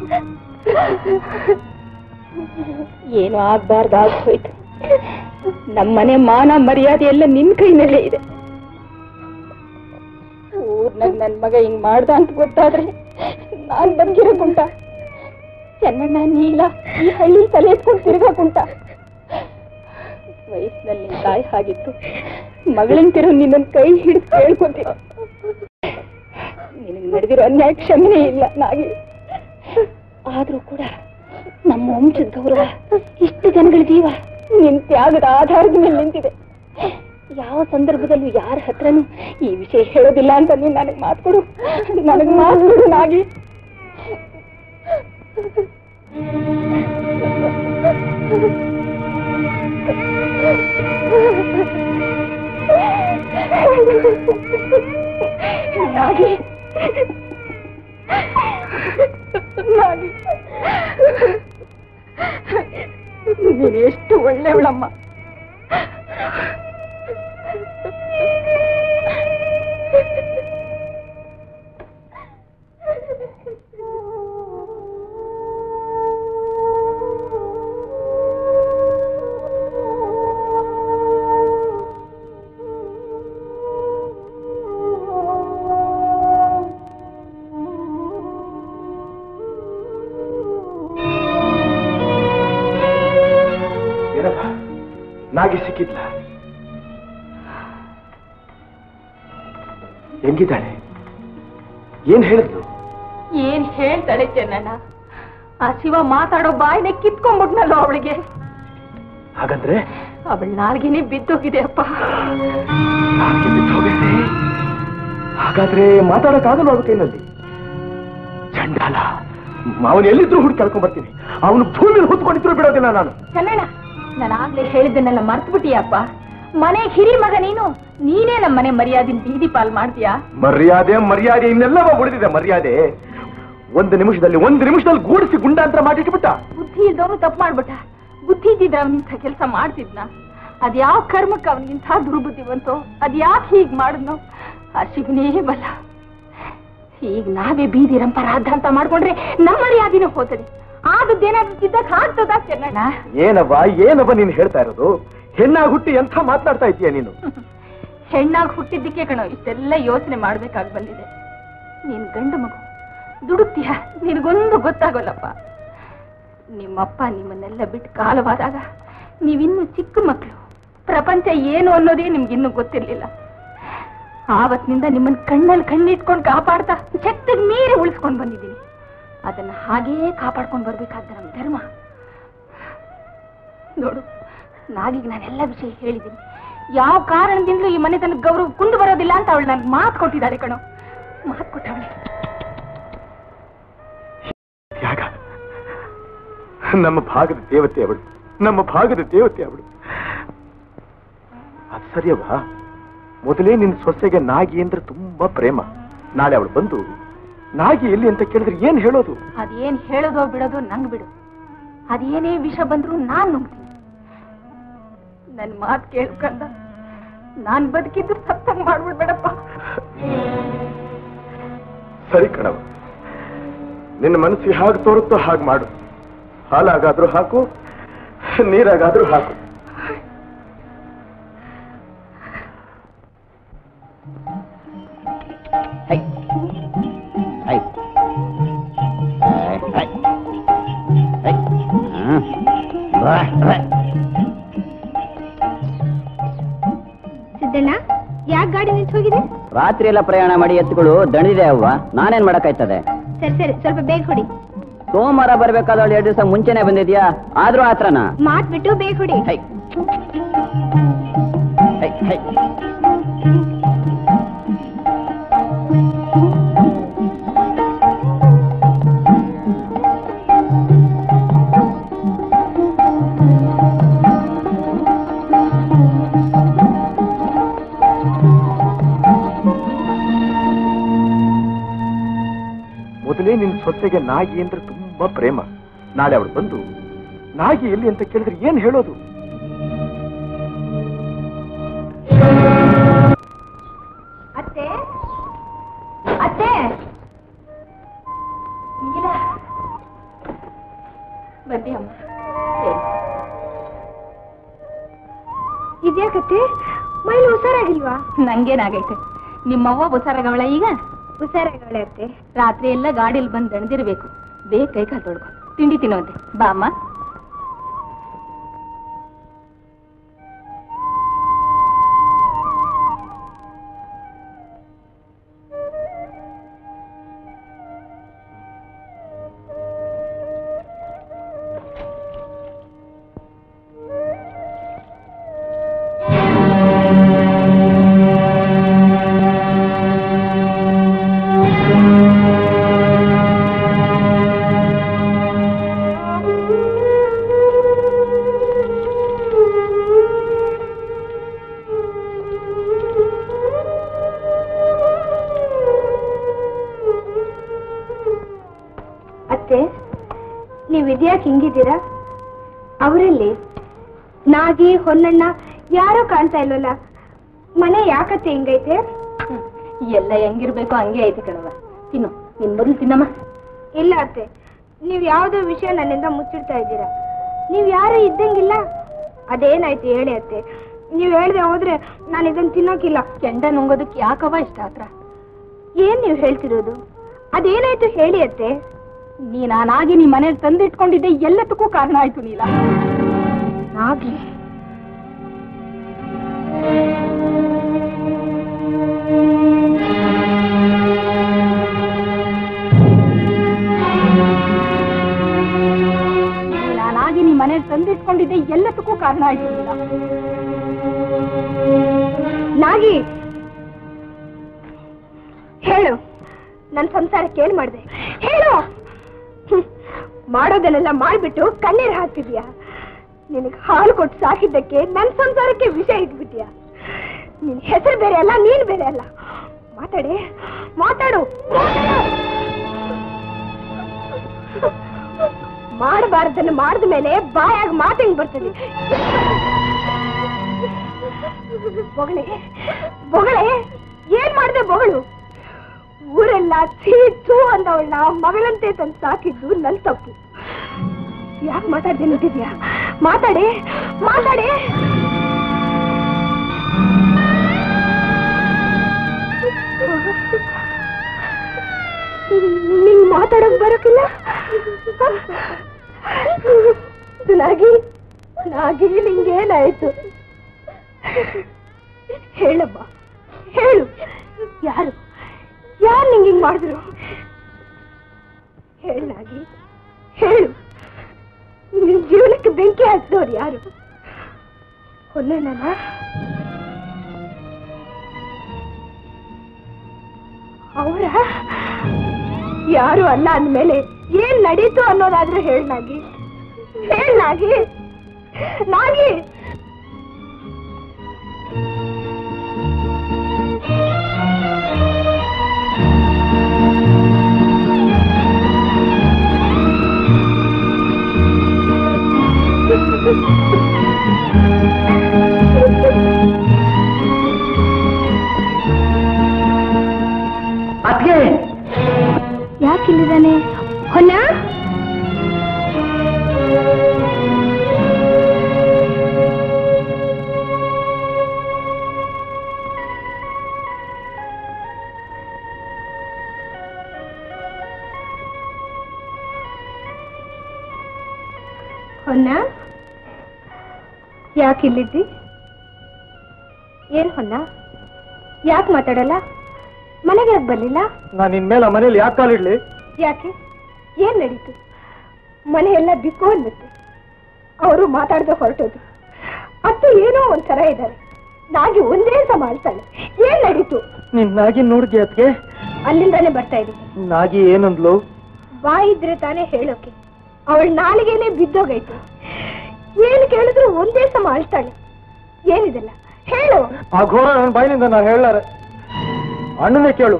ಏನು ಆಗ್ಬಾರ್ದಾಗೋಯ್ತು ನಮ್ಮನೆ ಮಾನ ಮರ್ಯಾದೆ ಎಲ್ಲ ನಿನ್ ಕೈನಲ್ಲೇ ಇದೆ ಊರ್ನಾಗ ನನ್ ಮಗ ಹಿಂಗ್ ಮಾಡ್ದ ಅಂತ ಗೊತ್ತಾದ್ರೆ ನಾನ್ ಬಂದಿರೋ ಗುಂಟ ಚೆನ್ನಣ್ಣ ನೀಲ ಈ ಹಳ್ಳಿ ತಲೆ ಎತ್ಕೊಂಡು ತಿರ್ಗಾ ಗುಂಟ ವಯಸ್ಸಿನಲ್ಲಿ ನಿನ್ ತಾಯಿ ಹಾಗಿತ್ತು ಮಗಳಂತಿರು ನಿನ್ನನ್ ಕೈ ಹಿಡಿದು ಕೇಳ್ಕೊಂತೀರ ನಿನಗೆ ನಡೆದಿರೋ ಅನ್ಯಾಯ ಕ್ಷಮೆನೇ ಇಲ್ಲ ನಾಗಿ ಆದ್ರೂ ಕೂಡ ನಮ್ಮ ವಂಶದ ಗೌರವ ಇಷ್ಟು ಜನಗಳ ಜೀವ ನಿನ್ ತ್ಯಾಗದ ಆಧಾರದ ಮೇಲೆ ನಿಂತಿದೆ ಯಾವ ಸಂದರ್ಭದಲ್ಲೂ ಯಾರ ಹತ್ರನೂ ಈ ವಿಷಯ ಹೇಳೋದಿಲ್ಲ ಅಂತ ನೀನ್ ನನಗೆ ಮಾತು ಕೊಡು ನನಗೆ ಮಾತು ಕೊಡು ನಾಗಿ ನಾಗಿ ನಾಗಿ ನೀನು ಎಷ್ಟು ಒಳ್ಳೆಯವಳಮ್ಮ ಏನಪ್ಪ ನಾಗಿ ಸಿಕ್ಕಿದ್ಲ ಹೆಂಗಿದ್ದಾಳೆ ಏನ್ ಹೇಳಿದ್ಲು ಏನ್ ಹೇಳ್ತಾಳೆ ಚೆನ್ನಣ್ಣ ಆ ಶಿವ ಮಾತಾಡೋ ಬಾಯಿನೇ ಕಿತ್ಕೊಂಡ್ಬಿಟ್ನಲ್ಲೋ ಅವಳಿಗೆ ಹಾಗಂದ್ರೆ ಅವಳ ನಾಲ್ಗೆನೆ ಬಿದ್ದೋಗಿದೆ ಅಪ್ಪ ನಾಲ್ಗೆ ಬಿದ್ದು ಹೋಗೈತೆ ಹಾಗಾದ್ರೆ ಮಾತಾಡಕ್ಕಾಗಲ್ಲ ಅವಳ ಕೈನಲ್ಲಿ ಚಂಡಾಲ ಅವನು ಎಲ್ಲಿದ್ರು ಹುಡುಕಿ ಕರ್ಕೊಂಡ್ ಬರ್ತೀನಿ ಅವನು ಭೂಮಿಲಿ ಹೊತ್ಕೊಂಡಿದ್ರು ಬಿಡೋದಿಲ್ಲ ನಾನು ಚೆನ್ನಣ್ಣ ನಾನು ಆಗ್ಲೇ ಹೇಳಿದ್ದನ್ನೆಲ್ಲ ಮರ್ತ್ಬಿಟ್ಟಿಯಪ್ಪ ಮನೆ ಹಿರಿ ಮಗ ನೀನು ನೀನೇ ನಮ್ಮ ಮನೆ ಮರ್ಯಾದಿನ ಬೀದಿ ಪಾಲ್ ಮಾಡ್ತೀಯಾ ಮರ್ಯಾದೆ ಮರ್ಯಾದೆ ಇನ್ನೆಲ್ಲವ ಉಳಿದಿದೆ ಮರ್ಯಾದೆ ಒಂದು ನಿಮಿಷದಲ್ಲಿ ಒಂದು ನಿಮಿಷದಲ್ಲಿ ಗೂಡಿಸಿ ಗುಂಡಾಂತರ ಮಾಡಿಟ್ಬಿಟ್ಟ ಬುದ್ಧಿ ಇಲ್ದವನು ತಪ್ಪು ಮಾಡ್ಬಿಟ್ಟ ಬುದ್ಧಿ ಇದ್ದಿದ್ರೆ ಅವನಿಂಥ ಕೆಲಸ ಮಾಡ್ತಿದ್ನ ಅದ್ಯಾವ ಕರ್ಮಕ್ಕೆ ಅವನಿಗಿಂತ ದುರ್ಬುದ್ಧಿ ಬಂತೋ ಅದ್ಯಾಕೆ ಹೀಗ್ ಮಾಡಿದ್ನೋ ಆ ಶಿವನೇ ಬಲ್ಲ ಈಗ ನಾವೇ ಬೀದಿ ರಂಪರಾಧ ಅಂತ ಮಾಡ್ಕೊಂಡ್ರೆ ನಮ್ಮ ಮರ್ಯಾದಿನೂ ಹೋತದೆ ಆದದ್ದೇನಾದ್ರೂ ತಿದ್ದಕ್ ಆಗ್ತದ ಚೆನ್ನಣ್ಣ ಏನವ್ವ ಏನವ್ವ ನೀನು ಹೇಳ್ತಾ ಇರೋದು ಹೆಣ್ಣಾಗಿ ಹುಟ್ಟಿ ಎಂಥ ಮಾತನಾಡ್ತಾ ಇದೀಯ ನೀನು ಹೆಣ್ಣಾಗಿ ಹುಟ್ಟಿದ್ದಕ್ಕೆ ಕಣೋ ಇಷ್ಟೆಲ್ಲ ಯೋಚನೆ ಮಾಡ್ಬೇಕಾಗಿ ಬಂದಿದೆ ನೀನ್ ಗಂಡು ಮಗು ದುಡುಕ್ತೀಯ ನಿನಗೊಂದು ಗೊತ್ತಾಗೋಲ್ಲಪ್ಪ ನಿಮ್ಮಪ್ಪ ನಿಮ್ಮನ್ನೆಲ್ಲ ಬಿಟ್ಟು ಕಾಲವಾದಾಗ ನೀವಿನ್ನು ಚಿಕ್ಕ ಮಕ್ಕಳು ಪ್ರಪಂಚ ಏನು ಅನ್ನೋದೇ ನಿಮ್ಗಿನ್ನೂ ಗೊತ್ತಿರ್ಲಿಲ್ಲ ಆವತ್ತಿನಿಂದ ನಿಮ್ಮನ್ನ ಕಣ್ಣಲ್ಲಿ ಕಣ್ಣಿಟ್ಕೊಂಡು ಕಾಪಾಡ್ತಾ ಶಕ್ತಿಗೆ ಮೀರಿ ಉಳಿಸ್ಕೊಂಡು ಬಂದಿದ್ದೀನಿ ಅದನ್ನ ಹಾಗೇ ಕಾಪಾಡ್ಕೊಂಡು ಬರ್ಬೇಕಾದ ನಮ್ಮ ಧರ್ಮ ನೋಡು ನಾಗೀಗ ನಾನೆಲ್ಲ ವಿಷಯ ಹೇಳಿದ್ದೀನಿ ಯಾವ ಕಾರಣದಿಂದಲೂ ಈ ಮನೆತನ ಗೌರವ ಕುಂದು ಬರೋದಿಲ್ಲ ಅಂತ ಅವಳು ನನ್ಗೆ ಮಾತು ಕೊಟ್ಟಿದ್ದಾಳೆ ಕಣೋ ಮಾತು ಕೊಟ್ಟವಳೆ ತ್ಯಾಗ ನಮ್ಮ ಭಾಗದ ದೇವತೆ ಅವಳು ನಮ್ಮ ಭಾಗದ ದೇವತೆ ಅವಳು ಅದು ಸರಿಯವ್ವ ಮೊದಲೇ ನಿನ್ನ ಸೊಸೆಗೆ ನಾಗಿ ಅಂದ್ರೆ ತುಂಬಾ ಪ್ರೇಮ ನಾಳೆ ಅವಳು ಬಂದು ನಾಗಿ ಎಲ್ಲಿ ಅಂತ ಕೇಳಿದ್ರೆ ಏನ್ ಹೇಳೋದು ಅದೇನ್ ಹೇಳೋದೋ ಬಿಡೋದು ನಂಗ್ ಬಿಡು ಅದೇನೇ ವಿಷ ಬಂದ್ರು ನಾನ್ ನುಗ್ತೀನಿ ನನ್ ಮಾತು ಕೇಳ್ಕಂದ ನಾನ್ ಬದುಕಿದ್ದು ಸತ್ತಂಗ್ ಮಾಡ್ಬಿಡ್ಬೇಡಪ್ಪ ಸರಿ ಕಣವ ನಿನ್ನ ಮನಸ್ಸಿಗೆ ಹಾಗೆ ತೋರುತ್ತೋ ಹಾಗೆ ಮಾಡು ಹಾಲಾಗಾದ್ರೂ ಹಾಕು ನೀರಾಗಾದ್ರೂ ಹಾಕು ಸಿದ್ದಣ್ಣ ಯಾಕೆ ಗಾಡಿ ನಿಂತು ಹೋಗಿದೆ ರಾತ್ರಿ ಎಲ್ಲ ಪ್ರಯಾಣ ಮಾಡಿ ಎತ್ತುಗಳು ದಣಿದಿದೆ ಅವ್ವ ನಾನೇನ್ ಮಾಡಕ್ಕಾಯ್ತದೆ ಸರಿ ಸರಿ ಸ್ವಲ್ಪ ಬೇಗ ಹೊಡಿ ಸೋಮವಾರ ಬರ್ಬೇಕಾದವಳು ಎರಡು ದಿವಸ ಮುಂಚೆನೆ ಬಂದಿದ್ಯಾ ಆದ್ರೂ ಆತ್ರನಾ ಮಾತ್ ಬಿಟ್ಟು ಬೇಗ ಹೊಡಿ ಹೈ ಹೈ ಹೈ ಮೊದಲೇ ನಿನ್ನ ಸೊಸೆಗೆ ನಾಗಿ ಅಂದ್ರೆ ತುಂಬಾ ಪ್ರೇಮ ನಾಳೆ ಅವಳು ಬಂದು ನಾಗಿ ಎಲ್ಲಿ ಅಂತ ಕೇಳಿದ್ರೆ ಏನ್ ಹೇಳೋದು ಅತ್ತೆ ಅತ್ತೆ ನೀಲ ಬಂದಿ ಅಮ್ಮ ಹೇಳಿ. ಇದ್ಯಾಕತ್ತೆ ಮೈಲಿ ಹುಷಾರಾಗಿಲ್ವಾ ನಂಗೇನಾಗೈತೆ ನಿಮ್ಮವ್ವ ಹುಷಾರಾಗವಳ ಈಗ ಹುಷಾರಾಗವಳೆ ಅತ್ತೆ ರಾತ್ರಿ ಎಲ್ಲ ಗಾಡಿಯಲ್ಲಿ ಬಂದು ದಣದಿರ್ಬೇಕು ಬೇಗ ಕೈ ಕಾಲು ತೊಳ್ಕೊ ತಿಂಡಿ ತಿನ್ನೋಂತೆ ಬಾ ಅಮ್ಮ ಅತ್ತೆ ನೀವ್ ಇದ್ಯಾಕ್ ಹಿಂಗಿದ್ದೀರಾ ಅವರಲ್ಲಿ ನಾಗಿ ಹೊನ್ನಣ್ಣ ಯಾರೋ ಕಾಣ್ತಾ ಇಲ್ವಲ್ಲ ಮನೆ ಯಾಕತ್ತೆ ಹಿಂಗೈತೆ ಎಲ್ಲ ಹೆಂಗಿರ್ಬೇಕು ಹಂಗೆ ಐತೆ ಕಣವ ತಿನ್ನು ನಿನ್ ಮೊದಲು ತಿನ್ನಮ್ಮ ಇಲ್ಲ ಅತ್ತೆ ನೀವ್ ಯಾವ್ದೋ ವಿಷಯ ನನ್ನಿಂದ ಮುಚ್ಚಿಡ್ತಾ ಇದ್ದೀರಾ ನೀವ್ ಯಾರು ಇದ್ದಂಗಿಲ್ಲ ಅದೇನಾಯ್ತು ಹೇಳಿ ಅತ್ತೆ ನೀವ್ ಹೇಳ್ದೆ ಹೋದ್ರೆ ನಾನು ಇದನ್ನ ತಿನ್ನೋಕಿಲ್ಲ ಕೆಂಡ ನುಂಗೋದಕ್ಕೆ ಯಾಕವ ಇಷ್ಟ ಹತ್ರ ಏನ್ ನೀವ್ ಹೇಳ್ತಿರೋದು ಅದೇನಾಯ್ತು ಹೇಳಿ ಅತ್ತೆ ನೀ ನಾನಾಗಿ ನಿಮ್ ಮನೇಲಿ ತಂದಿಟ್ಕೊಂಡಿದ್ದೆ ಎಲ್ಲದಕ್ಕೂ ಕಾರಣ ಆಯ್ತು ನೀಲ ನಾಗಿ ನೀ ನಾನಾಗಿ ನಿಮ್ ಮನೇಲಿ ತಂದಿಟ್ಕೊಂಡಿದ್ದೆ ಎಲ್ಲದಕ್ಕೂ ಕಾರಣ ಆಯ್ತು ನೀಲ ನಾಗಿ ಹೇಳು ನನ್ ಸಂಸಾರಕ್ಕೆ ಏನ್ ಮಾಡ್ದೆ ಹೇಳು ಹ್ಮ್. ಮಾಡೋದನ್ನೆಲ್ಲ ಮಾಡ್ಬಿಟ್ಟು ಕಣ್ಣೀರ್ ಹಾಕ್ತಿದ್ಯಾ ನಿನಗ್ ಹಾಲು ಕೊಟ್ಟು ಸಾಕಿದ್ದಕ್ಕೆ ನನ್ ಸಂಸಾರಕ್ಕೆ ವಿಷ ಇಟ್ಬಿಟ್ಯಾ ನಿನ್ ಹೆಸರು ಬೇರೆ ಅಲ್ಲ ನೀನ್ ಬೇರೆ ಅಲ್ಲ ಮಾತಾಡಿ ಮಾತಾಡು ಮಾಡಬಾರ್ದನ್ನ ಮಾಡಿದ ಮೇಲೆ ಬಾಯಾಗ ಮಾತಂಗ್ ಬರ್ತದೆ ಬೊಗಳೆ ಬೊಗಳೆ ಏನ್ ಮಾಡ್ದೆ ಬೊಗಳು ಊರೆಲ್ಲ ಚೀಚು ಅಂದವಳನ್ನ ಮಗಳಂತೆ ತಂದು ಸಾಕಿದ್ದು ನನ್ ತಪ್ಪು ಯಾಕೆ ಮಾತಾಡ್ದೆ ನಿಂತಿದ್ಯಾ ಮಾತಾಡಿ ಮಾತಾಡಿ ನಿಂಗ್ ಮಾತಾಡಕ್ ಬರೋಕಿಲ್ಲ ನಾಗಿ ನಾಗಿ ನಿಂಗೇನಾಯ್ತು ಹೇಳಮ್ಮ ಹೇಳು ಯಾರು ಯಾರು ನಿಂಗೆ ಹಿಂಗ್ ಮಾಡಿದ್ರು ಹೇಳಾಗಿ ಹೇಳು ನಿನ್ ಜೀವನಕ್ಕೆ ಬೆಂಕಿ ಹಚ್ಚಿದವ್ರು ಯಾರು ಹೊನ್ನಣ್ಣನ ಅವರ ಯಾರು ಅಲ್ಲ ಅಂದ್ಮೇಲೆ ಏನ್ ನಡೀತು ಅನ್ನೋದಾದ್ರೂ ಹೇಳಾಗಿ ಹೇಳಾಗಿ ನಾಗಿ ಅದ್ಗೆ ಯಾಕಿಲ್ಲಿದ್ದಾನೆ ಹೊನ್ನ ಹೊನ್ನ ಯಾಕಿಲ್ಲಿದ್ದಿ ಏನ್ ಹೊನ್ನ ಯಾಕೆ ಮಾತಾಡಲ್ಲ ಮನೆಗೆ ಯಾಕೆ ಬರ್ಲಿಲ್ಲ ನಾನು ನಿನ್ ಮೇಲೆ ಮನೇಲಿ ಯಾಕೆ ಕಾಲಿಡ್ಲಿ ಯಾಕೆ ಏನ್ ನಡೀತು ಮನೆ ಎಲ್ಲ ಬಿಕ್ಕು ಅಂದ್ಬಿಟ್ಟು ಅವರು ಮಾತಾಡ್ದೆ ಹೊರಟೋದು ಅತ್ತು ಏನೋ ಒಂಥರ ಇದ್ದಾರೆ ನಾಗಿ ಒಂದೇ ಸಮಾಳ್ತಾಳೆ ಏನ್ ನಡೀತು ನಿನ್ ನಾಗಿ ನೋಡ್ದಿ ಅದ್ಗೆ ಅಲ್ಲಿಂದಾನೆ ಬರ್ತಾ ಇದ್ದೀನಿ ನಾಗಿ ಏನಂದ್ಲು ಬಾಯಿ ಇದ್ರೆ ತಾನೇ ಹೇಳೋಕೆ ಅವಳ ನಾಲಿಗೆನೆ ಬಿದ್ದೋಗೈತೆ ಏನ್ ಕೇಳಿದ್ರು ಒಂದೇ ಸಮ ಅಳ್ತಾಳೆ ಏನಿದೆಲ್ಲ ಹೇಳು ಆ ಘೋರ ನನ್ನ ಬಾಯಿನಿಂದ ನಾನು ಹೇಳಾರೆ ಅಣ್ಣನೇ ಕೇಳು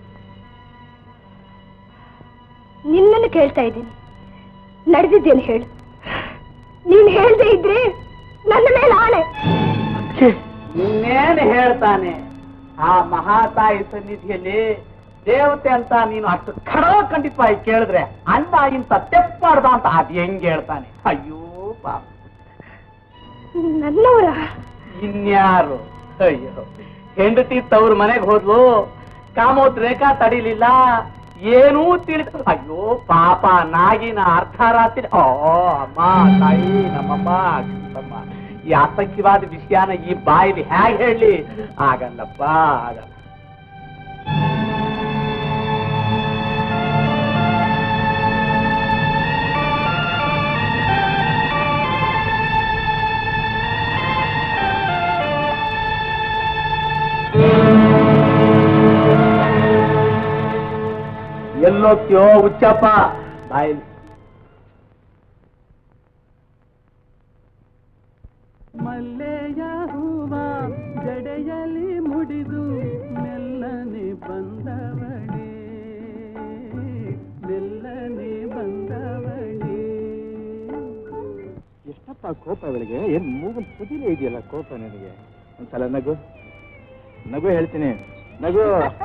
ನಿನ್ನನ್ನು ಕೇಳ್ತಾ ಇದ್ದೀನಿ ನಡೆದಿದ್ದೇನು ಹೇಳು ನೀನ್ ಹೇಳ್ದೆ ಇದ್ರೆ ನನ್ನ ಮೇಲೆ ಆಣೆ ಇನ್ನೇನು ಹೇಳ್ತಾನೆ ಆ ಮಹಾತಾಯಿ ಸನ್ನಿಧಿಯಲ್ಲಿ ದೇವತೆ ಅಂತ ನೀನು ಅಷ್ಟು ಖಡೋ ಖಂಡಿತವಾಗಿ ಕೇಳಿದ್ರೆ ಅಂದ ಇಂತ ತೆಪ್ಪಾಡ್ದ ಅಂತ ಅದ್ ಹೆಂಗ್ ಹೇಳ್ತಾನೆ ಅಯ್ಯೋ ಪಾಪ ನನ್ನವರ ಇನ್ಯಾರು ಅಯ್ಯೋ ಹೆಂಡತಿ ತವ್ರ ಮನೆಗೆ ಹೋದ್ಲು ಕಾಮೋತ್ ರೇಖಾ ತಡಿಲಿಲ್ಲ ಏನೂ ತಿಳಿದ ಅಯ್ಯೋ ಪಾಪ ನಾಗಿನ ಅರ್ಧ ರಾತ್ರಿ ಓ ಅಮ್ಮ ತಾಯಿ ನಮ್ಮಮ್ಮ ಕೃಷ್ಣಮ್ಮ ಈ ಆಸಕ್ತಿವಾದ ವಿಷಯನ ಈ ಬಾಯಿಲಿ ಹೇಗೆ ಹೇಳಿ ಆಗಲ್ಲಪ್ಪ ಆಗಲ್ಲ ಎಲ್ಲೋಗ್ತೀಯೋ ಹುಚ್ಚಪ್ಪ ಬಾಯಿಲಿ ಮಲ್ಲೆಯ ಹೂವ ಜಡೆಯಲಿ ಮುಡಿದು ಮೆಲ್ಲನೆ ಬಂದವಳೇ ಮೆಲ್ಲನೆ ಬಂದವಳೇ ಎಷ್ಟಪ್ಪ ಕೋಪ ಇವಳಿಗೆ ಏನ್ ಮೂಗನ್ ತುದಿಲೇ ಇದೆಯಲ್ಲ ಕೋಪ ನನಗೆ ಒಂದ್ಸಲ ನಗು ನಗು ಹೇಳ್ತೀನಿ ನಗು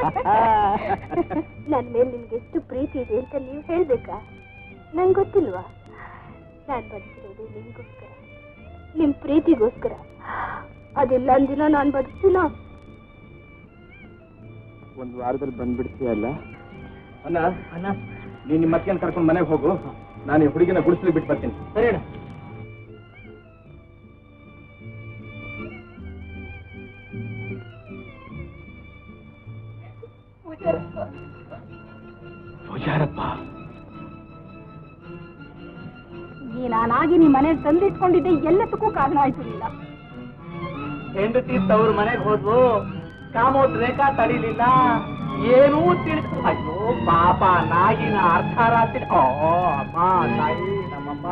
ನನ್ ಮೇಲೆ ನಿಮ್ಗೆ ಎಷ್ಟು ಪ್ರೀತಿ ಇದೆ ಅಂತ ನೀವು ಹೇಳ್ಬೇಕಾ ನಂಗೆ ಗೊತ್ತಿಲ್ವಾ ನಾನ್ ಬದುಕಿರೋದು ನಿಮ್ಗೋಸ್ಕರ ನಿಮ್ ಪ್ರೀತಿಗೋಸ್ಕರ ಅದೆಲ್ಲ ಅಂದಿನ ನಾನ್ ಬದುಕಿಲ್ಲ ಒಂದ್ ವಾರದಲ್ಲಿ ಬಂದ್ಬಿಡ್ತೀಯಲ್ಲ ಅಣ್ಣ ಅಣ್ಣ ನೀನ್ ನಿಮ್ಮ ಅಕ್ಕನ ಕರ್ಕೊಂಡು ಮನೆಗೆ ಹೋಗು ನಾನು ಈ ಹುಡುಗಿನ ಗುಡಿಸ್ಲಿ ಬಿಟ್ಟು ಬರ್ತೀನಿ ಸರಿ ಪೂಜಾರಪ್ಪ ಈ ನಾನಾಗಿ ನಿಮ್ ಮನೆಗೆ ತಂದಿಟ್ಕೊಂಡಿದ್ದೆ ಎಲ್ಲದಕ್ಕೂ ಕಾರಣ ಆಯ್ತು ಇಲ್ಲ ಹೆಂಡತಿ ತವ್ರ ಮನೆಗೆ ಹೋದ್ಲು ಕಾಮೋತ್ ರೇಖಾ ತಡಿಲಿಲ್ಲ ಏನೂ ತಿಳಿದ ಅಯ್ಯೋ ಪಾಪ ನಾಗಿನ ಅರ್ಧ ರಾತ್ರಿ ಓ ಅಮ್ಮ ತಾಯಿ ನಮ್ಮಮ್ಮ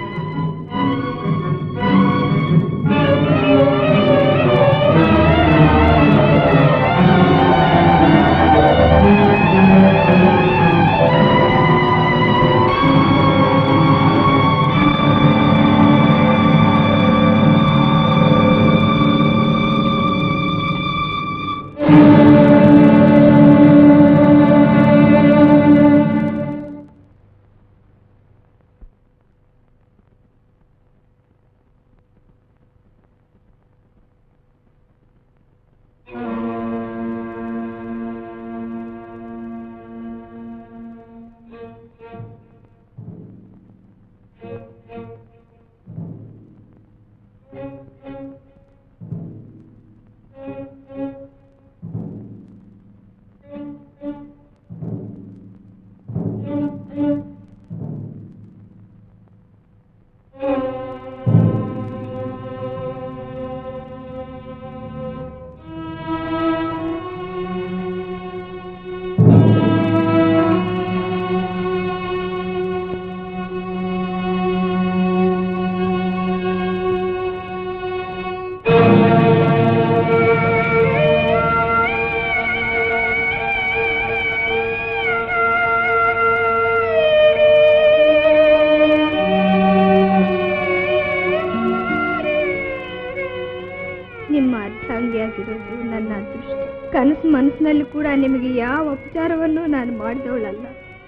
ನಿಮ್ಮ ಅರ್ಧಾಂಗಿಯಾಗಿರೋದು ನನ್ನ ಅದೃಷ್ಟ ಕನಸು ಮನಸ್ಸಿನಲ್ಲಿ ಕೂಡ ನಿಮಗೆ ಯಾವ ಉಪಚಾರವನ್ನು ನಾನು ಮಾಡಿದವಳಲ್ಲ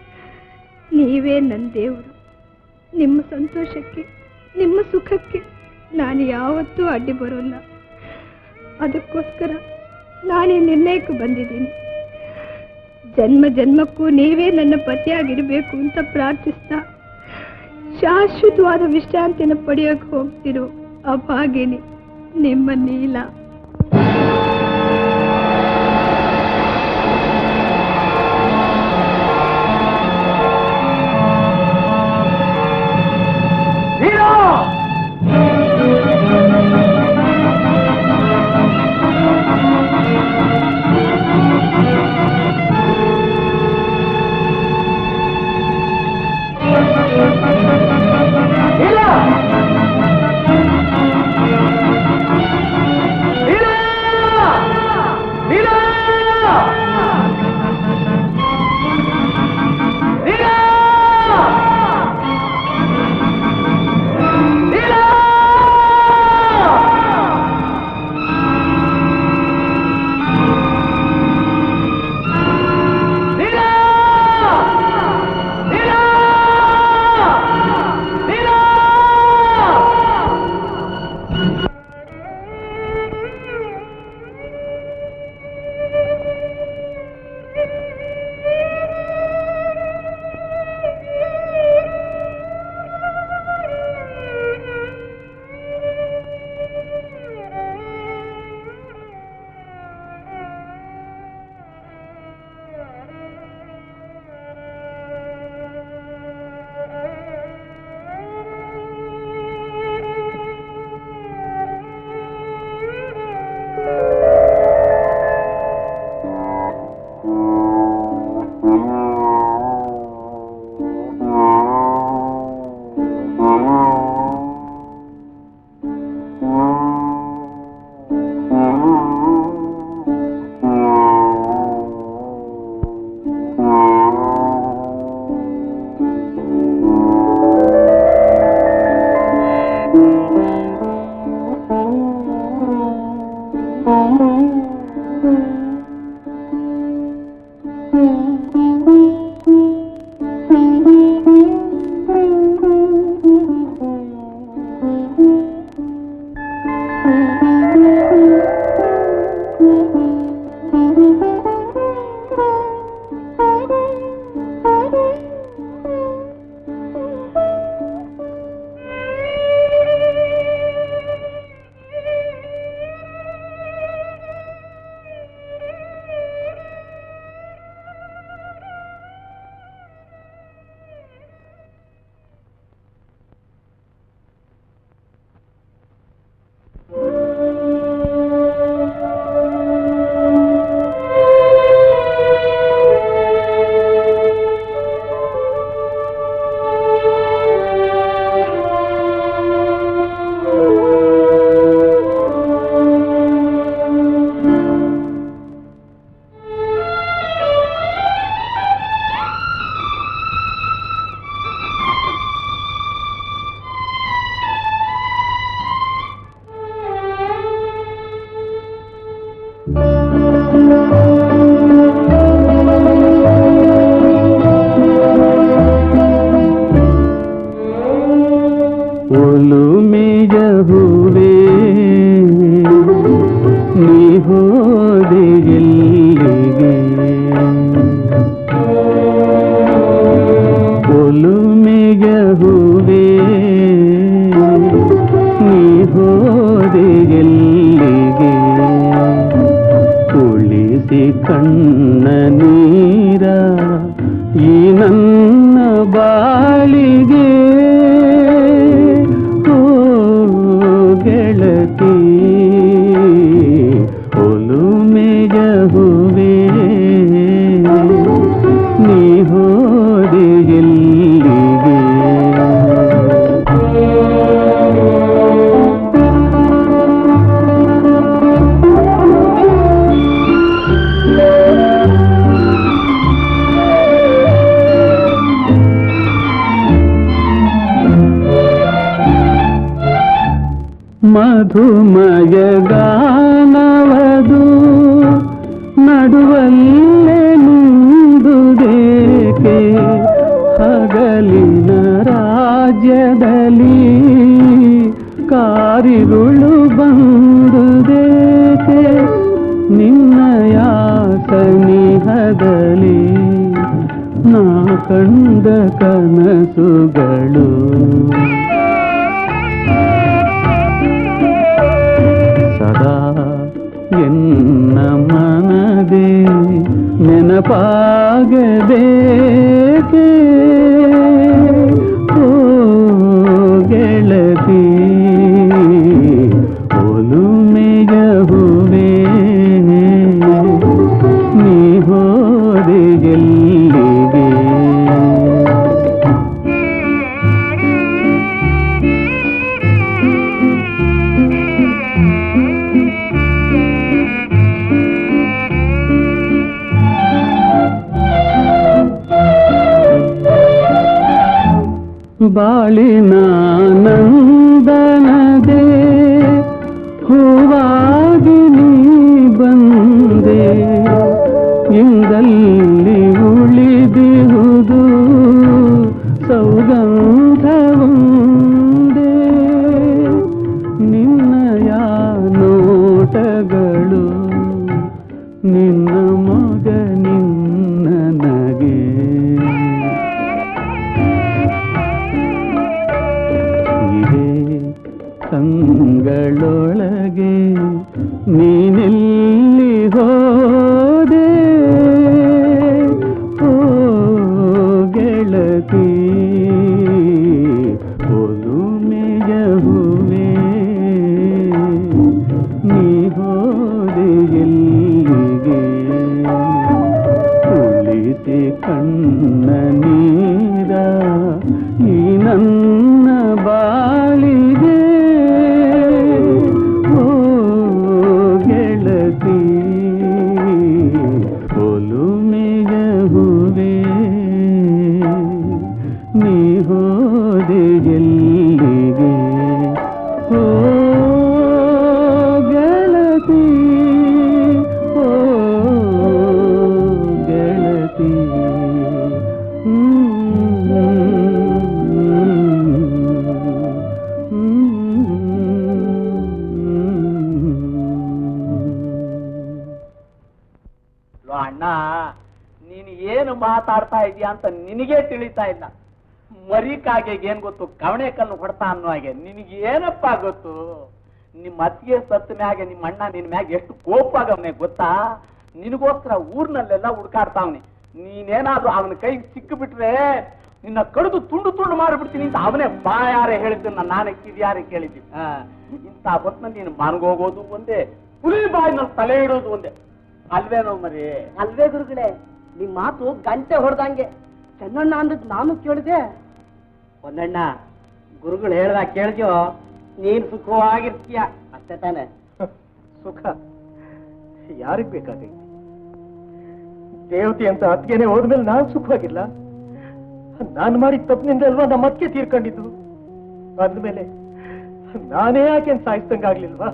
ನೀವೇ ನನ್ನ ದೇವರು ನಿಮ್ಮ ಸಂತೋಷಕ್ಕೆ ನಿಮ್ಮ ಸುಖಕ್ಕೆ ನಾನು ಯಾವತ್ತೂ ಅಡ್ಡಿ ಬರೋಲ್ಲ ಅದಕ್ಕೋಸ್ಕರ ನಾನು ಈ ನಿರ್ಣಯಕ್ಕೆ ಬಂದಿದ್ದೀನಿ ಜನ್ಮ ಜನ್ಮಕ್ಕೂ ನೀವೇ ನನ್ನ ಪತಿಯಾಗಿರಬೇಕು ಅಂತ ಪ್ರಾರ್ಥಿಸ್ತಾ ಶಾಶ್ವತವಾದ ವಿಶ್ರಾಂತಿನ ಪಡೆಯೋಕೆ ಹೋಗ್ತಿರೋ ಅಭಾಗಿನಿ ನಿಮ್ಮ ನೀಲ ಇಲ್ಲ ಎಲ್ಲಿಗೆ ಒಲುಮೆಯ ಹೂವೇ ನೀ ಹೋದೆ ಎಲ್ಲಿಗೆ ಕುಳಿಸಿ ಕಣ್ಣ ನೀರ ಈ ನನ್ನ ಬಾಳಿಗೆ ಓ ಗೆಳತಿ ಒಲುಮೆಯ ಹೂವೇ ನೀ ಹೋದೆ ಎಲ್ಲಿಗೆ ಮಧುಮಯ ಗಾನವದು ನಡುವಲ್ಲೇ ಮುಂದುದೇಕೆ ಹಗಲಿನ ರಾಜ್ಯದಲ್ಲಿ ಕಾರಿರುಳು ಬಂದುದೇಕೆ ನಿನ್ನಯ ಸನಿಹದಲ್ಲಿ ನಾ ಕಂಡ ಕನಸುಗಳು ಸದಾ ಎನ್ನ ಮನದೇ ನೆನಪಾಗಬೇಕೆ ಓ ಗೆಳತಿ ಒಲುಮೆಯ ಹೂವೇ ನೀ ಹೋದೆ ಎಲ್ಲಿಗೆ ಬಾಳಿನ ನಂದನದೆ ಹೂವಾಗಿ ನೀ ಬಂದೆ ಇಂದಲ್ಲಿ ಉಳಿದಿರುವುದು ಸೌಗಂಧವುಂದೇ ನಿನ್ನಯ ನೋಟಗಳು ನಿನ್ನ ಮಗ ನಿನ್ನ ನಗೆ ಇದೇ ಕಂಗಳೊಳಗೆ ನೀನೆಲ್ಲಿ ಹೋದೆ ಓ ಗೆಳತಿ ಒಲುಮೆಯ ಹೂವೇ ನೀ ಹೋದೆ ಎಲ್ಲಿಗೆ ಕುಳಿಸಿ ಕಣ್ಣ ನೀರ ಈ ನನ್ನ ಬಾಳಿಗೆ ಓ ಗೆಳತಿ ಒಲುಮೆಯ ಹೂವೇ ನೀ ಹೋದೆ ಎಲ್ಲಿಗೆ ಓ ಗೆಳತಿ ಓ ಗೆಳತಿ ಲೋ ಅಣ್ಣ ನೀನು ಏನು ಮಾತಾಡ್ತಾ ಇದೀಯ ಅಂತ ನಿನಗೆ ತಿಳಿತಾ ಇಲ್ಲ ಮರಿ ಕಾಗೆಗೆ ಏನ್ ಗೊತ್ತು ಕವಣೆ ಕಲ್ಲು ಹೊಡ್ತಾ ಅನ್ನೋ ಹಾಗೆ ನಿನಗೆ ಏನಪ್ಪ ಗೊತ್ತು ನಿಮ್ಮ ಅತ್ತಿಗೆ ಸತ್ತ ಮ್ಯಾಗೆ ನಿಮ್ಮ ಅಣ್ಣ ನಿನ್ ಮ್ಯಾಗ ಎಷ್ಟು ಕೋಪ ಆಗವನೆ ಗೊತ್ತಾ ನಿನಗೋಸ್ಕರ ಊರ್ನಲ್ಲೆಲ್ಲ ಹುಡ್ಕಾಡ್ತಾವ್ನೆ ನೀನೇನಾದ್ರೂ ಅವನ ಕೈಗೆ ಸಿಕ್ಕಿಬಿಟ್ರೆ ನಿನ್ನ ಕಡಿದು ತುಂಡು ತುಂಡು ಮಾಡಿಬಿಡ್ತೀನಿ ಅಂತ ಅವನೇ ಬಾಯಾರೆ ಹೇಳಿದ್ದು ನಾನು ನಾನೇ ಕಿವಿಯಾರೆ ಕೇಳಿದ್ದೀನಿ ಆ, ಇಂಥ ಹೊತ್ನಲ್ಲಿ ನೀನು ಮನ್ಗೋಗೋದು ಒಂದೇ ಪುಲಿ ಬಾಯಿನಲ್ಲಿ ತಲೆ ಇಡೋದು ಒಂದೇ ಅಲ್ವೇನೋ ಮರಿ ಅಲ್ವೇ ಗುರುಗಳೇ ನಿಮ್ ಮಾತು ಗಂಟೆ ಹೊಡೆದಂಗೆ ಚೆನ್ನಣ್ಣ ಅಂದದ್ ನಾನು ಕೇಳಿದೆ ಒಂದಣ್ಣ ಗುರುಗಳು ಹೇಳ್ದಾಗ ಕೇಳ್ದ್ಯೋ ನೀನ್ ಸುಖವಾಗಿರ್ತೀಯ ಅಷ್ಟೇ ತಾನೆ ಸುಖ ಯಾರಿಗ್ ಬೇಕಾಗೈತಿ ದೇವತೆ ಅಂತ ಅತ್ತಿಗೆನೆ ಹೋದ್ಮೇಲೆ ನಾನ್ ಸುಖವಾಗಿಲ್ಲ ನಾನ್ ಮಾಡಿದ ತಪ್ಪಿನಿಂದ ಅಲ್ವಾ ನಮ್ಮ ಅತ್ತಿಗೆ ತೀರ್ಕೊಂಡಿದ್ದು ಅಂದ್ಮೇಲೆ ನಾನೇ ಯಾಕೆ ಸಾಯಿಸ್ದಂಗಾಗ್ಲಿಲ್ವಾ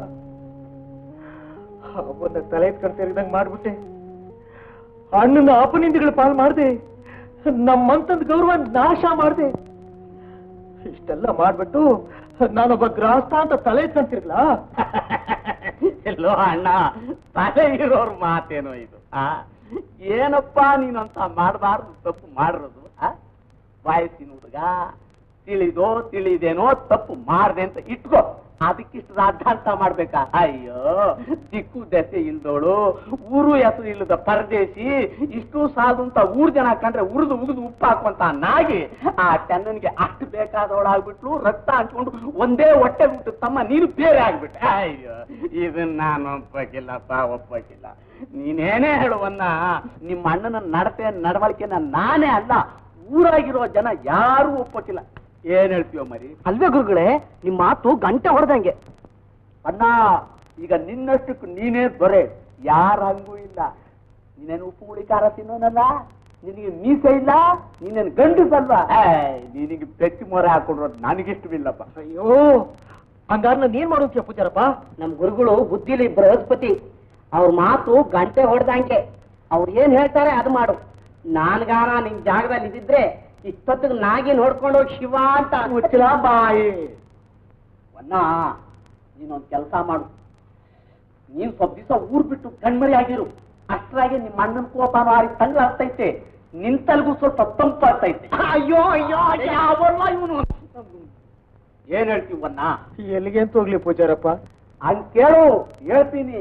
ಅವನ್ನ ತಲೆ ಎತ್ಕೊಂಡು ಸೇರಿದಂಗ್ ಮಾಡ್ಬಿಟ್ಟೆ ಅಣ್ಣನ ಅಪನಿಂದಿಗಳ ಪಾಲ್ ಮಾಡ್ದೆ ನಮ್ಮಂತಂದ್ ಗೌರವ ನಾಶ ಮಾಡ್ದೆ ಇಷ್ಟೆಲ್ಲ ಮಾಡ್ಬಿಟ್ಟು ನಾನೊಬ್ಬ ಗ್ರಾಸ್ತ ಅಂತ ತಲೆ ಎತ್ಕೊಂತಿರ್ಲಾ ಎಲ್ಲೋ ಅಣ್ಣ ತಲೆ ಇರೋರ್ ಮಾತೇನೋ ಇದು ಆ ಏನಪ್ಪ ನೀನಂತ ಮಾಡಬಾರ್ದು ತಪ್ಪು ಮಾಡಿರೋದು ಆ ವಯಸ್ಸಿನ ಹುಡುಗ ತಿಳಿದೋ ತಿಳಿದೇನೋ ತಪ್ಪು ಮಾಡ್ದೆ ಅಂತ ಇಟ್ಕೋ ಅದಕ್ಕಿಷ್ಟು ರಾದ್ದಾಂತ ಮಾಡ್ಬೇಕಾ ಅಯ್ಯೋ ದಿಕ್ಕು ದೆಸೆ ಇಲ್ದೋಳು ಊರು ಹೆಸರು ಇಲ್ಲದ ಪರದೇಶಿ ಇಷ್ಟು ಸಾಧು ಅಂತ ಊರ್ ಜನ ಕಂಡ್ರೆ ಉರಿದು ಉಗಿದು ಉಪ್ಪು ಹಾಕುವಂತ ನಾಗಿ ಆ ಚೆನ್ನನಿಗೆ ಅಷ್ಟು ಬೇಕಾದವಳಾಗ್ಬಿಟ್ಲು ರಕ್ತ ಹಂಚ್ಕೊಂಡು ಒಂದೇ ಹೊಟ್ಟೆ ಬಿಟ್ಟು ತಮ್ಮ ನೀನು ಬೇರೆ ಆಗ್ಬಿಟ್ಟೆ ಅಯ್ಯೋ ಇದನ್ನ ನಾನು ಒಪ್ಪಕ್ಕಿಲ್ಲಪ್ಪ ಒಪ್ಪಕ್ಕಿಲ್ಲ ನೀನೇನೇ ಹೇಳುವನ್ನ ನಿಮ್ಮ ಅಣ್ಣನ ನಡತೆ ನಡವಳಿಕೆನ ನಾನೇ ಅಲ್ಲ ಊರಾಗಿರೋ ಜನ ಯಾರು ಒಪ್ಪಕ್ಕಿಲ್ಲ ಏನ್ ಹೇಳ್ತೀವ ಮರಿ ಅಲ್ವೇ ಗುರುಗಳೇ ನಿಮ್ ಮಾತು ಗಂಟೆ ಹೊಡೆದಂಗೆ ಅಣ್ಣ ಈಗ ನಿನ್ನಷ್ಟಕ್ಕೆ ನೀನೇ ದೊರೆ ಯಾರ ಹಂಗೂ ಇಲ್ಲ ನೀನೇನು ಉಪ್ಪು ಹುಳಿ ಖಾರ ತಿನ್ನೋನಲ್ಲ ನಿನಗೆ ಮೀಸೆ ಇಲ್ಲ ನೀನೇನು ಗಂಡಸಲ್ವಾ ಏಯ್, ನಿನಗೆ ಬೆಟ್ಟಿ ಮೊರೆ ಹಾಕೊಂಡ್ರೋದು ನನಗಿಷ್ಟವಿಲ್ಲಪ್ಪ ಅಯ್ಯೋ ಹಂಗಾರ ನೀನ್ ಮಾಡೋಕ್ಯ ಪೂಜಾರಪ್ಪ ನಮ್ ಗುರುಗಳು ಬುದ್ಧಿಲಿ ಬೃಹಸ್ಪತಿ ಅವ್ರ ಮಾತು ಗಂಟೆ ಹೊಡೆದಂಗೆ ಅವ್ರು ಏನ್ ಹೇಳ್ತಾರೆ ಅದು ಮಾಡು ನಾನ್ಗಾರ ನಿನ್ ಜಾಗದಲ್ಲಿ ಇದ್ದಿದ್ರೆ ಇಷ್ಟೊತ್ತಿಗೆ ನಾಗಿ ನೋಡ್ಕೊಂಡು ಹೋಗಿ ಶಿವ ಅಂತ ಮುಚ್ಚಲ ಬಾಯಿ ವನ್ನ ನೀನೊಂದ್ ಕೆಲಸ ಮಾಡು ನೀನ್ ಸ್ವಲ್ಪ ದಿವಸ ಊರ್ ಬಿಟ್ಟು ಕಣ್ಮರಿ ಆಗಿರು ಅಷ್ಟರಾಗಿ ನಿಮ್ಮ ಅಣ್ಣನ ಕೋಪ ಮಾರಿ ತಂಗ್ಲ ಆಗ್ತೈತೆ ನಿಂತಲ್ಗೂ ಸ್ವಲ್ಪ ತಂಪಾಗ್ತೈತೆ ಅಯ್ಯೋ ಅಯ್ಯೋ ಅವಲ್ಲ ಇವನು ಏನ್ ಹೇಳ್ತೀವನ್ನ ಎಲ್ಲಿಗೆ ಅಂತ ಹೋಗ್ಲಿ ಪೂಜಾರಪ್ಪ ಹಂಗ್ ಕೇಳು ಹೇಳ್ತೀನಿ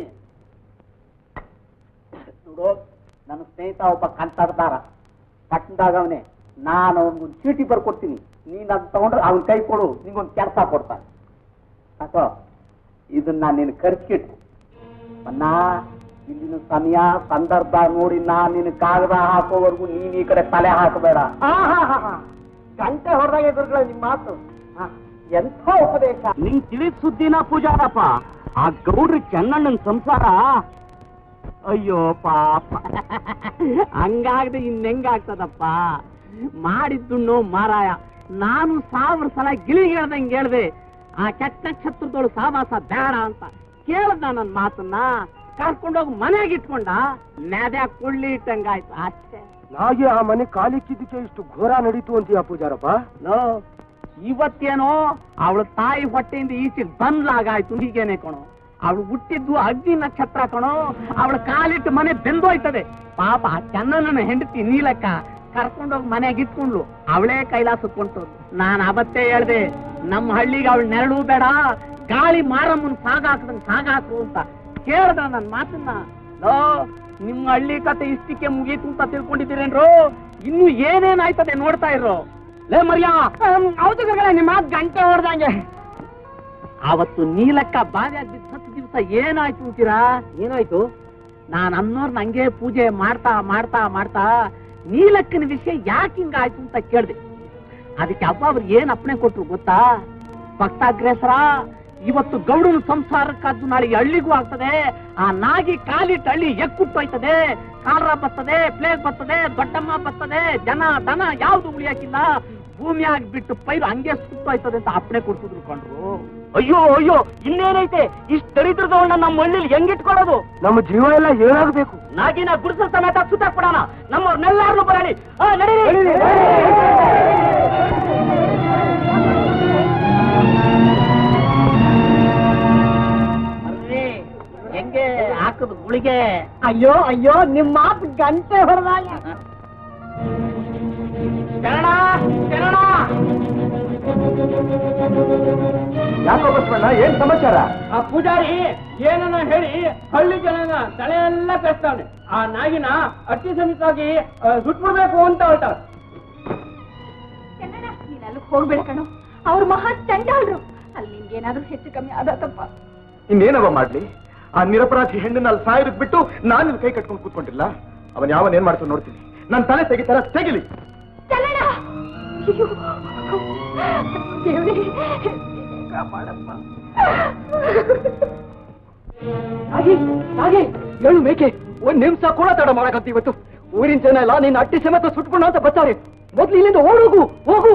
ನೋಡು ನನ್ನ ಸ್ನೇಹಿತ ಒಬ್ಬ ಕಂತಾಡ್ದಾರ ಪಟ್ಟಣದಾಗ ಅವನೇ ನಾನು ಅವನಿಗೊಂದು ಚೀಟಿ ಬರ್ಕೊಡ್ತೀನಿ ನೀನ್ ಅದ್ ತಗೊಂಡ್ರೆ ಅವನ್ ಕೈ ಕೊಡು ನಿಂಗೊಂದು ಕೆಲಸ ಕೊಡ್ತಾನೆ ಸಾಕೋ ಇದನ್ನ ನೀನು ಖರ್ಚಿಟ್ಟು ಅನ್ನ ಇಲ್ಲಿನ ಸಮಯ ಸಂದರ್ಭ ನೋಡಿ ನಾನ್ ನಿನ್ ಕಾಗದ ಹಾಕೋವರೆಗೂ ನೀನ್ ಈ ಕಡೆ ತಲೆ ಹಾಕಬೇಡ ಗಂಟೆ ಹೊಡೆದಂಗೆ ಗುರುಗಳೇ ನಿಮ್ ಮಾತು ಹ, ಎಂಥ ಉಪದೇಶ ನಿಂಗ್ ತಿಳಿದ ಸುದ್ದಿನ ಪೂಜಾರಪ್ಪ ಆ ಗೌಡ್ರಿ ಚೆನ್ನಣ್ಣನ ಸಂಸಾರ ಅಯ್ಯೋ ಪಾಪ ಹಂಗಾಗದೆ ಇನ್ನೆಂಗಾಗ್ತದಪ್ಪ ಮಾಡಿದ್ದುಣ್ಣು ಮಾರಾಯ ನಾನು ಸಾವಿರ ಸಲ ಗಿಳಿ ಹೇಳ್ದಂಗೆ ಹೇಳ್ದೆ ಆ ಕೆಟ್ಟ ನಕ್ಷತ್ರದೊಳು ಸಾವಾಸ ಬೇಡ ಅಂತ ಕೇಳ್ದ ನನ್ನ ಮಾತನ್ನ ಕರ್ಕೊಂಡೋಗಿ ಮನೆಗೆ ಇಟ್ಕೊಂಡ ಮ್ಯಾದ್ಯಾಗ ಕೊಳ್ಳಿ ಇಟ್ಟಂಗಾಯ್ತು ಅಷ್ಟೇ ನಾಗೆ ಆ ಮನೆ ಕಾಲಿಕ್ಕಿದ್ದಕ್ಕೆ ಇಷ್ಟು ಘೋರ ನಡೀತು ಅಂತೀಯ ಪೂಜಾರಪ್ಪ ಲೋ, ಇವತ್ತೇನೋ ಅವಳ ತಾಯಿ ಹೊಟ್ಟೆಯಿಂದ ಈಚೆ ಬಂದ್ಲಾಗಾಯ್ತು ಹೀಗೇನೆ ಕಣೋ ಅವಳು ಹುಟ್ಟಿದ್ದು ಅಗ್ನಿ ನಕ್ಷತ್ರ ಕಣೋ ಅವಳ ಕಾಲಿಟ್ಟು ಮನೆ ಬೆಂದೋಯ್ತದೆ ಪಾಪ ಆ ಚೆನ್ನನ ಹೆಂಡತಿ ನೀಲಕ್ಕ ಕರ್ಕೊಂಡೋಗಿ ಮನೆಗೆ ಇಟ್ಕೊಂಡ್ಲು ಅವಳೇ ಕೈಲಾಸಕ್ಕೆ ಕೊಂಟು ನಾನು ಅವತ್ತೇ ಹೇಳ್ದೆ ನಮ್ಮ ಹಳ್ಳಿಗೆ ಅವಳು ನೆರಳು ಬೇಡ ಗಾಳಿ ಮಾರಮ್ಮನ್ ಸಾಗಾಕ್ದಂಗ್ ಸಾಗಾಕು ಅಂತ ಕೇಳ್ದ ನನ್ನ ಮಾತನ್ನ ಲೋ ನಿಮ್ಮ ಹಳ್ಳಿ ಕತೆ ಇಷ್ಟಕ್ಕೆ ಮುಗೀತು ಅಂತ ತಿಳ್ಕೊಂಡಿದ್ದೀರೇನ್ರು ಇನ್ನು ಏನೇನಾಯ್ತದೆ ನೋಡ್ತಾ ಇರೋ ಲೇ ಮರ್ಯಾ ಹೌದು ಗುರುಗಳೇ ನಿಮ್ಮ ಮಾತು ಗಂಟೆ ಹೊಡೆದಂಗೆ ಅವತ್ತು ನೀಲಕ್ಕ ಬಾವ್ಯಾಗ ಬಿದ್ದ ಹತ್ತು ದಿವಸ ಏನಾಯ್ತು ಅಂತೀರಾ ಏನಾಯ್ತು ನಾನ್ ಅನ್ನೋರ್ ನಂಗೆ ಪೂಜೆ ಮಾಡ್ತಾ ಮಾಡ್ತಾ ಮಾಡ್ತಾ ನೀಲಕ್ಕನ ವಿಷಯ ಯಾಕೆ ಹಿಂಗಾಯ್ತು ಅಂತ ಕೇಳ್ದೆ ಅದಕ್ಕೆ ಅಪ್ಪ ಅವ್ರು ಏನ್ ಅಪ್ಪಣೆ ಕೊಟ್ರು ಗೊತ್ತಾ ಭಕ್ತಾಗ್ರೇಸರ ಇವತ್ತು ಗೌಡನ ಸಂಸಾರಕ್ಕಾದ್ದು ನಾಳೆ ಈ ಹಳ್ಳಿಗೂ ಆಗ್ತದೆ ಆ ನಾಗಿ ಕಾಲಿಟ್ಟು ಹಳ್ಳಿ ಎಕ್ಕುಟ್ಟೋಯ್ತದೆ ಕಾಲರ ಬರ್ತದೆ ಪ್ಲೇಗ್ ಬರ್ತದೆ ದೊಡ್ಡಮ್ಮ ಬರ್ತದೆ ಜನ ದನ ಯಾವ್ದು ಉಳಿಯಾಕಿಲ್ಲ ಭೂಮಿಯಾಗಿ ಬಿಟ್ಟು ಪೈರು ಹಂಗೆ ಸುಟ್ಟೋಯ್ತದೆ ಅಂತ ಅಪ್ಪಣೆ ಕೊಡ್ತಿದ್ರು ಕಂಡ್ರು ಅಯ್ಯೋ ಅಯ್ಯೋ ಇನ್ನೇನೈತೆ ಇಷ್ಟು ದರಿದ್ರದವನ್ನ ನಮ್ಮ ಹಳ್ಳಿಲಿ ಹೆಂಗಿಟ್ಕೊಳ್ಳೋದು ನಮ್ಮ ಜೀವ ಎಲ್ಲ ಏನಾಗಬೇಕು ನಾಗಿನ ಗುಡಿಸಲ ಸಮೇತ ಸುತ್ತಾಕ್ಬಿಡೋಣ ನಮ್ಮವ್ರನ್ನೆಲ್ಲಾರನು ಬರಲಿ ಆ, ನಡೀರಿ. ಅರ್ರಿ, ಹೆಂಗೆ ಹಾಕದು ಗುಳಿಗೆ ಅಯ್ಯೋ ಅಯ್ಯೋ ನಿಮ್ಮ ಮಾತು ಗಂಟೆ ಹೊಡೆದಾಗ ಶರಣ ಶರಣ ಯಾಕೋ ಬಸವಣ್ಣ ಏನ್ ಸಮಾಚಾರ ಆ ಪೂಜಾರಿ ಏನನ್ನ ಹೇಳಿ ಹಳ್ಳಿ ಜನನ ತಲೆ ಎಲ್ಲ ಕಟ್ತಾವನೆ ಆ ನಾಗಿನ ಅತಿ ಸಮಿತವಾಗಿ ಸುಟ್ಬಿಡ್ಬೇಕು ಅಂತ ಹೇಳ್ತಾವ ಕನ್ನಡ ನೀನ್ ಅಲ್ಲಿ ಹೋಗ್ಬೇಡ ಕಣೋ ಅವ್ರ ಮಹಾ ಚಂಡಾಳ್ರು ಅಲ್ಲಿ ನಿನ್ಗೇನಾದ್ರೂ ಹೆಚ್ಚು ಕಮ್ಮಿ ಆದತ್ತಪ್ಪ ಇನ್ನೇನವ ಮಾಡ್ಲಿ ಆ ನಿರಪರಾಧಿ ಹೆಣ್ಣನ್ನ ಅಲ್ಲಿ ಸಾಯಿರದ್ ಬಿಟ್ಟು ನಾನು ಇಲ್ಲಿ ಕೈ ಕಟ್ಕೊಂಡು ಕೂತ್ಕೊಂಡಿಲ್ಲ ಅವನ್ ಯಾವನ್ ಏನ್ ಮಾಡ್ತಾನೆ ನೋಡ್ತೀನಿ ನನ್ ತಲೆ ತೆಗಿತಾರ ತೆಗಿಲಿ ಕನ್ನಡ ಅಯ್ಯೋ, ದೇವ್ರೇ, ಕಾಪಾಡಪ್ಪ ಹಾಗೆ ಹಾಗೆ ಹೇಳು ಮೇಕೆ ಒಂದ್ ನಿಮಿಷ ಕೂಡ ತಡ ಮಾಡಕತ್ತಿ ಇವತ್ತು ಊರಿನ ಜನ ಎಲ್ಲ ನಿನ್ನ ಅಟ್ಟಿ ಸಮೇತ ಸುಟ್ಕೊಂಡು ಅಂತ ಬರ್ತಾರೆ ಮೊದ್ಲು ಇಲ್ಲಿಂದ ಓಡೋಗು ಹೋಗು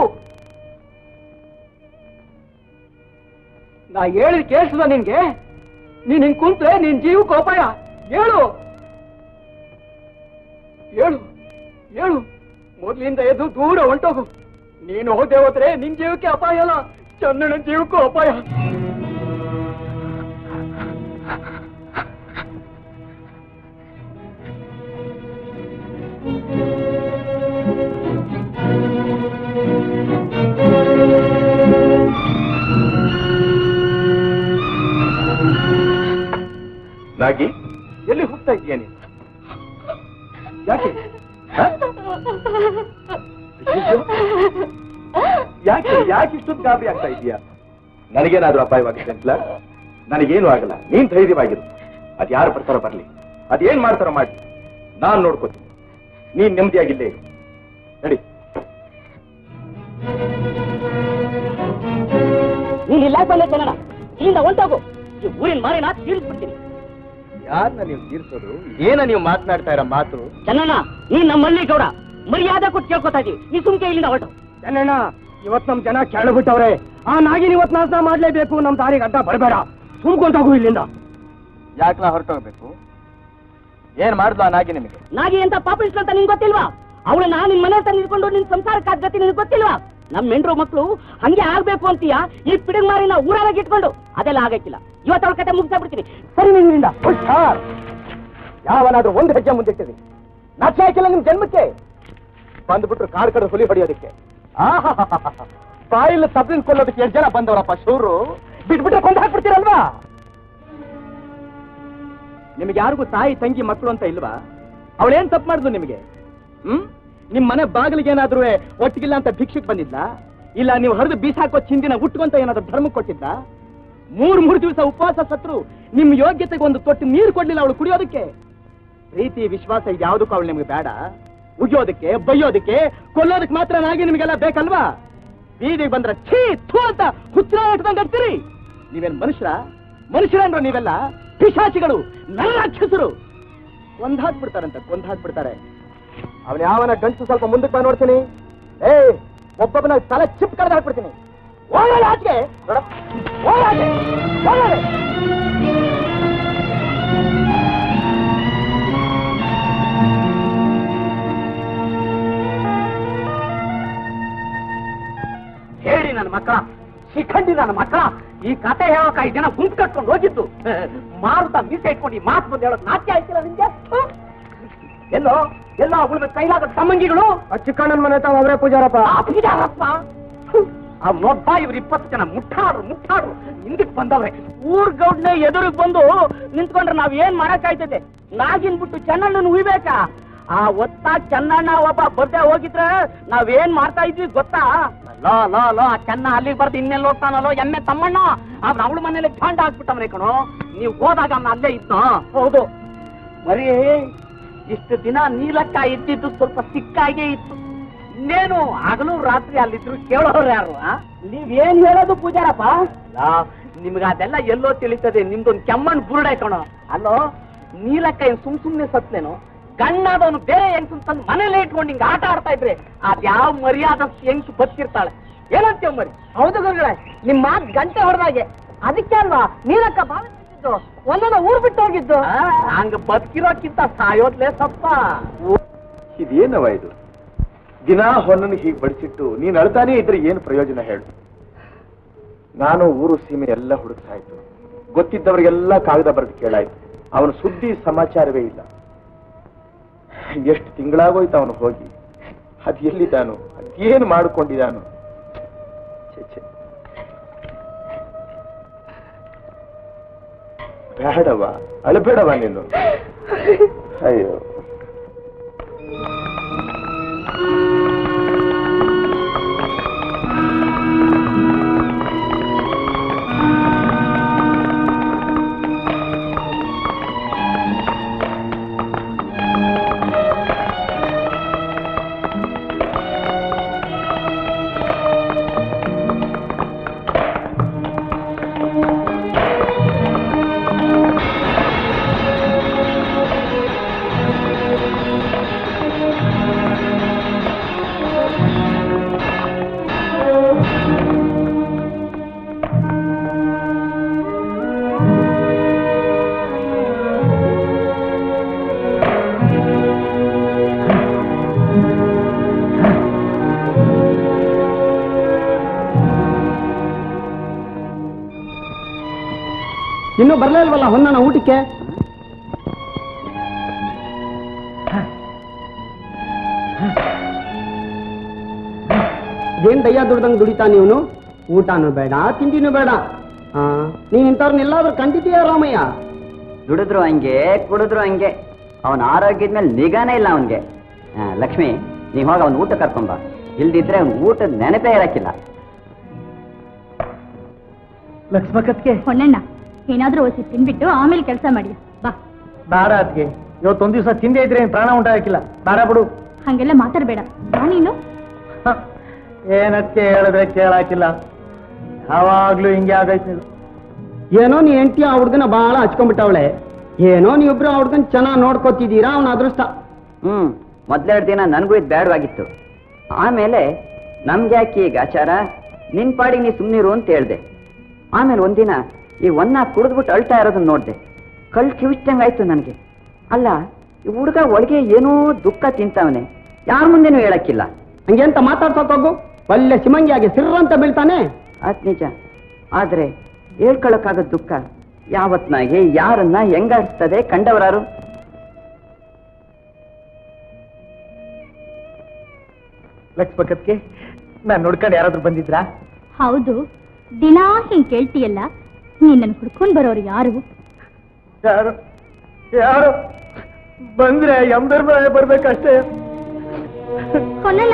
ನಾ ಹೇಳಿದ್ ಕೇಳಿಸದ ನಿನ್ಗೆ ನೀನ್ ಹಿಂಗ್ ಕುಂತ್ರೆ ನಿನ್ ಜೀವಕ್ಕೆ ಅಪಾಯ ಹೇಳು ಹೇಳು ಹೇಳು ಮೊದ್ಲಿಂದ ಎದ್ದು ದೂರ ಹೊಂಟೋಗು ನೀನು ಹೋದೆ ಹೋದ್ರೆ ನಿನ್ ಜೀವಕ್ಕೆ ಅಪಾಯ ಅಲ್ಲ ಚನ್ನನ ಜೀವಕ್ಕೂ ಅಪಾಯ ನಾಗಿ ಎಲ್ಲಿ ಹೋಗ್ತಾ ಇದೀಯ ನೀನು ಯಾಕೆ ಹ? ಅಯ್ಯಯ್ಯೋ. ಯಾಕೆ ಯಾಕೆ ಇಷ್ಟೊಂದು ಗಾಬರಿ ಆಗ್ತಾ ಇದೀಯಾ ನನಗೇನಾದ್ರೂ ಅಪಾಯವಾಗಿದೆ ಅಂತಲ್ಲ ನನಗೇನು ಆಗಲ್ಲ ನೀನ್ ಧೈರ್ಯವಾಗಿರು ಅದ್ ಯಾರು ಬರ್ತಾರೋ ಬರ್ಲಿ ಅದೇನ್ ಮಾಡ್ತಾರೋ ಮಾಡಿ ನಾನ್ ನೋಡ್ಕೋತೀನಿ ನೀನ್ ನೆಮ್ಮದಿಯಾಗಿಲ್ಲೇ ಇರು ನಡಿ ನೀನ್ ಇಲ್ಲ ಬಂದೆ ಚೆನ್ನ ಇಲ್ಲಿಂದ ಹೊಂಟೋಗು ಈ ಊರಿನ ಮಾರಿನ ತೀರಿಸ್ಬಿಡ್ತೀನಿ ಯಾರನ್ನ ನೀವು ತೀರ್ಸೋದು ಏನ ನೀವು ಮಾತನಾಡ್ತಾ ಇರೋ ಮಾತು ಚೆನ್ನಣ್ಣ ನೀನ್ ನಮ್ಮ ಮಲ್ಲಿ ಗೌಡ ಮರ್ಯಾದೆ ಕೊಟ್ಟು ಕೇಳ್ಕೊತಾ ಇದೀವಿ ನೀ ಸುಮ್ಕೆ ಇಲ್ಲಿಂದ ಹೊರಟು ಚೆನ್ನಣ್ಣ ಇವತ್ ನಮ್ ಜನ ಕೆಳಬಿಟ್ಟವ್ರೆ ಆ ನಾಗಿನ ಇವತ್ ನಾಶ ಮಾಡ್ಲೇಬೇಕು ನಮ್ ದಾರಿಗೆ ಅಡ್ಡ ಬರಬೇಡ ಸುಮ್ಕೊಂಡೋಗು ಇಲ್ಲಿಂದ ಯಾಕಲ ಹೊರಟೋಗ್ಬೇಕು ಏನ್ ಮಾಡ್ದು ಆ ನಾಗಿ ನಿಮಗೆ ನಾಗಿ ಅಂತ ಪಾಪ ಇಷ್ಟು ಅಂತ ನಿನ್ಗೆ ಗೊತ್ತಿಲ್ವಾ ಅವಳನ್ನ ನಿನ್ ಮನೆ ಹತ್ರ ನಿಂತ್ಕೊಂಡು ನಿನ್ ಸಂಸಾರಕ್ಕೆ ಗತಿ ನಿನ್ಗೆ ಗೊತ್ತಿಲ್ವಾ ನಮ್ ಹೆಂಡ್ರು ಮಕ್ಳು ಹಂಗೆ ಆಗ್ಬೇಕು ಅಂತೀಯ ಈ ಪಿಡಗ್ ಮಾರಿನ ಊರಾಗ ಇಟ್ಕೊಂಡು ಅದೆಲ್ಲ ಆಗಕ್ಕಿಲ್ಲ ಇವತ್ತು ಅವಳ ಕತೆ ಮುಗಿಸ್ತಾ ಬಿಡ್ತೀನಿ ಸರಿ ನಿನ್ನಿಂದ ಹುಷಾರ್ ಯಾವನಾದ್ರೂ ಒಂದು ಹೆಜ್ಜೆ ಮುಂದಿಟ್ಟಿರಿ ನಚ್ಚ ಹಾಕಿಲ್ಲ ನಿಮ್ ಜನ್ಮಕ್ಕೆ ಬಂದ್ಬಿಟ್ರು ಕಾರ್ ಕಡೆ ಹುಲಿ ಹೊಡೆಯೋದಕ್ಕೆ ಬಾಯಿಲ್ ತಪ್ಪಿನ ಕೊಲ್ಲೋದಕ್ಕೆ ಎಷ್ಟು ಜನ ಬಂದವರಪ್ಪ ಶೂರು ಬಿಟ್ಬಿಟ್ರೆ ಕೊಂದು ಹಾಕ್ಬಿಡ್ತೀರಲ್ವಾ ನಿಮ್ಗೆ ಯಾರಿಗೂ ತಾಯಿ ತಂಗಿ ಮಕ್ಕಳು ಅಂತ ಇಲ್ವಾ ಅವಳೇನ್ ತಪ್ಪು ಮಾಡಿದ್ಲು ನಿಮಗೆ ಹ್ಮ್ ನಿಮ್ ಮನೆ ಬಾಗಿಲಿಗೆ ಏನಾದ್ರೂ ಒಟ್ಟಿಗಿಲ್ಲ ಅಂತ ಭಿಕ್ಷಕ್ ಬಂದಿದ್ದ ಇಲ್ಲ ನೀವು ಹರಿದು ಬೀಸಾಕೋ ಚಿಂದಿನ ಉಟ್ಕೊಂತ ಏನಾದ್ರೂ ಧರ್ಮ ಕೊಟ್ಟಿದ್ದ ಮೂರ್ ಮೂರ್ ದಿವಸ ಉಪವಾಸ ಸತ್ರು ನಿಮ್ ಯೋಗ್ಯತೆಗೆ ಒಂದು ತೊಟ್ಟು ನೀರು ಕೊಡ್ಲಿಲ್ಲ ಅವಳು ಕುಡಿಯೋದಕ್ಕೆ ಪ್ರೀತಿ ವಿಶ್ವಾಸ ಯಾವ್ದಕ್ಕೂ ಅವಳು ನಿಮ್ಗೆ ಬೇಡ ಉಗಿಯೋದಕ್ಕೆ ಬೈಯೋದಕ್ಕೆ ಕೊಲ್ಲೋದಕ್ಕೆ ಮಾತ್ರ ನಾಗಿ ನಿಮಗೆಲ್ಲ ಬೇಕಲ್ವಾ ಬೀದಿಗೆ ಬಂದ್ರ ಛೀ ಥೂ ಅಂತ ಹುಚ್ಚರ ಇಟ್ದಂಗ್ ಅಂತೀರಿ ನೀವೇನ್ ಮನುಷ್ಯರ ಮನುಷ್ಯರನ್ರು ನೀವೆಲ್ಲ ಪಿಶಾಚಿಗಳು ನನ್ನ ರಾಕ್ಷಸರು ಕೊಂದ್ ಹಾಕ್ಬಿಡ್ತಾರಂತ ಕೊಂದ್ ಹಾಕ್ಬಿಡ್ತಾರೆ ಅವನ ಯಾವನ ಗಂಟು ಸ್ವಲ್ಪ ಮುಂದಕ್ಕೆ ಬಾ ನೋಡ್ತೀನಿ ಏ ಒಬ್ಬೊಬ್ಬನ ತಲೆ ಚಿಪ್ ಕಡ್ದು ಹಾಕ್ಬಿಡ್ತೀನಿ ಹೋಗಲ್ಲ ಆಚೆಗೆ ನೋಡ ಹೋಗಲ್ಲ ಆಚೆ ಹೋಗಲ್ಲ ಹೇಳಿ ನನ್ನ ಮಕ್ಕಳ ಶಿಖಂಡಿ ನನ್ನ ಮಕ್ಕಳ ಈ ಕತೆ ಹೇಳೋಕ ಐದು ಜನ ಗುಂಪು ಕಟ್ಕೊಂಡು ಹೋಗಿದ್ದು ಮಾರುತ ಮೀಸೆ ಇಟ್ಕೊಂಡು ಈ ಮಾತು ಬಂದು ಹೇಳೋದು ನಾಟ್ಯ ಆಯ್ತಿಲ್ಲ ನಿಮ್ಗೆ ಹ? ಎಲ್ಲೋ ಎಲ್ಲೋ ಅವಳ ಕೈಲಾದ ಸಂಬಂಧಿಗಳು ಚಿಕ್ಕಣ್ಣನ ಮನೆ ತಾವ ಅವರೇ ಪೂಜಾರಪ್ಪ ಅಭಿಜಾರಪ್ಪ ಅವ್ನೊಬ್ಬ ಇವ್ರು ಇಪ್ಪತ್ತು ಜನ ಮುಟ್ಟಾಡ್ರು ಮುಟ್ಟಾಡ್ರು ಹಿಂದಕ್ ಬಂದವ್ರೆ ಊರ್ ಗೌಡ್ನೆ ಎದುರಿಗೆ ಬಂದು ನಿಂತ್ಕೊಂಡ್ರೆ ನಾವ್ ಏನ್ ಮಾಡಕ್ಕಾಯ್ತದೆ ನಾಗಿನ್ ಬಿಟ್ಟು ಚೆನ್ನಣ್ಣನ ಉಯ್ಬೇಕಾ ಆ ಒತ್ತ ಚೆನ್ನಣ್ಣ ಒಬ್ಬ ಬರ್ದೆ ಹೋಗಿದ್ರೆ ನಾವೇನ್ ಮಾಡ್ತಾ ಇದ್ವಿ ಗೊತ್ತಾ ಲೋ ಲೋ ಲೋ ಆ ಚೆನ್ನ ಅಲ್ಲಿಗೆ ಬರ್ದು ಇನ್ನೆಲ್ಲ ಹೋಗ್ತಾನಲ್ಲೋ ಎಮ್ಮೆ ತಮ್ಮಣ್ಣ ಅವ್ನ ಅವಳ ಮನೇಲಿ ಚಾಂಡ ಹಾಕ್ಬಿಟ್ಟವನೇ ಕಣೋ ನೀವು ಹೋದಾಗ ಅವ್ನ ಅಲ್ಲೇ ಇದ್ನೋ ಹೌದು ಮರಿ ಇಷ್ಟು ದಿನ ನೀಲಕ್ಕ ಇದ್ದಿದ್ದು ಸ್ವಲ್ಪ ಸಿಕ್ಕಾಗೆ ಇತ್ತು ಇನ್ನೇನು ಹಗಲು ರಾತ್ರಿ ಅಲ್ಲಿದ್ರು ಕೇಳೋರು ಯಾರು ಆ? ನೀವೇನ್ ಹೇಳೋದು ಪೂಜಾರಪ್ಪ ನಿಮ್ಗ ಅದೆಲ್ಲ ಎಲ್ಲೋ ತಿಳಿತದೆ ನಿಮ್ದೊಂದು ಕೆಮ್ಮಣ್ ಬುರುಡೆ ಕಣೋ ಅಲ್ಲೋ ನೀಲಕ್ಕ ಏನ್ ಸುಮ್ ಸುಮ್ನೆ ಸತ್ಲೇನು ಗಣ್ಣಾದವನು ಬೇರೆ ಹೆಂಗ್ಸು ತಂದು ಮನೇಲೆ ಇಟ್ಕೊಂಡು ಹಿಂಗ ಆಟ ಆಡ್ತಾ ಇದ್ರೆ ಅದ್ಯಾವ ಮರ್ಯಾದಷ್ಟು ಹೆಂಗ್ಸು ಬದುಕಿರ್ತಾಳೆ ಏನಂತೀವ ಮರಿ ಹೌದು ಗುರುಗಳೇ ನಿಮ್ ಮಾತ್ ಗಂಟೆ ಹೊಡೆದಾಗೆ ಅದಕ್ಕೆ ಅಲ್ವಾ ನೀಲಕ್ಕ ಬಾಳ ಒಂದೊಂದು ಊರ್ ಬಿಟ್ಟು ಹೋಗಿದ್ದು ಹಂಗ ಬದುಕಿರೋಕ್ಕಿಂತ ಸಾಯೋದ್ಲೇ ಸಪ್ಪ ಇದೇನವ ಇದು ದಿನ ಹೊನ್ನನಿಗೆ ಹೀಗೆ ಬಡಿಸಿಟ್ಟು ನೀನ್ ಅಳ್ತಾನೇ ಇದ್ರೆ ಏನು ಪ್ರಯೋಜನ ಹೇಳು ನಾನು ಊರು ಸೀಮೆ ಎಲ್ಲ ಹುಡುಕ್ತಾಯ್ತು ಗೊತ್ತಿದ್ದವರಿಗೆಲ್ಲ ಕಾಗದ ಬರೆದು ಕೇಳಾಯ್ತು ಅವನ ಸುದ್ದಿ ಸಮಾಚಾರವೇ ಇಲ್ಲ ಎಷ್ಟು ತಿಂಗಳಾಗೋಯ್ತು ಅವನು ಹೋಗಿ ಅದ್ ಎಲ್ಲಿದ್ದಾನು ಅದೇನು ಮಾಡಿಕೊಂಡಿದ್ದಾನು ಛೆ, ಛೆ. ಬೇಡವ ಅಳಬೇಡವ ನೀನು ಅಯ್ಯೋ ಇನ್ನೂ ಬರ್ಲೇ ಇಲ್ವಲ್ಲ ಹೊನ್ನಣ ಊಟಕ್ಕೆ ಏನ್ ದಯ್ಯ ದುಡ್ದಂಗ್ ದುಡಿತಾನ ಇವನು ಊಟನೂ ಬೇಡ ತಿಂಡಿನೂ ಬೇಡ ಆ, ನೀನ್ ಇಂಥವ್ರನ್ನೆಲ್ಲಾದ್ರೂ ಕಂಡಿದೀಯ ರಾಮಯ್ಯ ದುಡಿದ್ರು ಹಂಗೆ ಕುಡಿದ್ರು ಹಂಗೆ ಅವನ ಆರೋಗ್ಯದ ಮೇಲೆ ನಿಗಾನೇ ಇಲ್ಲ ಅವನಿಗೆ ಲಕ್ಷ್ಮಿ ನೀವ್ ಹೋಗ ಅವ್ನ ಊಟ ಕರ್ಕೊಂಬ ಇಲ್ದಿದ್ರೆ ಅವ್ನ ಊಟದ ನೆನಪೇ ಇರಕ್ಕಿಲ್ಲ ಲಕ್ಷ್ಮಕತ್ಗೆ ಹೊನ್ನಣ್ಣ ಏನಾದ್ರೂ ಓಸಿ ತಿನ್ಬಿಟ್ಟು ಆಮೇಲೆ ಕೆಲಸ ಮಾಡಿ ಬಾ ಬೇಡ ಅದ್ಗೆ ಇವತ್ತೊಂದ್ ದಿವಸ ತಿಂದೆ ಇದ್ರೆ ಏನ್ ಪ್ರಾಣ ಉಂಟಾಗಿಲ್ಲ ಬೇಡ ಬಿಡು ಹಂಗೆಲ್ಲ ಮಾತಾಡ್ಬೇಡ ಬಾ ನೀನು ಹ, ಏನಕ್ಕೆ ಹೇಳಿದ್ರೆ ಕೇಳಾಕಿಲ್ಲ ಯಾವಾಗ್ಲೂ ಹಿಂಗೆ ಆಗೈತೆ ಇದು. ಏನೋ ನೀ ಹೆಂಡತಿ ಆ ಹುಡ್ಗನ ಬಹಳ ಹಚ್ಕೊಂಡ್ಬಿಟ್ಟವಳೆ ಏನೋ ನೀವಿಬ್ರು ಆ ಹುಡ್ಗನ್ ಚೆನ್ನಾಗಿ ನೋಡ್ಕೋತಿದ್ದೀರಾ ಅವನ ಅದೃಷ್ಟ ಹ್ಮ್ ಮೊದ್ಲೆರಡು ದಿನ ನನಗೂ ಇದು ಬೇಡವಾಗಿತ್ತು ಆಮೇಲೆ ನಮ್ಗೆ ಯಾಕೆ ಈಗ ಆಚಾರ ನಿನ್ ಪಾಡಿಗೆ ನೀ ಸುಮ್ನಿರು ಅಂತ ಹೇಳ್ದೆ ಆಮೇಲೆ ಒಂದಿನ ಈ ಒನ್ನ ಕುಡಿದ್ಬಿಟ್ಟು ಅಳ್ತಾ ಇರೋದನ್ನ ನೋಡ್ದೆ ಕಳ್ ಕಿವಿಚ್ದಂಗಾಯ್ತು ನನಗೆ ಅಲ್ಲ ಈ ಹುಡುಗ ಒಳಗೆ ಏನೋ ದುಃಖ ತಿಂತವನೆ ಯಾರ ಮುಂದೆನೂ ಹೇಳಕ್ಕಿಲ್ಲ ಹಂಗೆಂತ ಮಾತಾಡ್ಸೋಕ್ ಹೋಗು ಒಳ್ಳೆ ಸಿಮಂಗಿಯಾಗಿ ಸಿರ್ರಂತ ಬೀಳ್ತಾನೆ ಅದ್ ನಿಜ ಆದ್ರೆ ಹೇಳ್ಕೊಳಕ್ಕಾಗೋ ದುಃಖ ಯಾವತ್ನಾಗೆ ಯಾರನ್ನ ಹೆಂಗಾಡಿಸ್ತದೆ ಕಂಡವರಾರು ಲಕ್ಷ್ಮಕತ್ಗೆ ನಾನ್ ನೋಡ್ಕೊಂಡು ಯಾರಾದ್ರೂ ಬಂದಿದ್ರಾ ಹೌದು ದಿನಾ ಹಿಂಗ್ ಕೇಳ್ತೀಯಲ್ಲ ನೀನ್ ನನ್ ಹುಡ್ಕೊಂಡ್ ಬರೋರು ಯಾರು ಯಾರು ಯಾರು ಬಂದ್ರೆ ಎಂದರ್ ಬರ್ಬೇಕಷ್ಟೇ ಹೊನ್ನಣ್ಣ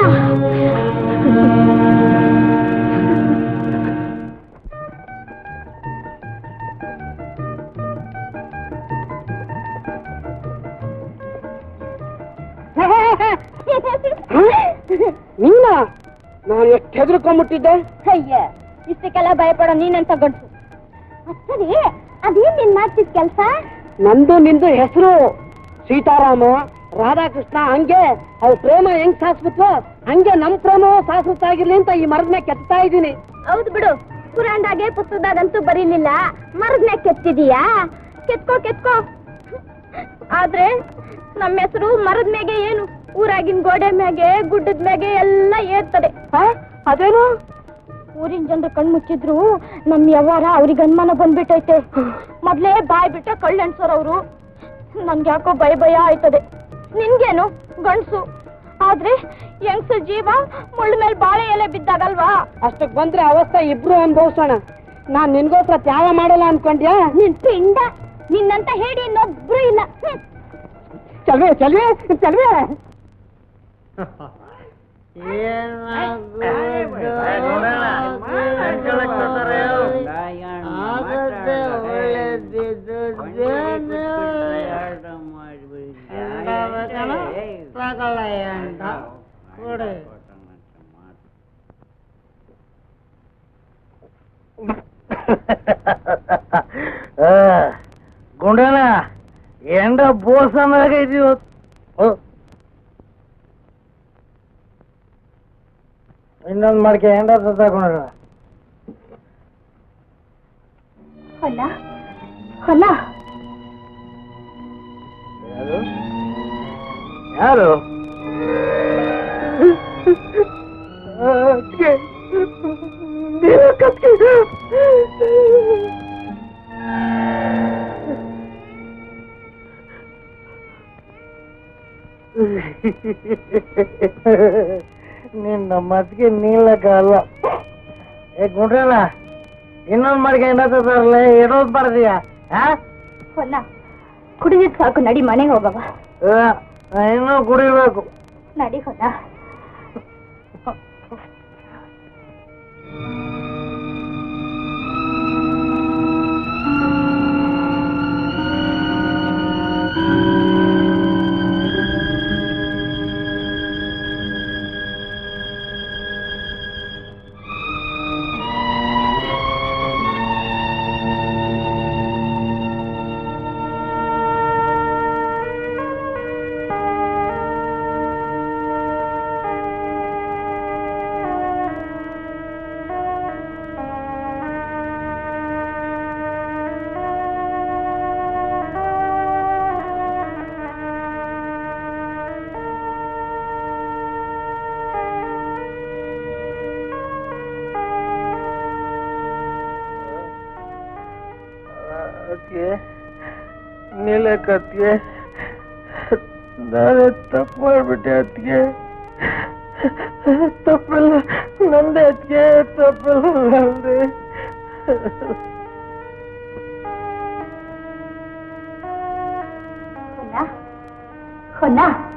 ನೀನ ನಾನು ಎಷ್ಟು ಹೆದರ್ಕೊಂಡ್ಬಿಟ್ಟಿದ್ದೆ ಅಯ್ಯ ಇಷ್ಟಕ್ಕೆಲ್ಲ ಭಯಪಡೋ ನೀನಂತ ಗಂಟು ಸರಿ ಅದೇನ್ ನೀನ್ ಮಾಡ್ತಿದ್ ಕೆಲ್ಸ ನಂದು ನಿಂದು ಹೆಸರು ಸೀತಾರಾಮ ರಾಧಾಕೃಷ್ಣ ಹಂಗೆ ಅವ್ರ ಪ್ರೇಮ ಹೆಂಗ್ ಸಾಸ್ಬಿಟ್ವೋ ಹಂಗೆ ನಮ್ ಪ್ರೇಮವೂ ಸಾಸ್ಬಿಟ್ಟಾಗಿರ್ಲಿ ಅಂತ ಈ ಮರದ ಮೇಲೆ ಕೆತ್ತಾ ಇದ್ದೀನಿ ಹೌದು ಬಿಡು ಪುರಾಣದಾಗೆ ಪುಸ್ತಕದಾಗಂತೂ ಬರೀಲಿಲ್ಲ ಮರದ ಮ್ಯಾಗ ಕೆತ್ತಿದೀಯಾ ಕೆತ್ಕೋ ಕೆತ್ಕೋ ಆದ್ರೆ ನಮ್ಮ ಹೆಸರು ಮರದ ಮ್ಯಾಗೆ ಏನು ಊರಾಗಿನ ಗೋಡೆ ಮ್ಯಾಗೆ ಗುಡ್ಡದ ಮ್ಯಾಗೆ ಎಲ್ಲ ಏರ್ತದೆ ಅದೇನು ಊರಿನ ಜನರು ಕಣ್ ಮುಚ್ಚಿದ್ರು ನಮ್ ಯವ್ವಾರ ಅವ್ರಿಗೆ ಅನುಮಾನ ಬಂದ್ಬಿಟ್ಟೈತೆ ಮೊದ್ಲೇ ಬಾಯ್ ಬಿಟ್ಟ ಕಳ್ಳೆಣ್ಸೋರವ್ರು ನನ್ಗೆ ಯಾಕೋ ಭಯ ಭಯ ಆಯ್ತದೆ ನಿನ್ಗೇನು ಗಂಡ್ಸು ಆದ್ರೆ ಹೆಂಗ್ಸ ಜೀವ ಮುಳ್ಳ ಮೇಲೆ ಬಾಳೆ ಎಲೆ ಬಿದ್ದಾಗಲ್ವಾ ಅಷ್ಟಕ್ ಬಂದ್ರೆ ಅವಸ್ಥೆ ಇಬ್ರು ಅನ್ಭವಿಸೋಣ ನಾನ್ ನಿನ್ಗೋಸ್ಕರ ತ್ಯಾಗ ಮಾಡಲ್ಲ ಅನ್ಕೊಂಡ್ಯಾ ನಿನ್ ಪಿಂಡ ನಿನ್ನಂತ ಹೇಳಿ ಇನ್ನೊಬ್ರು ಇಲ್ಲ ಹ್ಮ್. ಚಲ್ವೆ ಚಲ್ವೆ ಚಲ್ವೆ ಗುಂಡನ ಎಂಡ ಬೋಸನಾಗ ಇದೀವತ್ತು ಇನ್ನೊಂದ್ ಮಾಡ್ಕೆ ಎಂಡ ತಗೊಂಡ ಹೊನ್ನ ಹೊನ್ನ ಯಾರು ಯಾರು ನಿನ್ನ ಮತ್ಗೆ ನೀಲಕ್ಕಲ್ಲ ಏ ಗುಂಡ್ರಲ್ಲ ಇನ್ನೊಂದ್ ಮಾಡ್ಕೆ ಎಂಡ ತರಲ್ಲ ಇರೋದ್ ಬರ್ದೀಯಾ ಹಾ ಹೊನ್ನ ಕುಡಿದಿದ್ ಸಾಕು ನಡಿ ಮನೆಗೆ ಹೋಗವ ಇನ್ನೂ ಕುಡಿಬೇಕು ನಡಿ ಹೊನ್ನ ಅದಕ್ಕೆ ನೀಲಕ್ಕತ್ಗೆ ನಾನೇ ತಪ್ಪು ಮಾಡ್ಬಿಟ್ಟೆ ಅದಕ್ಕೆ ತಪ್ಪಿಲ್ಲ ನಂದೇ ಅದಕ್ಕೆ ತಪ್ಪಿಲ್ಲ ನಂದೇ ಹೊನ್ನ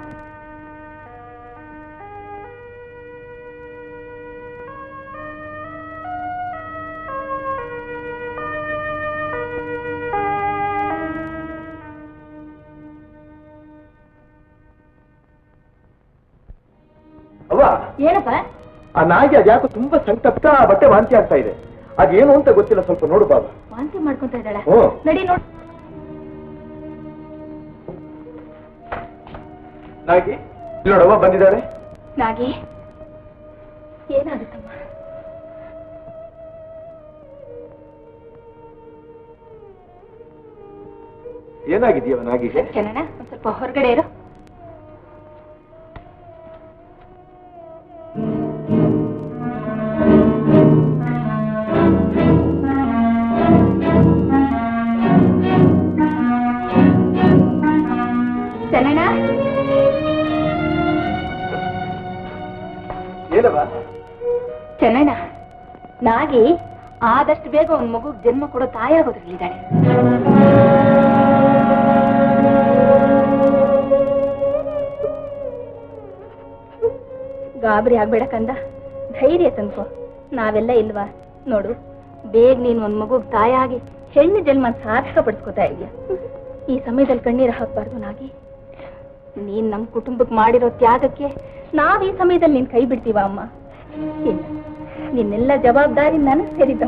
ಅವ್ವ ಏನಪ್ಪ ಆ ನಾಯಿಗೆ ಅದ್ಯಾಕೋ ತುಂಬಾ ಸಂಕಟ ಬಟ್ಟೆ ವಾಂತಿ ಆಗ್ತಾ ಇದೆ ಅದೇನು ಅಂತ ಗೊತ್ತಿಲ್ಲ ಸ್ವಲ್ಪ ನೋಡು ಬಾಬಾ ವಾಂತಿ ಮಾಡ್ಕೊಂತ ಇದ್ದಾಳ ಹ್ಞೂ. ನಡಿ ನೋಡ್ ನಾಗಿ ಇಲ್ಲಿ ನೋಡವ್ವ ಬಂದಿದ್ದಾಳೆ ನಾಗಿ ಏನಾಗುತ್ತಮ್ಮ ಏನಾಗಿದೆಯವ ನಾಗಿಗೆ ಚೆನ್ನಣ್ಣ ಒಂದ್ ಸ್ವಲ್ಪ ಹೊರಗಡೆ ಇರು ಚೆನ್ನಣ್ಣ ಏನವ ಚೆನ್ನಣ್ಣ ನಾಗಿ ಆದಷ್ಟು ಬೇಗ ಒಂದ್ ಮಗು ಜನ್ಮ ಕೊಡೋ ತಾಯಾಗೋದ್ರಲ್ಲಿದ್ದಾಳೆ ಗಾಬರಿ ಆಗ್ಬೇಡ ಕಂದ ಧೈರ್ಯ ತಂದ್ಕೋ ನಾವೆಲ್ಲ ಇಲ್ವಾ ನೋಡು ಬೇಗ ನೀನ್ ಒಂದ್ ಮಗುಗ್ ತಾಯಾಗಿ ಹೆಣ್ಣು ಜನ್ಮ ಸಾರ್ಥಕ ಪಡಿಸ್ಕೊತಾ ಇದೀಯ ಈ ಸಮಯದಲ್ಲಿ ಕಣ್ಣೀರು ಹಾಕ್ಬಾರ್ದು ನಾಗಿ ನೀನ್ ನಮ್ ಕುಟುಂಬಕ್ಕೆ ಮಾಡಿರೋ ತ್ಯಾಗಕ್ಕೆ ನಾವ್ ಈ ಸಮಯದಲ್ಲಿ ನೀನ್ ಕೈ ಬಿಡ್ತೀವ ಅಮ್ಮ ಇಲ್ಲ ನಿನ್ನೆಲ್ಲ ಜವಾಬ್ದಾರಿ ನನಗ್ ಸೇರಿದ್ದ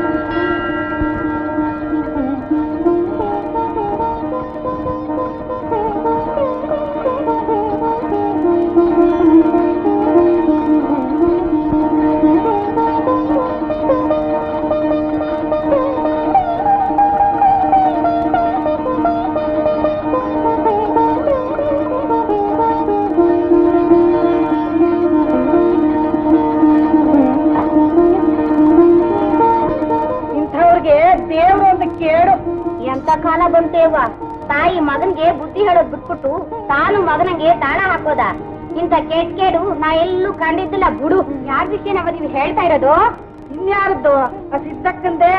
ಇಂಥವ್ರಿಗೆ ದೇವ್ರು ಅಂತ ಕೇಳು ಎಂತ ಕಾಲ ಬಂತೇವ ತಾಯಿ ಮಗನ್ಗೆ ಬುದ್ಧಿ ಹೇಳೋದ್ ಬಿಟ್ಬಿಟ್ಟು ತಾನು ಮಗನಿಗೆ ತಾಳ ಹಾಕೋದ ಇಂಥ ಕೇಟ್ ಕೇಡು ನಾ ಎಲ್ಲೂ ಕಂಡಿದ್ದಿಲ್ಲ ಬಿಡು ಯಾರ ವಿಷಯ ನಾವ್ ನೀವು ಹೇಳ್ತಾ ಇರೋದು ಇನ್ಯಾರದ್ದು ಆ ಸಿದ್ದಕ್ಕಂದೆ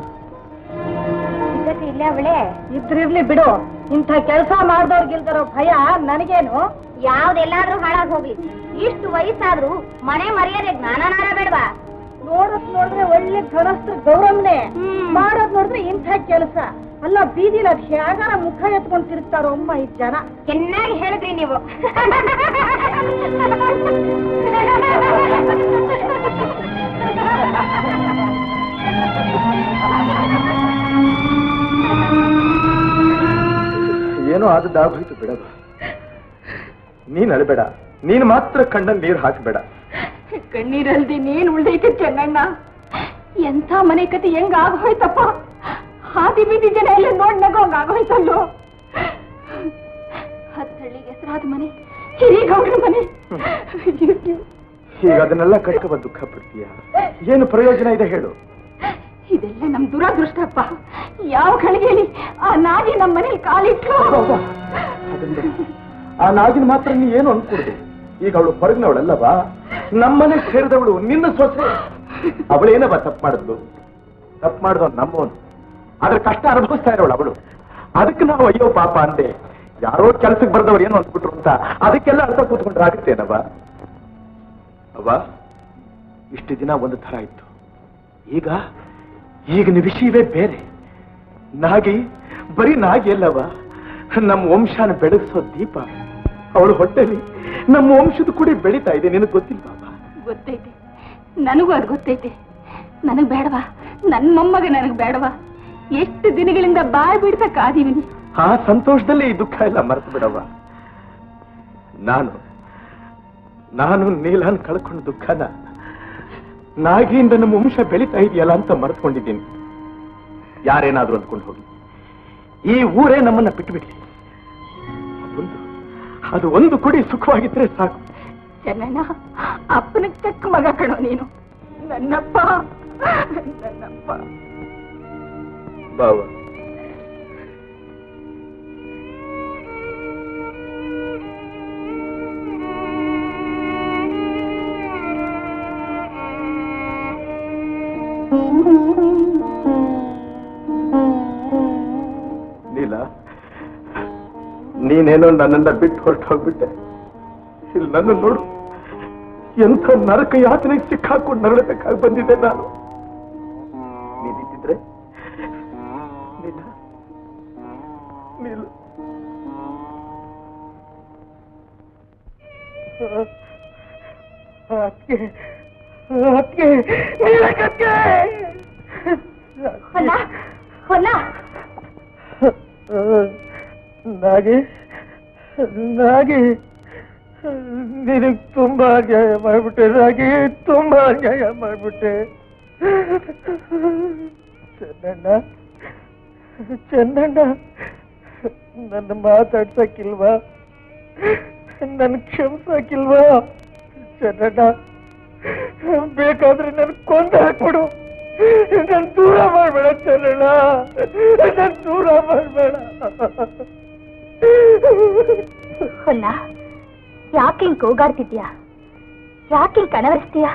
ಇದಕ್ಕೆ ಇಲ್ಲೇ ಅವಳೆ ಇದ್ರಿರ್ಲಿ ಬಿಡು ಇಂಥ ಕೆಲಸ ಮಾಡ್ದವ್ರಿಗಿಲ್ದಿರೋ ಭಯ ನನಗೇನು ಯಾವ್ದೆಲ್ಲಾದ್ರೂ ಹಾಳಾಗ್ ಹೋಗ್ಲಿ ಇಷ್ಟು ವಯಸ್ಸಾದ್ರೂ ಮನೆ ಮರ್ಯಾದೆ ಜ್ಞಾನನಾರ ಬೇಡವಾ ನೋಡೋದ್ ನೋಡಿದ್ರೆ ಒಳ್ಳೆ ಘನಸ್ತ್ರ ಗೌರವನೆ ಮಾಡೋದ್ ನೋಡಿದ್ರೆ ಇಂಥ ಕೆಲಸ ಅಲ್ಲ ಬೀದಿಲಿ ಅದ್ ಹೇಗಾರ ಮುಖ ಎತ್ಕೊಂಡ್ ತಿರುಗ್ತಾರೋ ಅಮ್ಮ ಈ ಜನ ಚೆನ್ನಾಗಿ ಹೇಳಿದ್ರಿ ನೀವು ಏನೋ ಆದದ್ದಾಗೋಯ್ತು ಬಿಡವ ನೀನ್ ಅಳಬೇಡ ನೀನ್ ಮಾತ್ರ ಕಣ್ಣಲ್ಲಿ ನೀರು ಹಾಕಬೇಡ ಕಣ್ಣೀರಲ್ದಿ ನೀನ್ ಉಳ್ದೈತೆ ಚೆನ್ನಣ್ಣ ಎಂಥ ಮನೆ ಕತೆ ಹೆಂಗ್ ಆಗೋಯ್ತಪ್ಪ ಹಾದಿ ಬೀದಿ ಜನ ಎಲ್ಲ ನೋಡ್ ನಗೋಂಗ್ ಆಗೋಯ್ತಲ್ಲೋ ಹತ್ತಳ್ಳಿಗೆ ಹೆಸರಾದ ಮನೆ ಹಿರಿಗೌಡ್ರ ಮನೆ ಈಗ ಅದನ್ನೆಲ್ಲ ಕಟ್ಕಬ ದುಃಖ ಪಡ್ತೀಯ ಏನು ಪ್ರಯೋಜನ ಇದೆ ಹೇಳು ಇದೆಲ್ಲ ನಮ್ ದುರಾದೃಷ್ಟಪ್ಪ ಯಾವ ಕಳಿಗೆಲಿ ಆ ನಾಗಿ ನಮ್ ಮನೇಲಿ ಕಾಲಿಟ್ಲು ಅದನ್ನ ಆ ನಾಗಿನ ಮಾತ್ರ ನೀ ಏನು ಅನ್ಕೊಡ್ದೆ ಈಗ ಅವಳು ಹೊರಗಿನವಳಲ್ಲವಾ ನಮ್ಮನೆ ಸೇರಿದವಳು ನಿನ್ನ ಸೊಸೆ ಅವಳೇನವ ತಪ್ಪು ಮಾಡಿದ್ಲು ತಪ್ಪು ಮಾಡಿದ ನಮ್ಮವನು ಅದ್ರ ಕಷ್ಟ ಅನುಭವಿಸ್ತಾ ಇರೋಳು ಅವಳು ಅದಕ್ಕೆ ನಾವು ಅಯ್ಯೋ ಪಾಪ ಅಂದೆ ಯಾರೋ ಕೆಲ್ಸಕ್ಕೆ ಬರ್ದವ್ರು ಏನು ಅಂದ್ಬಿಟ್ರು ಅಂತ ಅದಕ್ಕೆಲ್ಲ ಅರ್ಥ ಕೂತ್ಕೊಂಡ್ರೆ ಆಗುತ್ತೇನವ ಅವ್ವ ಇಷ್ಟು ದಿನ ಒಂದು ಥರ ಇತ್ತು ಈಗ ಈಗಿನ ವಿಷಯವೇ ಬೇರೆ ನಾಗಿ ಬರೀ ನಾಗಿ ಅಲ್ಲವ ನಮ್ಮ ವಂಶನ ಬೆಳಗಿಸೋ ದೀಪ ಅವಳು ಹೊಟ್ಟೆಲಿ ನಮ್ಮ ವಂಶದ ಕೂಡ ಬೆಳೀತಾ ಇದೆ ನಿನಗೆ ಗೊತ್ತಿಲ್ವಾ ಗೊತ್ತೈತೆ ನನಗೂ ಅದು ಗೊತ್ತೈತೆ ನನಗ್ ಬೇಡವಾ ನನ್ ಮೊಮ್ಮಗ ನನಗ್ ಬೇಡವಾ ಎಷ್ಟು ದಿನಗಳಿಂದ ಬಾಯ್ ಬಿಡ್ತಾ ಕಾದಿವಿನಿ ಆ ಸಂತೋಷದಲ್ಲೇ ಈ ದುಃಖ ಎಲ್ಲ ಮರೆತು ಬಿಡವ್ವ ನಾನು ನಾನು ನೀಲನ್ ಕಳ್ಕೊಂಡ ದುಃಖನ ನಾಗಿಯಿಂದ ನಮ್ಮ ವಂಶ ಬೆಳೀತಾ ಇದೆಯಲ್ಲ ಅಂತ ಮರೆತ್ಕೊಂಡಿದ್ದೀನಿ ಯಾರೇನಾದ್ರೂ ಅಂದ್ಕೊಂಡು ಹೋಗಿ ಈ ಊರೇ ನಮ್ಮನ್ನ ಬಿಟ್ಟು ಬಿಡ್ಲಿ ಅದೊಂದು ಅದು ಒಂದು ಕುಡಿ ಸುಖವಾಗಿದ್ರೆ ಸಾಕು ಚೆನ್ನಣ್ಣ ಅಪ್ಪನಿಗೆ ತಕ್ಕ ಮಗ ಕಣೋ ನೀನು ನನ್ನಪ್ಪ ನನ್ನಪ್ಪ ಬಾವ ನೀಲ ನೀನೇನೋ ನನ್ನನ್ನ ಬಿಟ್ಟು ಹೊರಟು ಹೋಗ್ಬಿಟ್ಟೆ ಇಲ್ಲಿ ನನ್ನ ನೋಡು ಎಂಥ ನರಕ ಯಾತನೆಗೆ ಸಿಕ್ಕಾಕೊಂಡು ನರಳಬೇಕಾಗಿ ಬಂದಿದ್ದೆ ನಾನು ನೀನಿದ್ದಿದ್ರೆ ನಿನ್ನ ನೀನು ಅದ್ಕೆ ಅದ್ಕೆ ನೀಲಕಕ್ಕೆ ಹೊನ್ನ ಹೊನ್ನ ನಾಗಿ ನಾಗಿ ನಿನಗ್ ತುಂಬಾ ಅನ್ಯಾಯ ಮಾಡ್ಬಿಟ್ಟೆ ನಾಗಿ ತುಂಬಾ ಅನ್ಯಾಯ ಮಾಡ್ಬಿಟ್ಟೆ ಚೆನ್ನಣ್ಣ ಚೆನ್ನಣ್ಣ ನನ್ನ ಮಾತಾಡ್ಸಕ್ಕಿಲ್ವಾ ನನ್ ಕ್ಷಮಿಸಕ್ಕಿಲ್ವಾ ಚೆನ್ನಣ್ಣ ಬೇಕಾದ್ರೆ ನನ್ ಕೊಂದು ಹಾಕ್ಬಿಡು ನನ್ ದೂರ ಮಾಡ್ಬೇಡ ಚೆನ್ನಣ್ಣ ನನ್ ದೂರ ಮಾಡ್ಬೇಡ ಹೊನ್ನ ಯಾಕೆ ಹಿಂಗ್ ಕೂಗಾಡ್ತಿದ್ಯಾ ಯಾಕೆ ಹಿಂಗ್ ಕಣವರಿಸ್ತೀಯಾ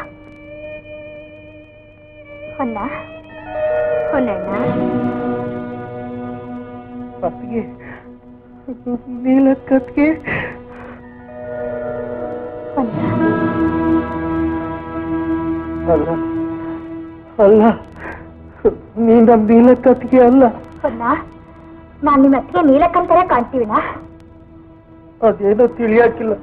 ಹೊನ್ನ ಹೊನ್ನಣ್ಣ ಅತ್ತಿಗೆ ನೀಲಕ್ಕತ್ಗೆ ಹೊನ್ನ ಅಲ್ಲ ಅಲ್ಲ ನೀ ನಮ್ ನೀಲಕ್ಕತ್ಗೆ ಅಲ್ಲ ಹೊನ್ನ ನಾನ್ ನಿಮ್ಮ ಅತ್ತಿಗೆ ನೀಲಕ್ಕಂತರ ಕಾಣ್ತೀವಿನಾ ಅದೇನೋ ತಿಳಿಯಾಕಿಲ್ಲ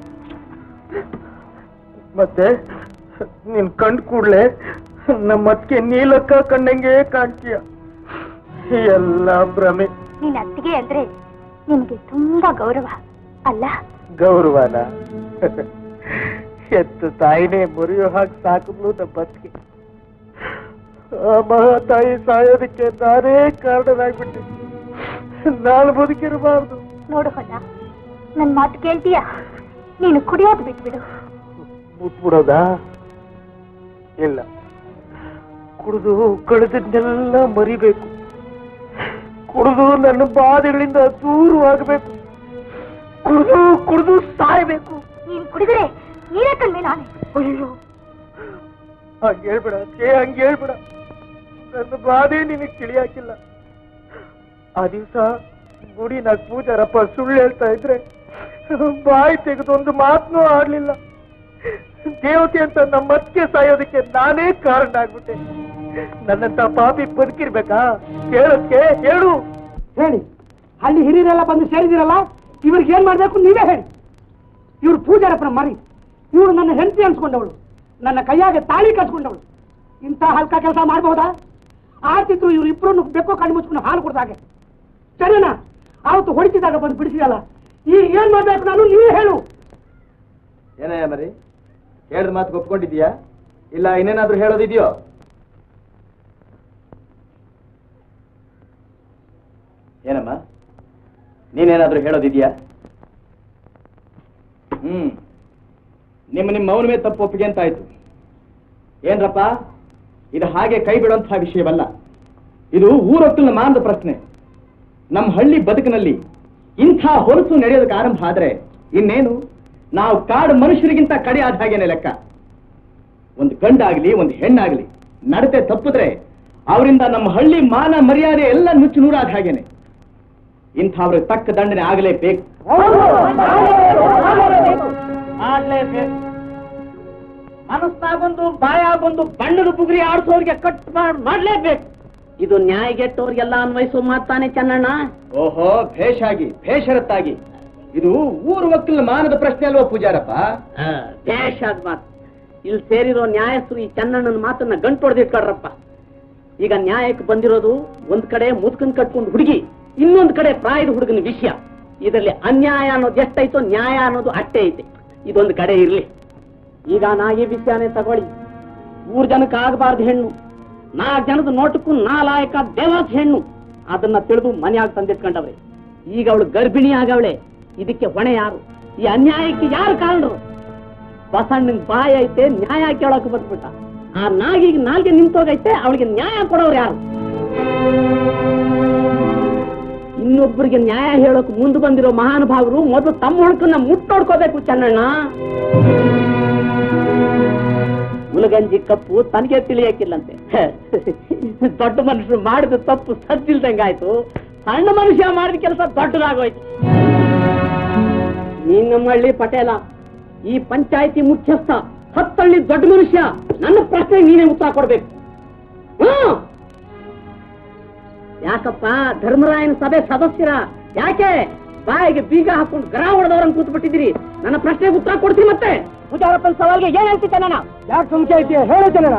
ಮತ್ತೆ ನೀನ್ ಕಂಡ್ ಕೂಡ್ಲೆ ನಮ್ಮ ಅತ್ತಿಗೆ ನೀಲಕ್ಕ ಕಂಡಂಗೆ ಕಾಣ್ತೀಯ ಎಲ್ಲ ಭ್ರಮೆ ನಿನ್ನ ಅತ್ತಿಗೆ ಅಂದ್ರೆ ನಿನ್ಗೆ ತುಂಬಾ ಗೌರವ ಅಲ್ಲ ಗೌರವನ ಎತ್ತು ತಾಯಿನೇ ಮುರಿಯೋ ಹಾಗೆ ಸಾಕಿದ್ಲು ನಮ್ಮ ಅತ್ತಿಗೆ ಆ ಮಹಾ ತಾಯಿ ಸಾಯೋದಕ್ಕೆ ನಾನೇ ಕಾರಣನಾಗ್ಬಿಟ್ಟೆ ನಾನು ಬದುಕಿರಬಾರ್ದು ನೋಡು ಹೊನ್ನ ನನ್ ಮಾತು ಕೇಳ್ತೀಯಾ ನೀನು ಕುಡಿಯೋದು ಬಿಟ್ಬಿಡು ಮುಟ್ಬಿಡೋದಾ ಇಲ್ಲ ಕುಡಿದು ಕಳೆದನ್ನೆಲ್ಲ ಮರಿಬೇಕು ಕುಡಿದು ನನ್ನ ಬಾಧೆಗಳಿಂದ ದೂರವಾಗಬೇಕು ಕುಡಿದು ಕುಡಿದು ಸಾಯ್ಬೇಕು ನೀನ್ ಕುಡಿದ್ರೆ ನೀಲಕ್ಕಂದೆ ನಾನೇ ಅಯ್ಯೋ ಹಂಗೆ ಹೇಳ್ಬೇಡ ಛೇ ಹಂಗೆ ಹೇಳ್ಬೇಡ ನನ್ನ ಬಾಧೆ ನಿನಗೆ ತಿಳಿಯಾಕಿಲ್ಲ ಆ ದಿವಸ ಗುಡಿನಾಗ ಪೂಜಾರಪ್ಪ ಸುಳ್ಳು ಹೇಳ್ತಾ ಇದ್ರೆ ಬಾಯಿ ತೆಗೆದೊಂದು ಮಾತನ್ನೂ ಆಡ್ಲಿಲ್ಲ ದೇವತೆ ಅಂತ ನಮ್ಮ ಅತ್ತಿಗೆ ಸಾಯೋದಕ್ಕೆ ನಾನೇ ಕಾರಣ ಆಗ್ಬಿಟ್ಟೆ ನನ್ನಂತ ಪಾಪಿ ಬದುಕಿರ್ಬೇಕಾ ಕೇಳಕ್ಕೆ ಹೇಳು ಹೇಳಿ ಅಲ್ಲಿ ಹಿರಿಯರೆಲ್ಲ ಬಂದು ಸೇರಿದಿರಲ್ಲ ಇವ್ರಿಗೆ ಏನ್ ಮಾಡ್ಬೇಕು ನೀವೇ ಹೇಳಿ ಇವ್ರು ಪೂಜಾರಪ್ಪನ ಮರಿ ಇವಳು ನನ್ನ ಹೆಂಡತಿ ಅನ್ಸ್ಕೊಂಡವಳು ನನ್ನ ಕೈಯಾಗೆ ತಾಳಿ ಕಟ್ಸ್ಕೊಂಡವಳು ಇಂಥ ಹಲ್ಕ ಕೆಲಸ ಮಾಡಬಹುದಾ ಆತಿದ್ರು ಇವ್ರು ಇಬ್ರು ಬೆಕ್ಕೋ ಕಣ್ಣು ಮುಚ್ಕೊಂಡು ಹಾಲು ಕೊಡ್ದಾಗೆ ಸರಿನಾ ಅವತ್ತು ಹೊಡಿತಿದ್ದಾಗ ಬಂದು ಬಿಡಿಸಿದಲ್ಲ ಈಗ ಏನ್ ಮಾಡ್ಬೇಕು ನಾನು ನೀವೇ ಹೇಳು ಏನಯ್ಯ ಮರಿ ಹೇಳಿದ ಮಾತು ಒಪ್ಕೊಂಡಿದ್ಯಾ ಇಲ್ಲ ಇನ್ನೇನಾದ್ರೂ ಹೇಳೋದಿದೆಯೋ ಏನಮ್ಮ ನೀನೇನಾದ್ರೂ ಹೇಳೋದಿದ್ಯಾ ಹ್ಮ್ ನಿಮ್ಮ ನಿಮ್ಮ ಮೌನ ಮೇಲೆ ತಪ್ಪು ಒಪ್ಪಿಗೆ ಅಂತ ಆಯ್ತು ಏನ್ರಪ್ಪ ಇದು ಹಾಗೆ ಕೈ ಬಿಡುವಂತಹ ವಿಷಯವಲ್ಲ ಇದು ಊರೊಕ್ಕಲಿನ ಮಾನದ ಪ್ರಶ್ನೆ ನಮ್ಮ ಹಳ್ಳಿ ಬದುಕಿನಲ್ಲಿ ಇಂಥ ಹೊಲಸು ನಡೆಯೋದಕ್ಕೆ ಆರಂಭ ಆದ್ರೆ ಇನ್ನೇನು ನಾವು ಕಾಡು ಮನುಷ್ಯರಿಗಿಂತ ಕಡೆ ಆದ ಹಾಗೇನೆ ಲೆಕ್ಕ ಒಂದು ಗಂಡಾಗ್ಲಿ ಒಂದು ಹೆಣ್ಣಾಗ್ಲಿ ನಡತೆ ತಪ್ಪಿದ್ರೆ ಅವರಿಂದ ನಮ್ಮ ಹಳ್ಳಿ ಮಾನ ಮರ್ಯಾದೆ ಎಲ್ಲ ನುಚ್ಚು ನೂರಾದ ಹಾಗೇನೆ ಇಂಥವ್ರಿಗೆ ತಕ್ಕ ದಂಡನೆ ಆಗಲೇಬೇಕು ಮಾಡ್ಲೇಬೇಕು ಮನಸ್ಸಾಗೊಂದು ಬಾಯಾಗೊಂದು ಬಣ್ಣದ ಬುಗುರಿ ಆಡ್ಸೋರ್ಗೆ ಕಟ್ ಮಾಡ್ ಮಾಡ್ಲೇಬೇಕು ಇದು ನ್ಯಾಯಗೆಟ್ಟವ್ರಿಗೆಲ್ಲ ಅನ್ವಯಿಸೋ ಮಾತಾನೆ ಚೆನ್ನಣ್ಣ ಓಹೋ ಭೇಷಾಗಿ ಭೇಷರತ್ತಾಗಿ ಇದು ಊರು ಒಕ್ಕಲಿನ ಮಾನದ ಪ್ರಶ್ನೆ ಅಲ್ವಾ ಪೂಜಾರಪ್ಪ ದೇಶದ ಮಾತು ಇಲ್ಲಿ ಸೇರಿರೋ ನ್ಯಾಯಸ್ಥರು ಈ ಚೆನ್ನಣ್ಣನ ಮಾತನ್ನ ಗಂಟು ಹೊಡೆದಿಟ್ಕೊಳ್ರಪ್ಪ ಈಗ ನ್ಯಾಯಕ್ಕೆ ಬಂದಿರೋದು ಒಂದ್ ಕಡೆ ಮುದುಕನ್ ಕಟ್ಕೊಂಡು ಹುಡುಗಿ ಇನ್ನೊಂದ್ ಕಡೆ ಪ್ರಾಯದ ಹುಡುಗನ ವಿಷಯ ಇದರಲ್ಲಿ ಅನ್ಯಾಯ ಅನ್ನೋದು ಎಷ್ಟೈತೋ ನ್ಯಾಯ ಅನ್ನೋದು ಅಷ್ಟೇ ಐತೆ ಇದೊಂದು ಕಡೆ ಇರ್ಲಿ ಈಗ ನಾ ಈ ವಿಷಯನೇ ತಗೊಳ್ಳಿ ಮೂರ್ ಜನಕ್ಕೆ ಆಗಬಾರ್ದು ಹೆಣ್ಣು ನಾಲ್ಕು ಜನದ ನೋಟಕ್ಕೂ ನಾ ಲಾಯಕ ದೇವಸ್ ಹೆಣ್ಣು ಅದನ್ನ ತಿಳಿದು ಮನೆಯಾಗ ತಂದಿಟ್ಕೊಂಡವ್ರೆ ಈಗ ಅವಳು ಗರ್ಭಿಣಿ ಆಗವಳೆ ಇದಕ್ಕೆ ಹೊಣೆ ಯಾರು ಈ ಅನ್ಯಾಯಕ್ಕೆ ಯಾರು ಕಾರಣರು ಬಸಣ್ಣನ್ ಬಾಯಿ ಐತೆ ನ್ಯಾಯ ಕೇಳಕ್ ಬಂದ್ಬಿಟ್ಟ ಆ ನಾಗಿಗೆ ನಾಲ್ಗೆ ನಿಂತೋಗೈತೆ ಅವಳಿಗೆ ನ್ಯಾಯ ಕೊಡೋರು ಯಾರು ಇನ್ನೊಬ್ಬರಿಗೆ ನ್ಯಾಯ ಹೇಳೋಕ್ ಮುಂದೆ ಬಂದಿರೋ ಮಹಾನುಭಾವರು ಮೊದಲು ತಮ್ಮ ಹುಡುಕನ್ನ ಮುಟ್ಟೋಡ್ಕೋಬೇಕು ಚೆನ್ನಣ್ಣ ಮುಲಗಂಜಿ ಕಪ್ಪು ತನಗೆ ತಿಳಿಯಕ್ಕಿಲ್ಲಂತೆ ದೊಡ್ಡ ಮನುಷ್ಯರು ಮಾಡಿದ ತಪ್ಪು ಸದ್ದಿಲ್ದಂಗಾಯ್ತು ಸಣ್ಣ ಮನುಷ್ಯ ಮಾಡಿದ ಕೆಲಸ ದೊಡ್ಡದಾಗೋಯ್ತು ನೀನ್ ನಮ್ಮ ಹಳ್ಳಿ ಪಟೇಲ ಈ ಪಂಚಾಯತಿ ಮುಖ್ಯಸ್ಥ ಹತ್ತಳ್ಳಿ ದೊಡ್ಡ ಮನುಷ್ಯ ನನ್ನ ಪ್ರಶ್ನೆ ನೀನೇ ಉತ್ತರ ಕೊಡ್ಬೇಕು ಹ್ಮ್ ಯಾಕಪ್ಪ ಧರ್ಮರಾಯನ ಸಭೆ ಸದಸ್ಯರ ಯಾಕೆ ಬಾಯಿಗೆ ಬೀಗ ಹಾಕೊಂಡು ಗರ ಹೊಡೆದವ್ರಂಗ್ ಕೂತ್ ಬಿಟ್ಟಿದ್ದೀರಿ ನನ್ನ ಪ್ರಶ್ನೆಗೆ ಉತ್ತರ ಕೊಡ್ತೀನಿ ಮತ್ತೆ ಪೂಜಾರಪ್ಪನ ಸವಾಲ್ಗೆ ಏನ್ ಹೇಳ್ತಿದ್ದೆ ನಾನು ಯಾಕೆ ಸುಮ್ಕೆ ಐತಿ ಹೇಳು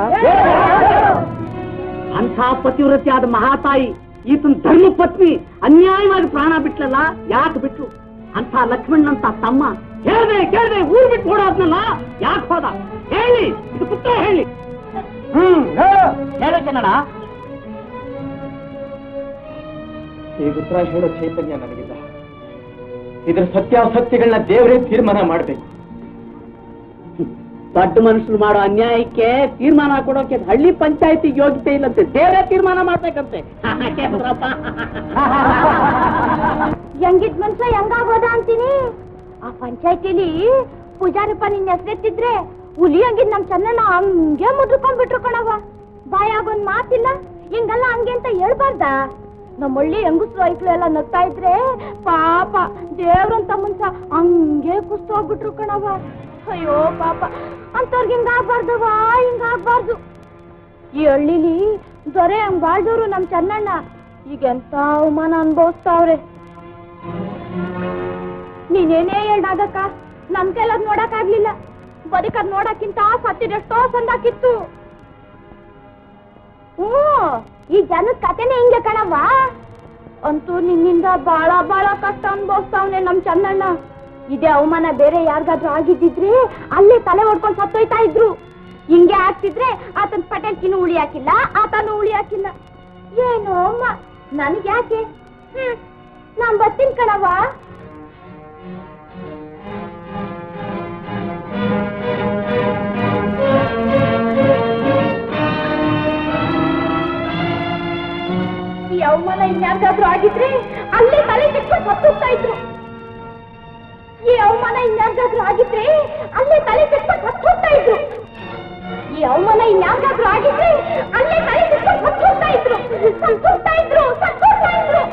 ಅಂಥ ಪತಿವ್ರತಿಯಾದ ಮಹಾತಾಯಿ ಈತನ ಧರ್ಮ ಪತ್ನಿ ಅನ್ಯಾಯವಾಗಿ ಪ್ರಾಣ ಬಿಟ್ಲಲ್ಲ ಯಾಕೆ ಬಿಟ್ಲು ಅಂತ ಲಕ್ಷ್ಮಣನಂತ ತಮ್ಮ ಹೇಳ್ದೆ ಕೇಳ್ದೆ ಊರ್ ಬಿಟ್ಟು ಓಡೋದ್ನಲ್ಲ ಯಾಕೆ ಹೋದ ಹೇಳಿ ಇದು ಪುತ್ರ ಹೇಳಿ ಹ್ಮ್ ಹೇಳು ಹೇಳು ಕನ್ನಡ ಈಗ ಉತ್ತರ ಹೇಳೋ ಚೈತನ್ಯ ನನಗಿಲ್ಲ ಇದ್ರ ಸತ್ಯಾಸತ್ಯಗಳನ್ನ ದೇವರೇ ತೀರ್ಮಾನ ಮಾಡ್ಬೇಕು ದೊಡ್ಡ ಮನುಷ್ಯರು ಮಾಡೋ ಅನ್ಯಾಯಕ್ಕೆ ತೀರ್ಮಾನ ಕೊಡೋಕೆ ಹಳ್ಳಿ ಪಂಚಾಯತಿ ಯೋಗ್ಯತೆ ಇಲ್ಲಂತೆ ದೇವರೇ ತೀರ್ಮಾನ ಮಾಡ್ಬೇಕಂತೆ ಹೆಂಗಿದ್ ಮನ್ಸ ಹೆಂಗಾಗೋದ ಅಂತೀನಿ ಆ ಪಂಚಾಯತಿಲಿ ಪೂಜಾರಪ್ಪ ನಿನ್ನ ಹೆಸರೆತ್ತಿದ್ರೆ ಹುಲಿ ಹಂಗಿದ್ ನಮ್ ಚೆನ್ನಣ್ಣ ಹಂಗೆ ಮುದ್ರಕೊಂಡ್ ಬಿಟ್ರು ಕಣವ ಬಾಯಾಗೊಂದ್ ಮಾತಿಲ್ಲ ಹಿಂಗಲ್ಲ ಹಂಗೆ ಅಂತ ಹೇಳ್ಬಾರ್ದ ನಮ್ಮ ಹಳ್ಳಿ ಹೆಂಗಸ್ರು ಐಕ್ಳು ಎಲ್ಲ ನಗ್ತಾ ಇದ್ರೆ ಪಾಪ ದೇವ್ರಂತ ಮನ್ಸ ಹಂಗೆ ಕುಸ್ತು ಹೋಗ್ಬಿಟ್ರು ಕಣವ ಅಯ್ಯೋ ಪಾಪ ಅಂತವ್ರಿಗೆ ಹಿಂಗಾಗ್ಬಾರ್ದವ ಹಿಂಗಾಗ್ಬಾರ್ದು ಈ ಹಳ್ಳಿಲಿ ದೊರೆ ಹಂಗ್ ಬಾಳ್ದವ್ರು ನಮ್ ಚೆನ್ನಣ್ಣ ಈಗ ಎಂತ ಅವಮಾನ ಅನ್ಭವಿಸ್ತಾವ್ರೆ ನೀನೇನೇ ಹೇಳ್ದಾಗಕ್ಕ ನಮ್ ಕೈಲದ್ ನೋಡಕ್ ಆಗ್ಲಿಲ್ಲ ಬದುಕದ್ ನೋಡಕ್ಕಿಂತ ಸತ್ತಿದೆಷ್ಟೋ ಸಂದಾಕಿತ್ತು ಹ್ಮ್ ಈ ಜನದ ಕತೆನೇ ಹಿಂಗೆ ಕಣವ್ವ ಅಂತೂ ನಿನ್ನಿಂದ ಬಾಳ ಬಾಳ ಕಷ್ಟ ಅನ್ಭವಿಸ್ತಾವ್ನೆ ನಮ್ ಚಂದಣ್ಣ ಇದೇ ಅವಮಾನ ಬೇರೆ ಯಾರಿಗಾದ್ರೂ ಆಗಿದ್ದಿದ್ರೆ ಅಲ್ಲೇ ತಲೆ ಹೊಡ್ಕೊಂಡು ಸತ್ತೋಯ್ತಾ ಇದ್ರು ಹಿಂಗೆ ಆಗ್ತಿದ್ರೆ ಆತನ್ ಪಟೇಲ್ಕಿನೂ ಉಳಿ ಹಾಕಿಲ್ಲ ಆತನು ಉಳಿ ಹಾಕಿಲ್ಲ ಏನೋ ಅಮ್ಮ ನನಗ್ ಯಾಕೆ ಹ್ಮ್ ನಾನ್ ಬರ್ತೀನಿ ಕಣವ್ವ ಈ ಅವಮಾನ ಇನ್ಯಾರಿಗಾದ್ರೂ ಆಗಿದ್ರೆ ಅಲ್ಲೇ ತಲೆ ಕೆಟ್ಕೊಂಡು ಸತ್ತೋಗ್ತಾ ಇದ್ರು ಈ ಅವಮಾನ ಇನ್ಯಾರಿಗಾದ್ರೂ ಆಗಿದ್ರೆ ಅಲ್ಲೇ ತಲೆ ಕೆಟ್ಕೊಂಡು ಸತ್ತೋಗ್ತಾ ಇದ್ರು ಈ ಅವಮಾನ ಇನ್ಯಾರಿಗಾದ್ರೂ ಆಗಿದ್ರೆ ಅಲ್ಲೇ ತಲೆ ಕೆಟ್ಕೊಂಡು ಸತ್ತೋಗ್ತಾ ಇದ್ರು ಸತ್ತೋಗ್ತಾ ಇದ್ರು ಸತ್ತೋಗ್ತಾ ಇದ್ರು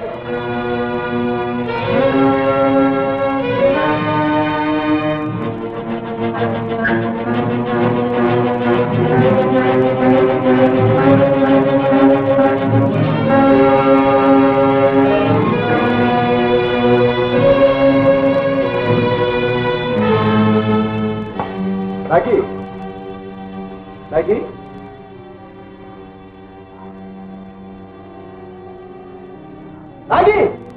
ರಾಗಿ ರಾಗಿ ರಾಗಿ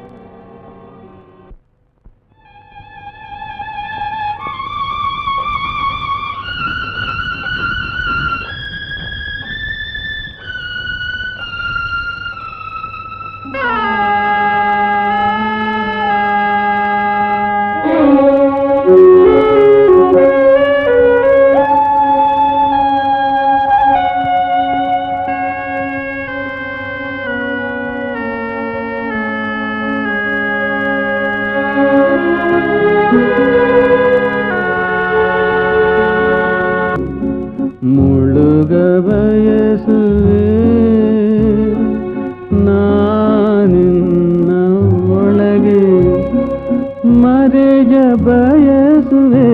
ಮುಳುಗ ಬಯಸುವೆ ನಾನಿನ್ನ ಒಳಗೆ ಮರೆಯ ಬಯಸುವೆ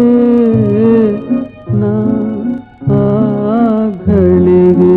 ನಾ ಆ ಘಳಿಗೆ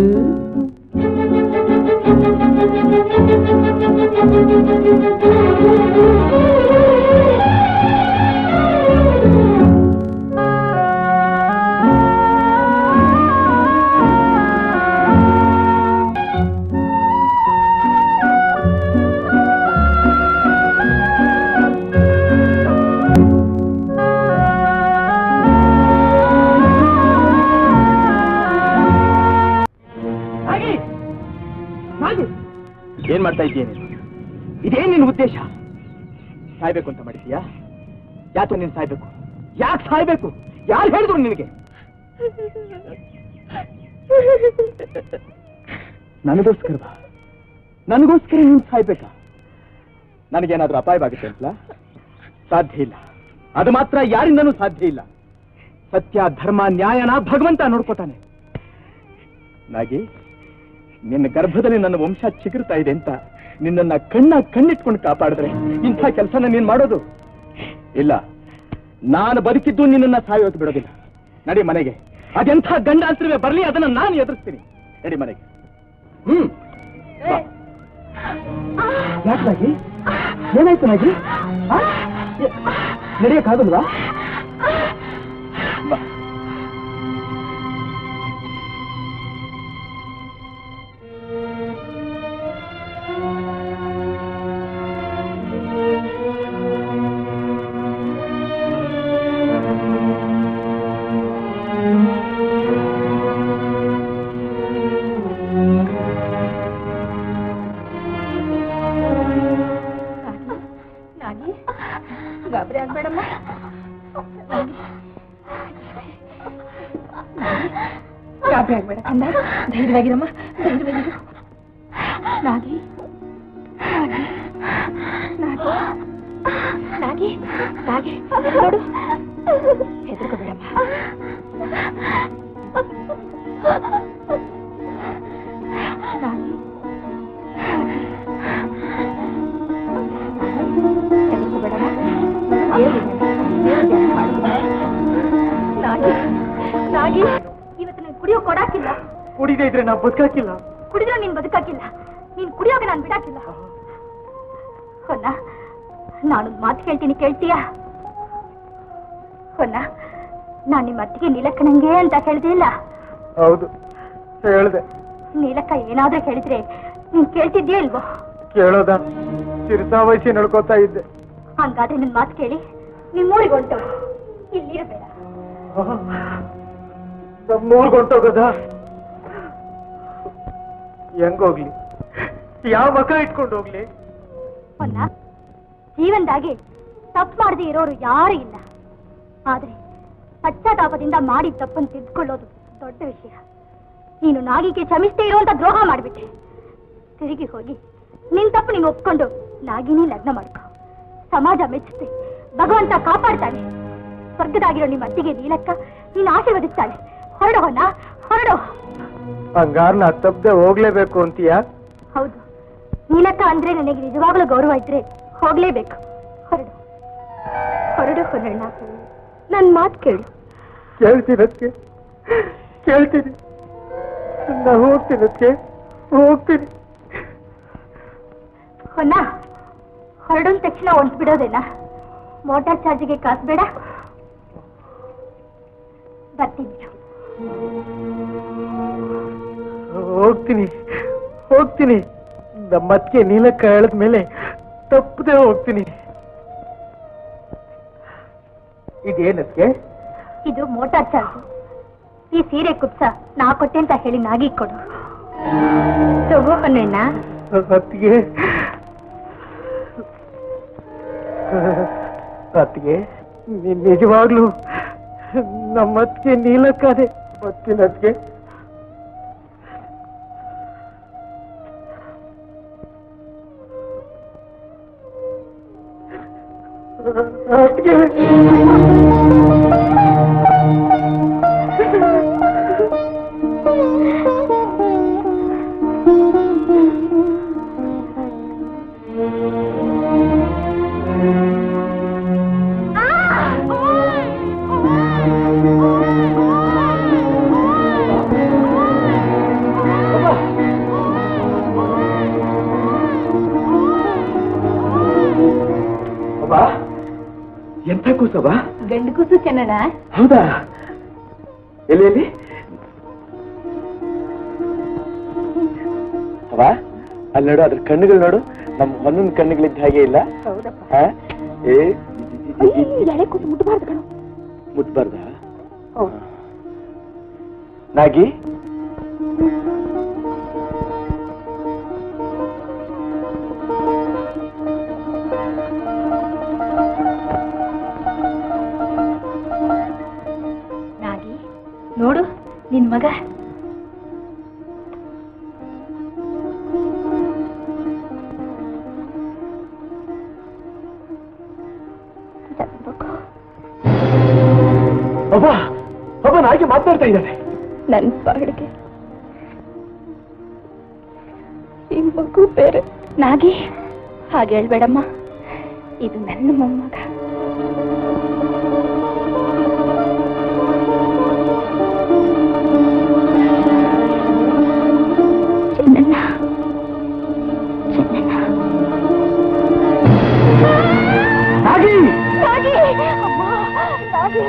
ಹಾಗೆ ಹಾಗೆ ಏನ್ ಮಾಡ್ತಾ ಇದ್ದೀಯ ನೀನು ಇದೇನ್ ನಿನ್ ಉದ್ದೇಶ ಸಾಯ್ಬೇಕು ಅಂತ ಮಾಡಿದ್ಯಾ ಯಾಕೆ ನೀನ್ ಸಾಯ್ಬೇಕು ಯಾಕೆ ಸಾಯ್ಬೇಕು ಯಾರು ಹೇಳಿದ್ರು ನಿನಗೆ ನನಗೋಸ್ಕರ ಬಾ ನನಗೋಸ್ಕರ ನೀನ್ ಸಾಯ್ಬೇಕಾ ನನಗೇನಾದ್ರೂ ಅಪಾಯವಾಗುತ್ತೆ ಅಂತ ಸಾಧ್ಯ ಇಲ್ಲ ಅದು ಮಾತ್ರ ಯಾರಿಂದನೂ ಸಾಧ್ಯ ಇಲ್ಲ ಸತ್ಯ ಧರ್ಮ ನ್ಯಾಯನ ಭಗವಂತ ನೋಡ್ಕೋತಾನೆ ನಾಗಿ ನಿನ್ನ ಗರ್ಭದಲ್ಲಿ ನನ್ನ ವಂಶ ಚಿಗುರ್ತಾ ಇದೆ ಅಂತ ನಿನ್ನನ್ನ ಕಣ್ಣ ಕಣ್ಣಿಟ್ಕೊಂಡು ಕಾಪಾಡಿದ್ರೆ ಇಂಥ ಕೆಲಸನ ನೀನ್ ಮಾಡೋದು ಇಲ್ಲ ನಾನು ಬದುಕಿದ್ದು ನಿನ್ನನ್ನ ಸಾಯೋದು ಬಿಡೋದಿಲ್ಲ ನಡಿ ಮನೆಗೆ ಅದೆಂಥ ಗಂಡಾಂತರವೇ ಬರಲಿ ಅದನ್ನ ನಾನು ಎದುರಿಸ್ತೀನಿ ನಡಿ ಮನೆಗೆ ಹ್ಮ್ ಬಾ. ಯಾಕೆ ನಾಗಿ ಏನಾಯ್ತು ನಾಗಿ ಆ? ಎ- ನಡೆಯಕ್ಕಾಗಲ್ವಾ ಬಾ. ನಾಗಿ ಗಾಬರಿ ಆಗ್ಬೇಡಮ್ಮ ಗಾಬರಿ ಆಗ್ಬೇಡ ಕಂದ ಧೈರ್ಯವಾಗಿರಮ್ಮ ಧೈರ್ಯವಾಗಿರು ನಾಗಿ ನಾಗಿ ನಾಗಿ ನಾಗಿ ನೋಡು ಹೆದರ್ಕೋಬೇಡಮ್ಮ ನಾಗಿ ನಾಗಿ ಇವತ್ತು ನೀನ್ ಕುಡಿಯೋ ಕೊಡಾಕಿಲ್ಲ ಕುಡಿದೇ ಇದ್ರೆ ನಾ ಬದುಕಾಕಿಲ್ಲ ಕುಡಿದ್ರೆ ನೀನ್ ಬದುಕಾಕಿಲ್ಲ ನೀನ್ ಕುಡಿಯೋಕೆ ನಾನ್ ಬಿಡಾಕಿಲ್ಲ ಹೊನ್ನ ನಾನೊಂದ್ ಮಾತು ಕೇಳ್ತೀನಿ ಕೇಳ್ತೀಯಾ ಹೊನ್ನ ನಾನ್ ನಿಮ್ಮ ಅತ್ತಿಗೆ ನೀಲಕ್ಕನಂಗೆ ಅಂತ ಹೇಳ್ದೆ ಇಲ್ಲ ಹೌದು ಹೇಳ್ದೆ ನೀಲಕ್ಕ ಏನಾದ್ರೂ ಹೇಳಿದ್ರೆ ನೀನ್ ಕೇಳ್ತಿದ್ಯಾ ಇಲ್ವೋ ಕೇಳೋದ ಚಿರಸಾವಹಿಸಿ ನಡ್ಕೋತಾ ಇದ್ದೆ ಹಂಗಾದ್ರೆ ನಿನ್ ಮಾತು ಕೇಳಿ ನಿಮ್ಮೂರಿಗೆ ಹೊಂಟು ಇಲ್ಲಿರಬೇಡ ನಮ್ಮೂರ್ಗ್ ಹೊಂಟೋಗೋದ ಹೆಂಗೋಗ್ಲಿ ಯಾವ ಮಕ ಇಟ್ಕೊಂಡು ಹೋಗ್ಲಿ ಹೊನ್ನ ಜೀವನದಾಗಿ ತಪ್ಪು ಮಾಡದೆ ಇರೋರು ಯಾರು ಇಲ್ಲ ಆದ್ರೆ ಪಶ್ಚಾತ್ತಾಪದಿಂದ ಮಾಡಿ ತಪ್ಪನ್ನು ತಿದ್ಕೊಳ್ಳೋದು ದೊಡ್ಡ ವಿಷಯ ನೀನು ನಾಗಿಗೆ ಕ್ಷಮಿಸದೇ ಇರುವಂತ ದ್ರೋಹ ಮಾಡ್ಬಿಟ್ಟೆ ತಿರುಗಿ ಹೋಗಿ ನಿನ್ ತಪ್ಪು ನೀನು ಒಪ್ಕೊಂಡು ನಾಗಿನೇ ಲಗ್ನ ಮಾಡ್ಕೊ ಸಮಾಜ ಮೆಚ್ಚುತ್ತೆ ಭಗವಂತ ಕಾಪಾಡ್ತಾನೆ ಸ್ವರ್ಗದಾಗಿರೋ ನಿಮ್ಮ ಅತ್ತಿಗೆ ನೀಲಕ್ಕ ನೀನು ಆಶೀರ್ವದಿಸ್ತಾಳೆ ಹೊರಡು ಹೊನ್ನ ಹೊರಡು ಹಂಗಾರ್ ನಾ ತಪ್ಪದೆ ಹೋಗ್ಲೇಬೇಕು ಅಂತೀಯಾ ಹೌದು ನೀಲಕ್ಕ ಅಂದ್ರೆ ನನಗೆ ನಿಜವಾಗ್ಲೂ ಗೌರವ ಇದ್ರೆ ಹೋಗ್ಲೇಬೇಕು ಹೊರಡು ಹೊರಡು ಹೊರಣ್ಣ ನನ್ ಮಾತು ಕೇಳು ಕೇಳ್ತೀನಿ ಅದಕ್ಕೆ ಕೇಳ್ತೀನಿ ನಾ ಹೋಗ್ತೀನಿ ಅದಕ್ಕೆ ಹೋಗ್ತೀನಿ ಹೊನ್ನ ಹೊರಡೋನ್ ತಕ್ಷಣ ಹೊಂಟ್ ಬಿಡೋದೇನಾ ಮೋಟಾರ್ ಚಾರ್ಜಿಗೆ ಕಾಸು ಬೇಡ ಬರ್ತೀನಿ ಹೋಗ್ತೀನಿ ಹೋಗ್ತೀನಿ ನಮ್ಮತ್ತಿಗೆ ನೀಲಕ್ಕ ಹೇಳಿದ್ಮೇಲೆ ತಪ್ಪದೆ ಹೋಗ್ತೀನಿ ಇದೇನಕ್ಕೆ ಇದು ಮೋಟಾರ್ ಚಾರ್ಜ್ ಈ ಸೀರೆ ಕುಪ್ಸ ನಾ ಕೊಟ್ಟೆ ಅಂತ ಹೇಳಿ ನಾಗಿ ಕೊಡು ತಗೋ ಹೊನ್ನಣ್ಣ ಅತ್ತಿಗೆ ಅತ್ತಿಗೆ ನೀನ್ ನಿಜವಾಗ್ಲೂ ನಮ್ಮತ್ತಿಗೆ ನೀಲಕ್ಕದೆ ಗೊತ್ತಿಲ್ಲ ಅತ್ತಿಗೆ ಅತ್ತಿಗೆ ಅಬ್ಬಾ ಎಂಥ ಕೂಸವ ಗಂಡು ಕೂಸು ಚೆನ್ನಣ್ಣ ಹೌದಾ ಎಲ್ಲಿ ಎಲ್ಲಿ ಅವ ಅಲ್ಲಿ ನೋಡು ಅದ್ರ ಕಣ್ಣುಗಳು ನೋಡು ನಮ್ಮ ಹೊನ್ನನ ಕಣ್ಣುಗಳಿದ್ದ ಹಾಗೆ ಇಲ್ಲ ಹೌದಪ್ಪ ಆ? ಏ ಎಳೆ ಕೂಸು ಮುಟ್ಟಬಾರ್ದು ಕಣೋ ಮುಟ್ಬಾರ್ದ ಹೌದು ನಾಗಿ ನಾಗಿ ನೋಡು ನಿನ್ ಮಗ ಅಬ್ಬ ಅಬ್ಬ ನಾಗಿ ಮಾತಾಡ್ತಾ ಇದ್ದಾನೆ ನನ್ ಪಾಡಿಗೆ ಈ ಮಗು ಬೇರೆ ನಾಗಿ ಹಾಗೆ ಹೇಳ್ಬೇಡಮ್ಮ ಇದು ನನ್ನ ಮೊಮ್ಮಗ ನಾಗಿ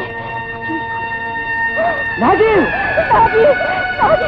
ನಾಗಿ ನಾಗಿ ನಾಗಿ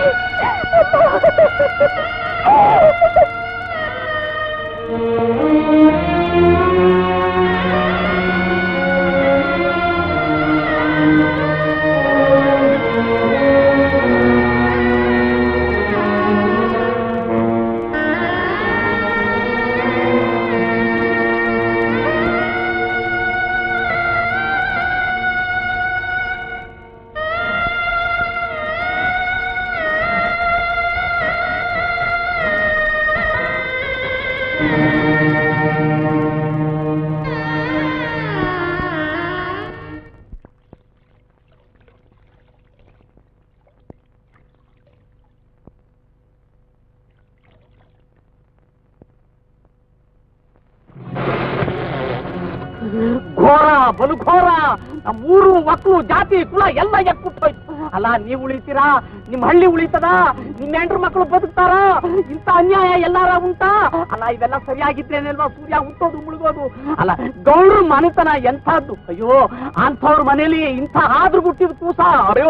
ಘೋರ ಬಲು ಘೋರ ನಮ್ಮ ಊರು ಮಕ್ಕಳು ಜಾತಿ ಕುಲ ಎಲ್ಲ ಎಕ್ಕುಟ್ಟೋಯ್ತು ಅಲ್ಲ ನೀವ್ ಉಳಿತೀರಾ ನಿಮ್ ಹಳ್ಳಿ ಉಳಿತದ ನಿಮ್ ಹೆಂಡ್ರು ಮಕ್ಕಳು ಬದುಕ್ತಾರ ಇಂಥ ಅನ್ಯಾಯ ಎಲ್ಲಾರ ಉಂಟಾ ಅಲ್ಲ ಇವೆಲ್ಲ ಸರಿಯಾಗಿದ್ರೇನಲ್ವಾ ಸೂರ್ಯ ಹುಟ್ಟೋದು ಮುಳುಗೋದು ಅಲ್ಲ ಗೌಡ್ರ ಮನೆತನ ಎಂಥದ್ದು ಅಯ್ಯೋ ಅಂಥವ್ರ ಮನೇಲಿ ಇಂಥ ಆದ್ರೂ ಹುಟ್ಟಿದ ಕೂಸ ಅಯ್ಯೋ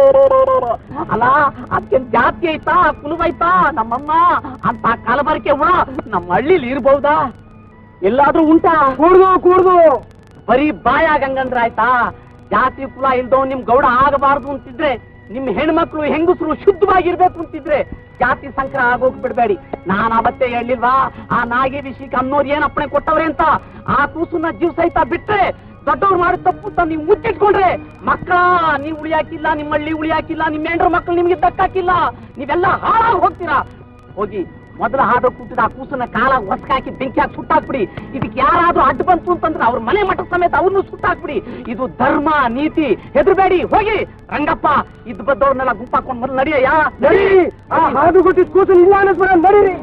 ಅಲ್ಲ ಅದಕ್ಕೆ ಜಾತಿ ಐತಾ ಕುಲುಬೈತಾ ನಮ್ಮಮ್ಮ ಅಂತ ಕಲಬರಿಕೆ ಹುಳ ನಮ್ಮ ಹಳ್ಳಿಲಿ ಇರ್ಬಹುದಾ ಎಲ್ಲಾದ್ರೂ ಉಂಟಾ ಕೂಡ್ದು ಕೂಡ್ದು ಬರೀ ಬಾಯಾಗಂಗಂದ್ರ ಆಯ್ತಾ ಜಾತಿ ಕುಲ ಇಲ್ದವ್ ನಿಮ್ ಗೌಡ ಆಗಬಾರ್ದು ಅಂತಿದ್ರೆ ನಿಮ್ ಹೆಣ್ಮಕ್ಳು ಹೆಂಗಸರು ಶುದ್ಧವಾಗಿರ್ಬೇಕು ಅಂತಿದ್ರೆ ಜಾತಿ ಸಂಕ್ರ ಆಗೋಗ್ ಬಿಡ್ಬೇಡಿ ನಾನ್ ಅವತ್ತೇ ಹೇಳಿಲ್ವಾ ಆ ನಾಗಿ ವಿಷಯಕ್ಕೆ ಅನ್ನೋರು ಏನ್ ಅಪ್ಪಣೆ ಕೊಟ್ಟವ್ರೆ ಅಂತ ಆ ಕೂಸನ್ನ ಜೀವ ಸಹಿತ ಬಿಟ್ರೆ ದೊಡ್ಡವ್ರು ಮಾಡಿದ ತಪ್ಪು ಅಂತ ನೀವು ಮುಚ್ಚಿಟ್ಕೊಂಡ್ರೆ ಮಕ್ಕಳ ನೀವ್ ಉಳಿಯಾಕಿಲ್ಲ ನಿಮ್ಮ ಹಳ್ಳಿ ಉಳಿಯಾಕಿಲ್ಲ ನಿಮ್ಮ ಹೆಂಡ್ರ ಮಕ್ಕಳು ನಿಮ್ಗೆ ದಕ್ಕಾಕಿಲ್ಲ ನೀವೆಲ್ಲ ಹಾಳಾಗಿ ಹೋಗ್ತೀರಾ ಹೋಗಿ ಮೊದಲ ಹಾಡು ಕೂತಿದ ಆ ಕೂಸನ್ನ ಕಾಲ ಹೊಸ್ಕಾಕಿ ಬೆಂಕಿ ಹಾಕಿ ಸುಟ್ಟಾಕ್ಬಿಡಿ ಇದಕ್ಕೆ ಯಾರಾದ್ರೂ ಅಡ್ಡ ಬಂತು ಅಂತಂದ್ರೆ ಅವ್ರ ಮನೆ ಮಠ ಸಮೇತ ಅವ್ರನ್ನು ಸುಟ್ಟಾಕ್ಬಿಡಿ ಇದು ಧರ್ಮ ನೀತಿ ಹೆದರ್ಬೇಡಿ ಹೋಗಿ ರಂಗಪ್ಪ ಇದ್ ಬದ್ದವ್ರನ್ನೆಲ್ಲ ಗುಂಪಾಕೊಂಡ್ ಮೊದಲು ನಡಿಯಯ್ಯ ನಡಿ ಆ ಹಾಡು ಕೊಟ್ಟಿದ್ ಕೂಸನ್ ಇಲ್ಲ ಅನ್ನಿಸ್ಬೇಡ ನಡೀರಿ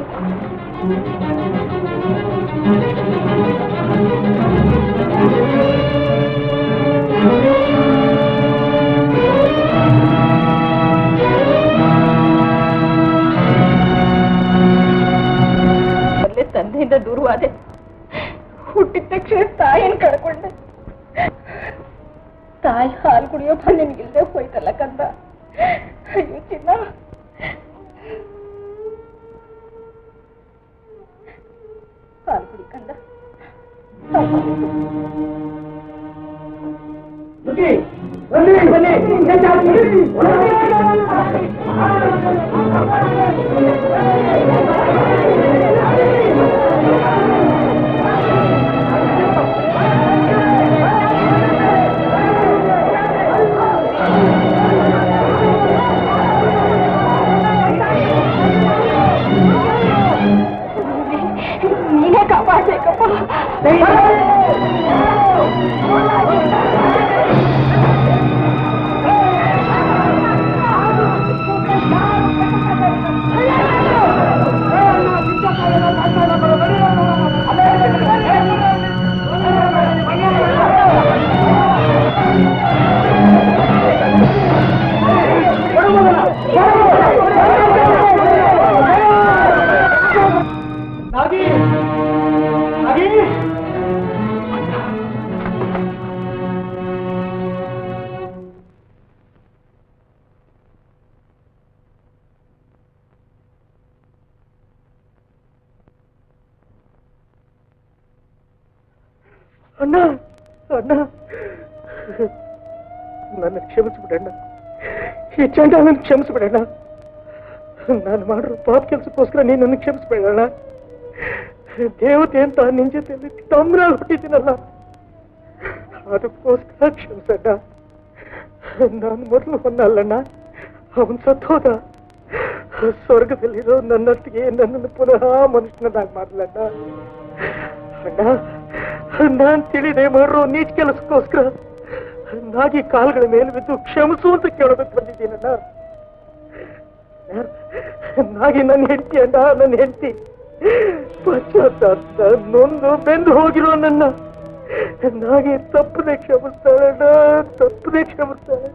ಮೊದಲೇ ತಂದೆಯಿಂದ ದೂರವಾದೆ ಹುಟ್ಟಿದ ತಕ್ಷಣ ತಾಯಿಯನ್ನು ಕಳ್ಕೊಂಡೆ ತಾಯಿ ಹಾಲು ಕುಡಿಯೋ ನಿನ್ಗಿಲ್ದೆ ಹೋಯ್ತಲ್ಲ ಕಂದ ಅಯ್ಯೋ ಚಿನ್ನ ಹಾಲು ಕುಡಿ ಕಂದ ಹಾಲು ಕುಡಿ. ನೀನೇ ಕಾಪಾಡ್ಬೇಕಪ್ಪ ಅಣ್ಣ ಅಣ್ಣ ನನ್ನ ಕ್ಷಮಿಸ್ಬಿಡಣ್ಣ ಈ ಚಂಡ ನನ್ನ ಕ್ಷಮಿಸ್ಬಿಡಣ್ಣ ನಾನು ಮಾಡಿರೋ ಪಾಪ ಕೆಲಸಕ್ಕೋಸ್ಕರ ನೀನು ನನ್ನ ಕ್ಷಮಿಸ್ಬೇಡಣ್ಣ ದೇವತೆ ಅಂತ ನಿನ್ ಜೊತೆಲಿ ತಮ್ಮನಾಗಿ ಹುಟ್ಟಿದ್ದೀನಲ್ಲ ಅದಕ್ಕೋಸ್ಕರ ಕ್ಷಮಿಸಣ್ಣ ನಾನು ಮೊದಲು ಹೊನ್ನಲ್ಲಣ್ಣ ಅವನ್ ಸತ್ತೋದ ಸ್ವರ್ಗದಲ್ಲಿರೋ ನನ್ನೊಟ್ಟಿಗೆ ನನ್ನನ್ನು ಪುನಃ ಮನುಷ್ಯನದಾಗಿ ಮಾಡ್ಲಣ್ಣ ಅಣ್ಣ ನಾನ್ ತಿಳಿದೆ ಮಾಡಿರೋ ನೀಚ್ ಕೆಲಸಕ್ಕೋಸ್ಕರ ನಾಗಿ ಕಾಲುಗಳ ಮೇಲೆ ಬಿದ್ದು ಕ್ಷಮಿಸು ಅಂತ ಕೇಳೋದಕ್ಕೆ ಬಂದಿದ್ದೀನಣ್ಣ ನಾಗಿ ನನ್ನ ಹೆಂಡತಿ ಅಣ್ಣ ನನ್ನ ಹೆಂಡತಿ ಪಶ್ಚಾತ್ತಾಪ ನೊಂದು ಬೆಂದು ಹೋಗಿರೋ ನನ್ನ ನಾಗಿ ತಪ್ಪದೆ ಕ್ಷಮಿಸ್ತಾಳಣ್ಣ ತಪ್ಪದೆ ಕ್ಷಮಿಸ್ತಾಳೆ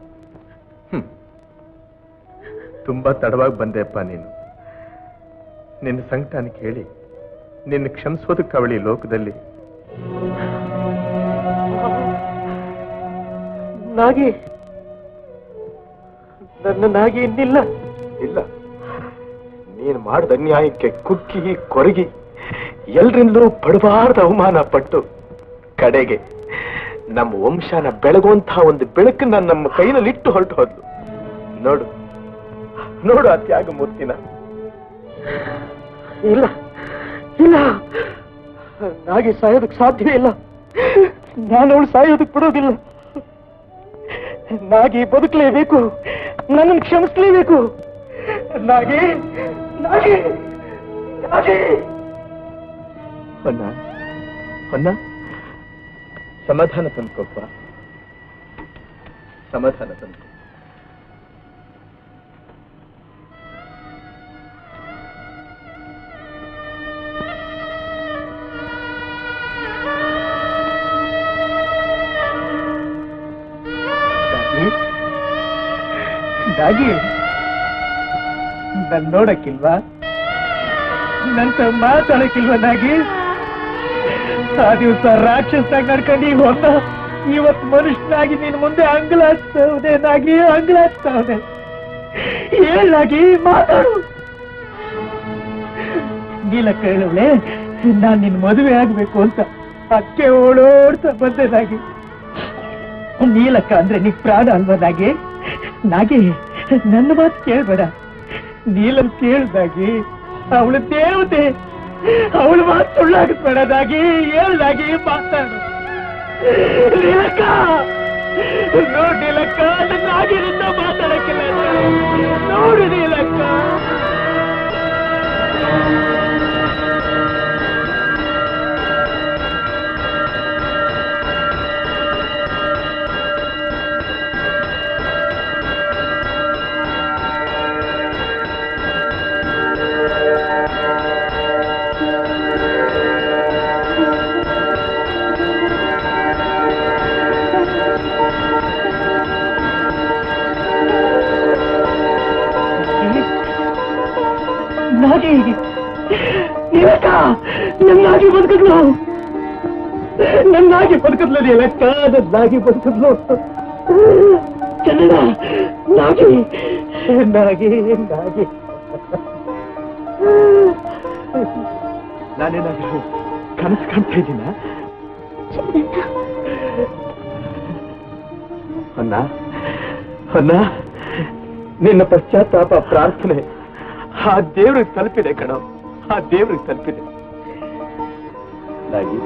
ತುಂಬಾ ತಡವಾಗಿ ಬಂದೆಪ್ಪ ನೀನು ನಿನ್ನ ಸಂಕಟನ ಕೇಳಿ ನಿನ್ನ ಕ್ಷಮಿಸೋದಕ್ಕೆ ಅವಳಿ ಲೋಕದಲ್ಲಿ ನಾಗಿ ನನ್ನ ನಾಗಿ ಇನ್ನಿಲ್ಲ ಇಲ್ಲ ನೀನು ಮಾಡಿದ ಅನ್ಯಾಯಕ್ಕೆ ಕುಗ್ಗಿ ಕೊರಗಿ ಎಲ್ರಿಂದಲೂ ಪಡಬಾರ್ದ ಅವಮಾನ ಪಟ್ಟು ಕಡೆಗೆ ನಮ್ಮ ವಂಶನ ಬೆಳಗುವಂತಹ ಒಂದು ಬೆಳಕನ್ನ ನಮ್ಮ ಕೈನಲ್ಲಿ ಇಟ್ಟು ಹೊರಟು ಹೋದ್ಲು ನೋಡು ನೋಡು ಆ ತ್ಯಾಗ ಮೂರ್ತಿನ ಇಲ್ಲ ಇಲ್ಲ ನಾಗಿ ಸಾಯೋದಕ್ಕೆ ಸಾಧ್ಯವೇ ಇಲ್ಲ ನಾನು ಅವಳು ಸಾಯೋದಕ್ಕೆ ಬಿಡೋದಿಲ್ಲ ನಾಗಿ ಬದುಕಲೇಬೇಕು ನನ್ನನ್ನು ಕ್ಷಮಿಸಲೇಬೇಕು ನಾಗಿ ನಾಗಿ ನಾಗಿ ಹೊನ್ನ ಹೊನ್ನ ಸಮಾಧಾನ ತಂದ್ಕೊಪ್ಪ ಸಮಾಧಾನ ತಂದ್ಕೊ ನಾಗಿ ನನ್ ನೋಡಕ್ಕಿಲ್ವಾ ನಂತ ಮಾತಾಡಕ್ಕಿಲ್ವಾ ನಾಗಿ ಆ ದಿವಸ ರಾಕ್ಷಸಾಗಿ ನಡ್ಕೊಂಡು ಈಗ ಹೊಂದ ಇವತ್ ಮನುಷ್ಯನಾಗಿ ನಿನ್ ಮುಂದೆ ಅಂಗಲಾಚ್ತವನೆ ನಾಗಿ ಅಂಗಲಾಚ್ತವನೆ ಹೇಳಾಗಿ ಮಾತಾಡು ನೀಲ ಕೇಳವಳೆ ನಾನ್ ನಿನ್ ಮದುವೆ ಆಗ್ಬೇಕು ಅಂತ ಅಕ್ಕೆ ಓಡೋಡ್ತಾ ಬಂದೆ ನಾಗಿ ನೀಲಕ್ಕ ಅಂದ್ರೆ ನೀ ಪ್ರಾಣ ಅಲ್ವಾ ನಾಗಿ ನಾಗಿ ನನ್ನ ಮಾತು ಕೇಳ್ಬೇಡ ನೀಲನ್ ಕೇಳ್ದಾಗಿ ಅವಳು ದೇವತೆ ಅವಳು ಮಾತು ಸುಳ್ಳಾಗಿಸ್ಬೇಡ ನಾಗಿ ಹೇಳ್ದಾಗಿ ಮಾತಾಡು ನೀಲಕ್ಕ ನೋಡ್ ನೀಲಕ್ಕ ನನ್ನ ಆಗಿನಿಂದ ಮಾತಾಡಕ್ಕಿಲ್ಲ ನೋಡು ನೀಲಕ್ಕ ನಾಗಿ ನೀಲಕ್ಕ ನನ್ನಾಗಿ ಬದುಕಿದ್ಲು ನನ್ನಾಗಿ ಬದುಕಿದ್ಲು ನೀಲಕ್ಕ ನನ್ನಾಗಿ ಬದುಕಿದ್ಲು ಕನ್ನಡ ನಾಗಿ ನಾಗಿ ನಾಗಿ ನಾನೇನಾದ್ರೂ ಕನಸು ಕಾಣ್ತಾ ಇದ್ದೀನ ಹೊನ್ನ ಹೊನ್ನ ನಿನ್ನ ಪಶ್ಚಾತ್ತಾಪ ಪ್ರಾರ್ಥನೆ ಆ ದೇವ್ರಿಗೆ ತಲುಪಿದೆ ಕಣ ಆ ದೇವ್ರಿಗೆ ತಲುಪಿದೆ ನಾಗಿ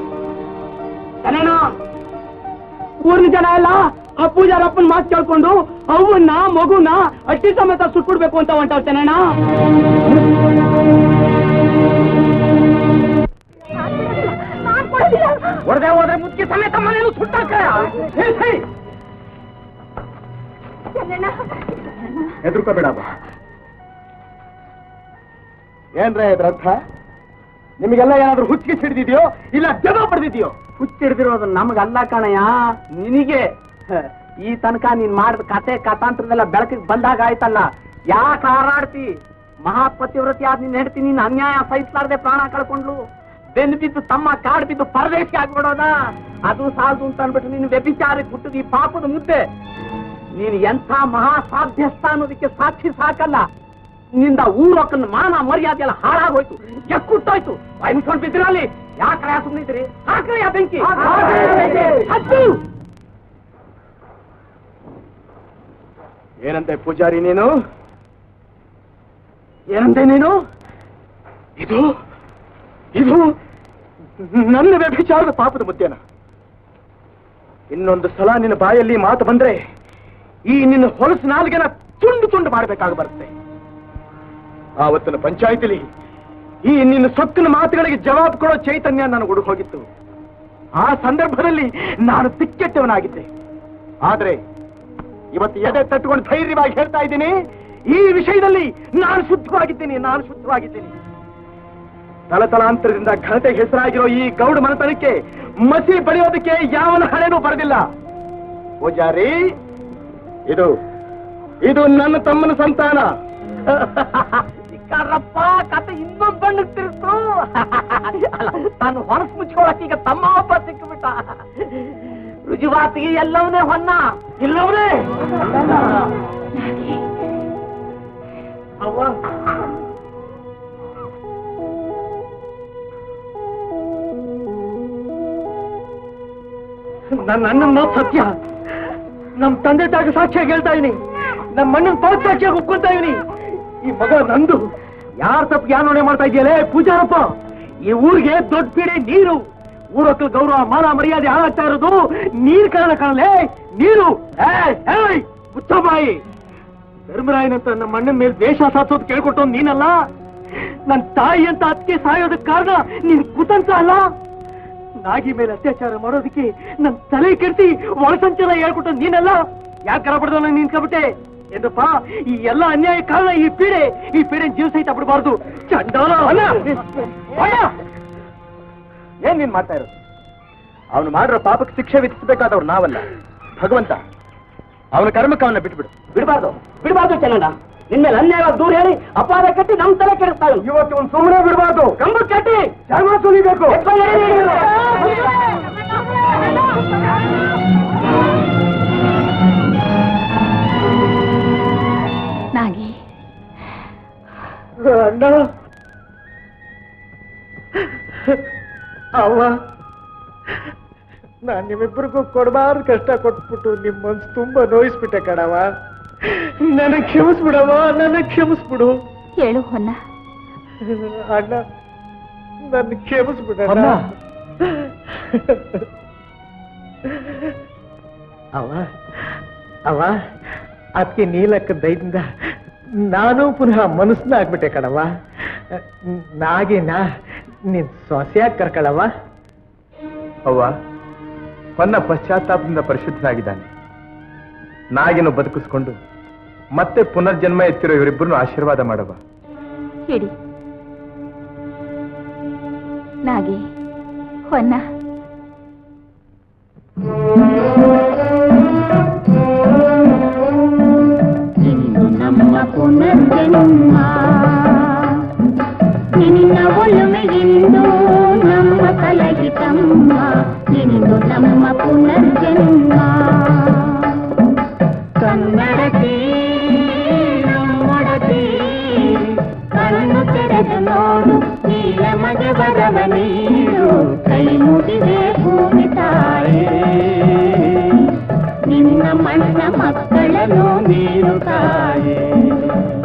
ಊರಿನ ಜನ ಎಲ್ಲ ಆ ಪೂಜಾರಪ್ಪನ ಮಾತು ಕೇಳ್ಕೊಂಡು ಅವನ್ನ ಮಗುನ ಅಟ್ಟಿ ಸಮೇತ ಸುಟ್ಬಿಡ್ಬೇಕು ಅಂತ ಹೊಂಟಾಗ್ತಾನಣ್ಣ ಹೊಡೆದೇ ಹೋದ್ರೆ ಮುದ್ಕೆ ಸಮೇತ ಮನೇನು ಸುಟ್ಟಾಕ ಹೆದರ್ಕೋಬೇಡಪ್ಪ ಏನ್ರ ಇದ್ರರ್ಥ ನಿಮಗೆಲ್ಲ ಏನಾದ್ರೂ ಹುಚ್ಚಿಗೆ ಸಿಡಿದಿದೆಯೋ ಇಲ್ಲ ಜಗ ಪಡೆದಿದೆಯೋ ಹುಚ್ಚಿಡ್ದಿರೋದು ನಮಗಲ್ಲ ಕಣಯ್ಯ ನಿನಗೆ ಹ, ಈ ತನಕ ನೀನ್ ಮಾಡಿದ ಕತೆ ಕಥಾಂತರದೆಲ್ಲ ಬೆಳಕಿಗೆ ಬಂದಾಗ ಆಯ್ತಲ್ಲ ಯಾಕೆ ಹಾರಾಡ್ತಿ ಮಹಾಪತಿವ್ರತಿ ಆದ್ ನಿನ್ ಹೆಂಡತಿ ನೀನ್ ಅನ್ಯಾಯ ಸಹಿಸಲಾರ್ದೆ ಪ್ರಾಣ ಕಳ್ಕೊಂಡ್ಲು ಬೆನ್ನು ಬಿದ್ದು ತಮ್ಮ ಕಾಡ್ ಬಿದ್ದು ಪರದೇಶಿ ಆಗ್ಬಿಡೋದ ಅದು ಸಾಲದು ಅಂತ ಅನ್ಬಿಟ್ಟು ನೀನು ವ್ಯಭಿಚಾರಕ್ಕೆ ಹುಟ್ಟದ ಈ ಪಾಪದ ಮುದ್ದೆ ನೀನು ಎಂಥ ಮಹಾ ಸಾಧ್ಯಸ್ಥ ಅನ್ನೋದಕ್ಕೆ ಸಾಕ್ಷಿ ಸಾಕಲ್ಲ ನಿಂದ ಊರೊಕ್ಕನ ಮಾನ ಮರ್ಯಾದೆ ಎಲ್ಲ ಹಾಳಾಗೋಯ್ತು ಎಕ್ಕುಟ್ಟೋಯ್ತು ಬಾಯಿ ಮುಚ್ಕೊಂಡು ಬಿದ್ದಿರಲ್ಲಿ ಯಾಕೆ ಸುಮ್ಮನಿದ್ರಿ ಹಾಕ್ರಿ ಆ ಬೆಂಕಿ ಹಚ್ಚು ಏನಂತೆ ಪೂಜಾರಿ ನೀನು ಏನಂತೆ ನೀನು ಇದು ಇದು ನನ್ನ ವ್ಯಭಿಚಾರದ ಪಾಪದ ಮುದ್ದೆನ ಇನ್ನೊಂದು ಸಲ ನಿನ್ನ ಬಾಯಲ್ಲಿ ಮಾತು ಬಂದ್ರೆ ಈ ನಿನ್ನ ಹೊಲಸು ನಾಲ್ಗೆನ ತುಂಡು ತುಂಡು ಮಾಡಬೇಕಾಗಿ ಬರುತ್ತೆ ಆವತ್ತಿನ ಪಂಚಾಯತಿಲಿ ಈ ನಿನ್ನ ಸೊಕ್ಕಿನ ಮಾತುಗಳಿಗೆ ಜವಾಬು ಕೊಡೋ ಚೈತನ್ಯ ನನಗೆ ಉಡುಗ್ ಹೋಗಿತ್ತು ಆ ಸಂದರ್ಭದಲ್ಲಿ ನಾನು ತಿಕ್ಕೆಟ್ಟವನಾಗಿದ್ದೆ ಆದ್ರೆ ಇವತ್ತು ಎದೆ ತಟ್ಟುಕೊಂಡು ಧೈರ್ಯವಾಗಿ ಹೇಳ್ತಾ ಇದ್ದೀನಿ ಈ ವಿಷಯದಲ್ಲಿ ನಾನು ಶುದ್ಧವಾಗಿದ್ದೀನಿ ನಾನು ಶುದ್ಧವಾಗಿದ್ದೀನಿ ತಲತಲಾಂತರದಿಂದ ಘನತೆ ಹೆಸರಾಗಿರೋ ಈ ಗೌಡ ಮನೆತನಕ್ಕೆ ಮಸಿ ಬಳಿಯೋದಕ್ಕೆ ಯಾವನ ಹಣೆನೂ ಬರೆದಿಲ್ಲ ಪೂಜಾರಿ ಇದು ಇದು ನನ್ನ ತಮ್ಮನ ಸಂತಾನ ಸಿಕ್ಕಾರಪ್ಪ ಕತೆ ಇನ್ನೊಂದ್ ಬಣ್ಣಕ್ಕೆ ತಿರುಗ್ತು ಅಲ್ಲ ತಾನು ಹೊರಸ್ ಮುಚ್ಕೊಳಕ್ ಈಗ ತಮ್ಮ ಒಬ್ಬ ಸಿಕ್ಕಿಬಿಟ್ಟ ರುಜುವಾತಿಗೆ ಎಲ್ಲವನ್ನೇ ಹೊನ್ನ ಇಲ್ಲವನೇ ಅವ್ವ ನನ್ನ ಅಣ್ಣನ ಮಾತು ಸತ್ಯ ನಮ್ ತಂದೆ ತಾಯಿ ಸಾಕ್ಷಿಯಾಗಿ ಹೇಳ್ತಾ ಇದೀನಿ ನಮ್ಮ ಅಣ್ಣನ ಪಾದ ಸಾಕ್ಷಿಯಾಗಿ ಒಪ್ಕೊಂತಾ ಇದೀನಿ ಈ ಮಗ ನಂದು ಯಾರ ತಪ್ಪು ಯಾರು ನೋಡೆ ಮಾಡ್ತಾ ಇದೆಯಲ್ಲೇ ಪೂಜಾರಪ್ಪ ಈ ಊರಿಗೆ ದೊಡ್ಡ ಪೀಡೆ ನೀರು ಊರಕ್ಕಳ ಗೌರವ ಮಾನ ಮರ್ಯಾದೆ ಹಾಳಾಗ್ತಾ ಇರೋದು ನೀರ್ ಕಾರಣ ಕಾಣಲೇ ನೀರು ಏಯ್, ಏಯ್, ಮುಚ್ಚಬಾಯಿ ಧರ್ಮರಾಯನಂತ ನಮ್ಮ ಅಣ್ಣನ ಮೇಲೆ ದ್ವೇಷ ಸಾಧಿಸೋದು ಕೇಳ್ಕೊಟ್ಟು ನೀನಲ್ಲ ನನ್ ತಾಯಿ ಅಂತ ಅದಕ್ಕೆ ಸಾಯೋದಕ್ಕೆ ಕಾರಣ ನೀನ್ ಕುತಂತ್ರ ಅಲ್ಲ ನಾಗಿ ಮೇಲೆ ಅತ್ಯಾಚಾರ ಮಾಡೋದಕ್ಕೆ ನನ್ ತಲೆ ಕೆಡ್ಸಿ ಒಳಸಂಚಾರ ಹೇಳ್ಕೊಟ್ಟು ನೀನಲ್ಲ ಯಾಕೆ ಬಡ್ದ ನಾನು ನಿನ್ಕೊಬಿಟ್ಟೆ ಏನಪ್ಪ ಈ ಎಲ್ಲ ಅನ್ಯಾಯ ಕಾರಣ ಈ ಪೀಡೆ ಈ ಪೀಡೆ ಜೀವ ಸಹಿತ ಬಿಡಬಾರ್ದು ಚಂಡಾಲ ಅಲ್ಲ ಅಣ್ಣ! ಏನ್ ನೀನ್ ಮಾಡ್ತಾ ಇರೋದು ಅವನು ಮಾಡಿರೋ ಪಾಪಕ್ಕೆ ಶಿಕ್ಷೆ ವಿಧಿಸಬೇಕಾದವ್ರು ನಾವಲ್ಲ ಭಗವಂತ ಅವನ ಕರ್ಮಕ್ಕೆ ಅವನ್ನ ಬಿಟ್ಬಿಡು ಬಿಡಬಾರ್ದು ಬಿಡಬಾರ್ದು ಚೆನ್ನ ನಿನ್ಮೇಲೆ ಅನ್ಯಾಯ ದೂರ ಹೇಳಿ ಅಪಾರ ಕಟ್ಟಿ ನಮ್ ತಲೆ ಕೆಡಿಸ್ತಾ ಇವತ್ತು ಒಂದು ಸುಮ್ಮನೆ ಬಿಡಬಾರ್ದು ಕಂಬ ಕಟ್ಟಿ ಚರ್ಮ ಸುಲಿಬೇಕು ನಾಗಿ ಅಣ್ಣ ಅವ್ವ ನಾನ್ ನಿಮ್ಮಿಬ್ಬರಿಗೂ ಕೊಡಬಾರ್ದು ಕಷ್ಟ ಕೊಟ್ಬಿಟ್ಟು ನಿಮ್ ಮನ್ಸು ತುಂಬಾ ನೋಯಿಸ್ಬಿಟ್ಟೆ ಕಣವ ನನಗ್ ಕ್ಷಮಿಸ್ಬಿಡವ ನನಗ್ ಕ್ಷಮಿಸ್ಬಿಡು ಹೇಳು ಹೊನ್ನ ಅಣ್ಣ ನನ್ನ ಕ್ಷಮಿಸ್ಬಿಡಣ್ಣ ಅವ ಅವ ಅದಕ್ಕೆ ನೀಲಕ್ಕ ದಯದಿಂದ ನಾನು ಪುನಃ ಮನಸ್ಸನ್ನ ಆಗ್ಬಿಟ್ಟೆ ಕಣವ ನಾಗೇನ ನೀನ್ ಸೊಸೆಯಾಗಿ ಕರ್ಕಳವ ಅವ್ವ ಹೊನ್ನ ಪಶ್ಚಾತ್ತಾಪದಿಂದ ಪರಿಶುದ್ಧನಾಗಿದ್ದಾನೆ ನಾಗಿನ ಬದುಕಿಸ್ಕೊಂಡು ಮತ್ತೆ ಪುನರ್ಜನ್ಮ ಎತ್ತಿರೋ ಇವರಿಬ್ಬರನ್ನು ಆಶೀರ್ವಾದ ಮಾಡವ ಹಿಡಿ ನಾಗಿ ಹೊನ್ನ ಇಂದು ನಮ್ಮ ಪುನರ್ಜನ್ಮ ನಿನ್ನ ಒಲುಮೆಗಿಂದು ನಮ್ಮ ಕಲಗಿತಮ್ಮ ಇಂದು ನಮ್ಮ ಪುನರ್ಜನ್ಮ ಕನ್ನಡತಿ ನಮ್ಮೊಡತಿ ಕಣ್ಣು ತೆರೆದು ನೋಡು ನೀಲ ಮಗೆ ಬರವ ನೀರು ಕೈ ಮುಗಿದೆ ಭೂಮಿ ತಾಯೇ ನಿನ್ನ ಮಣ್ಣ ಮಕ್ಕಳನ್ನು ನೀನು ಕಾಯೇ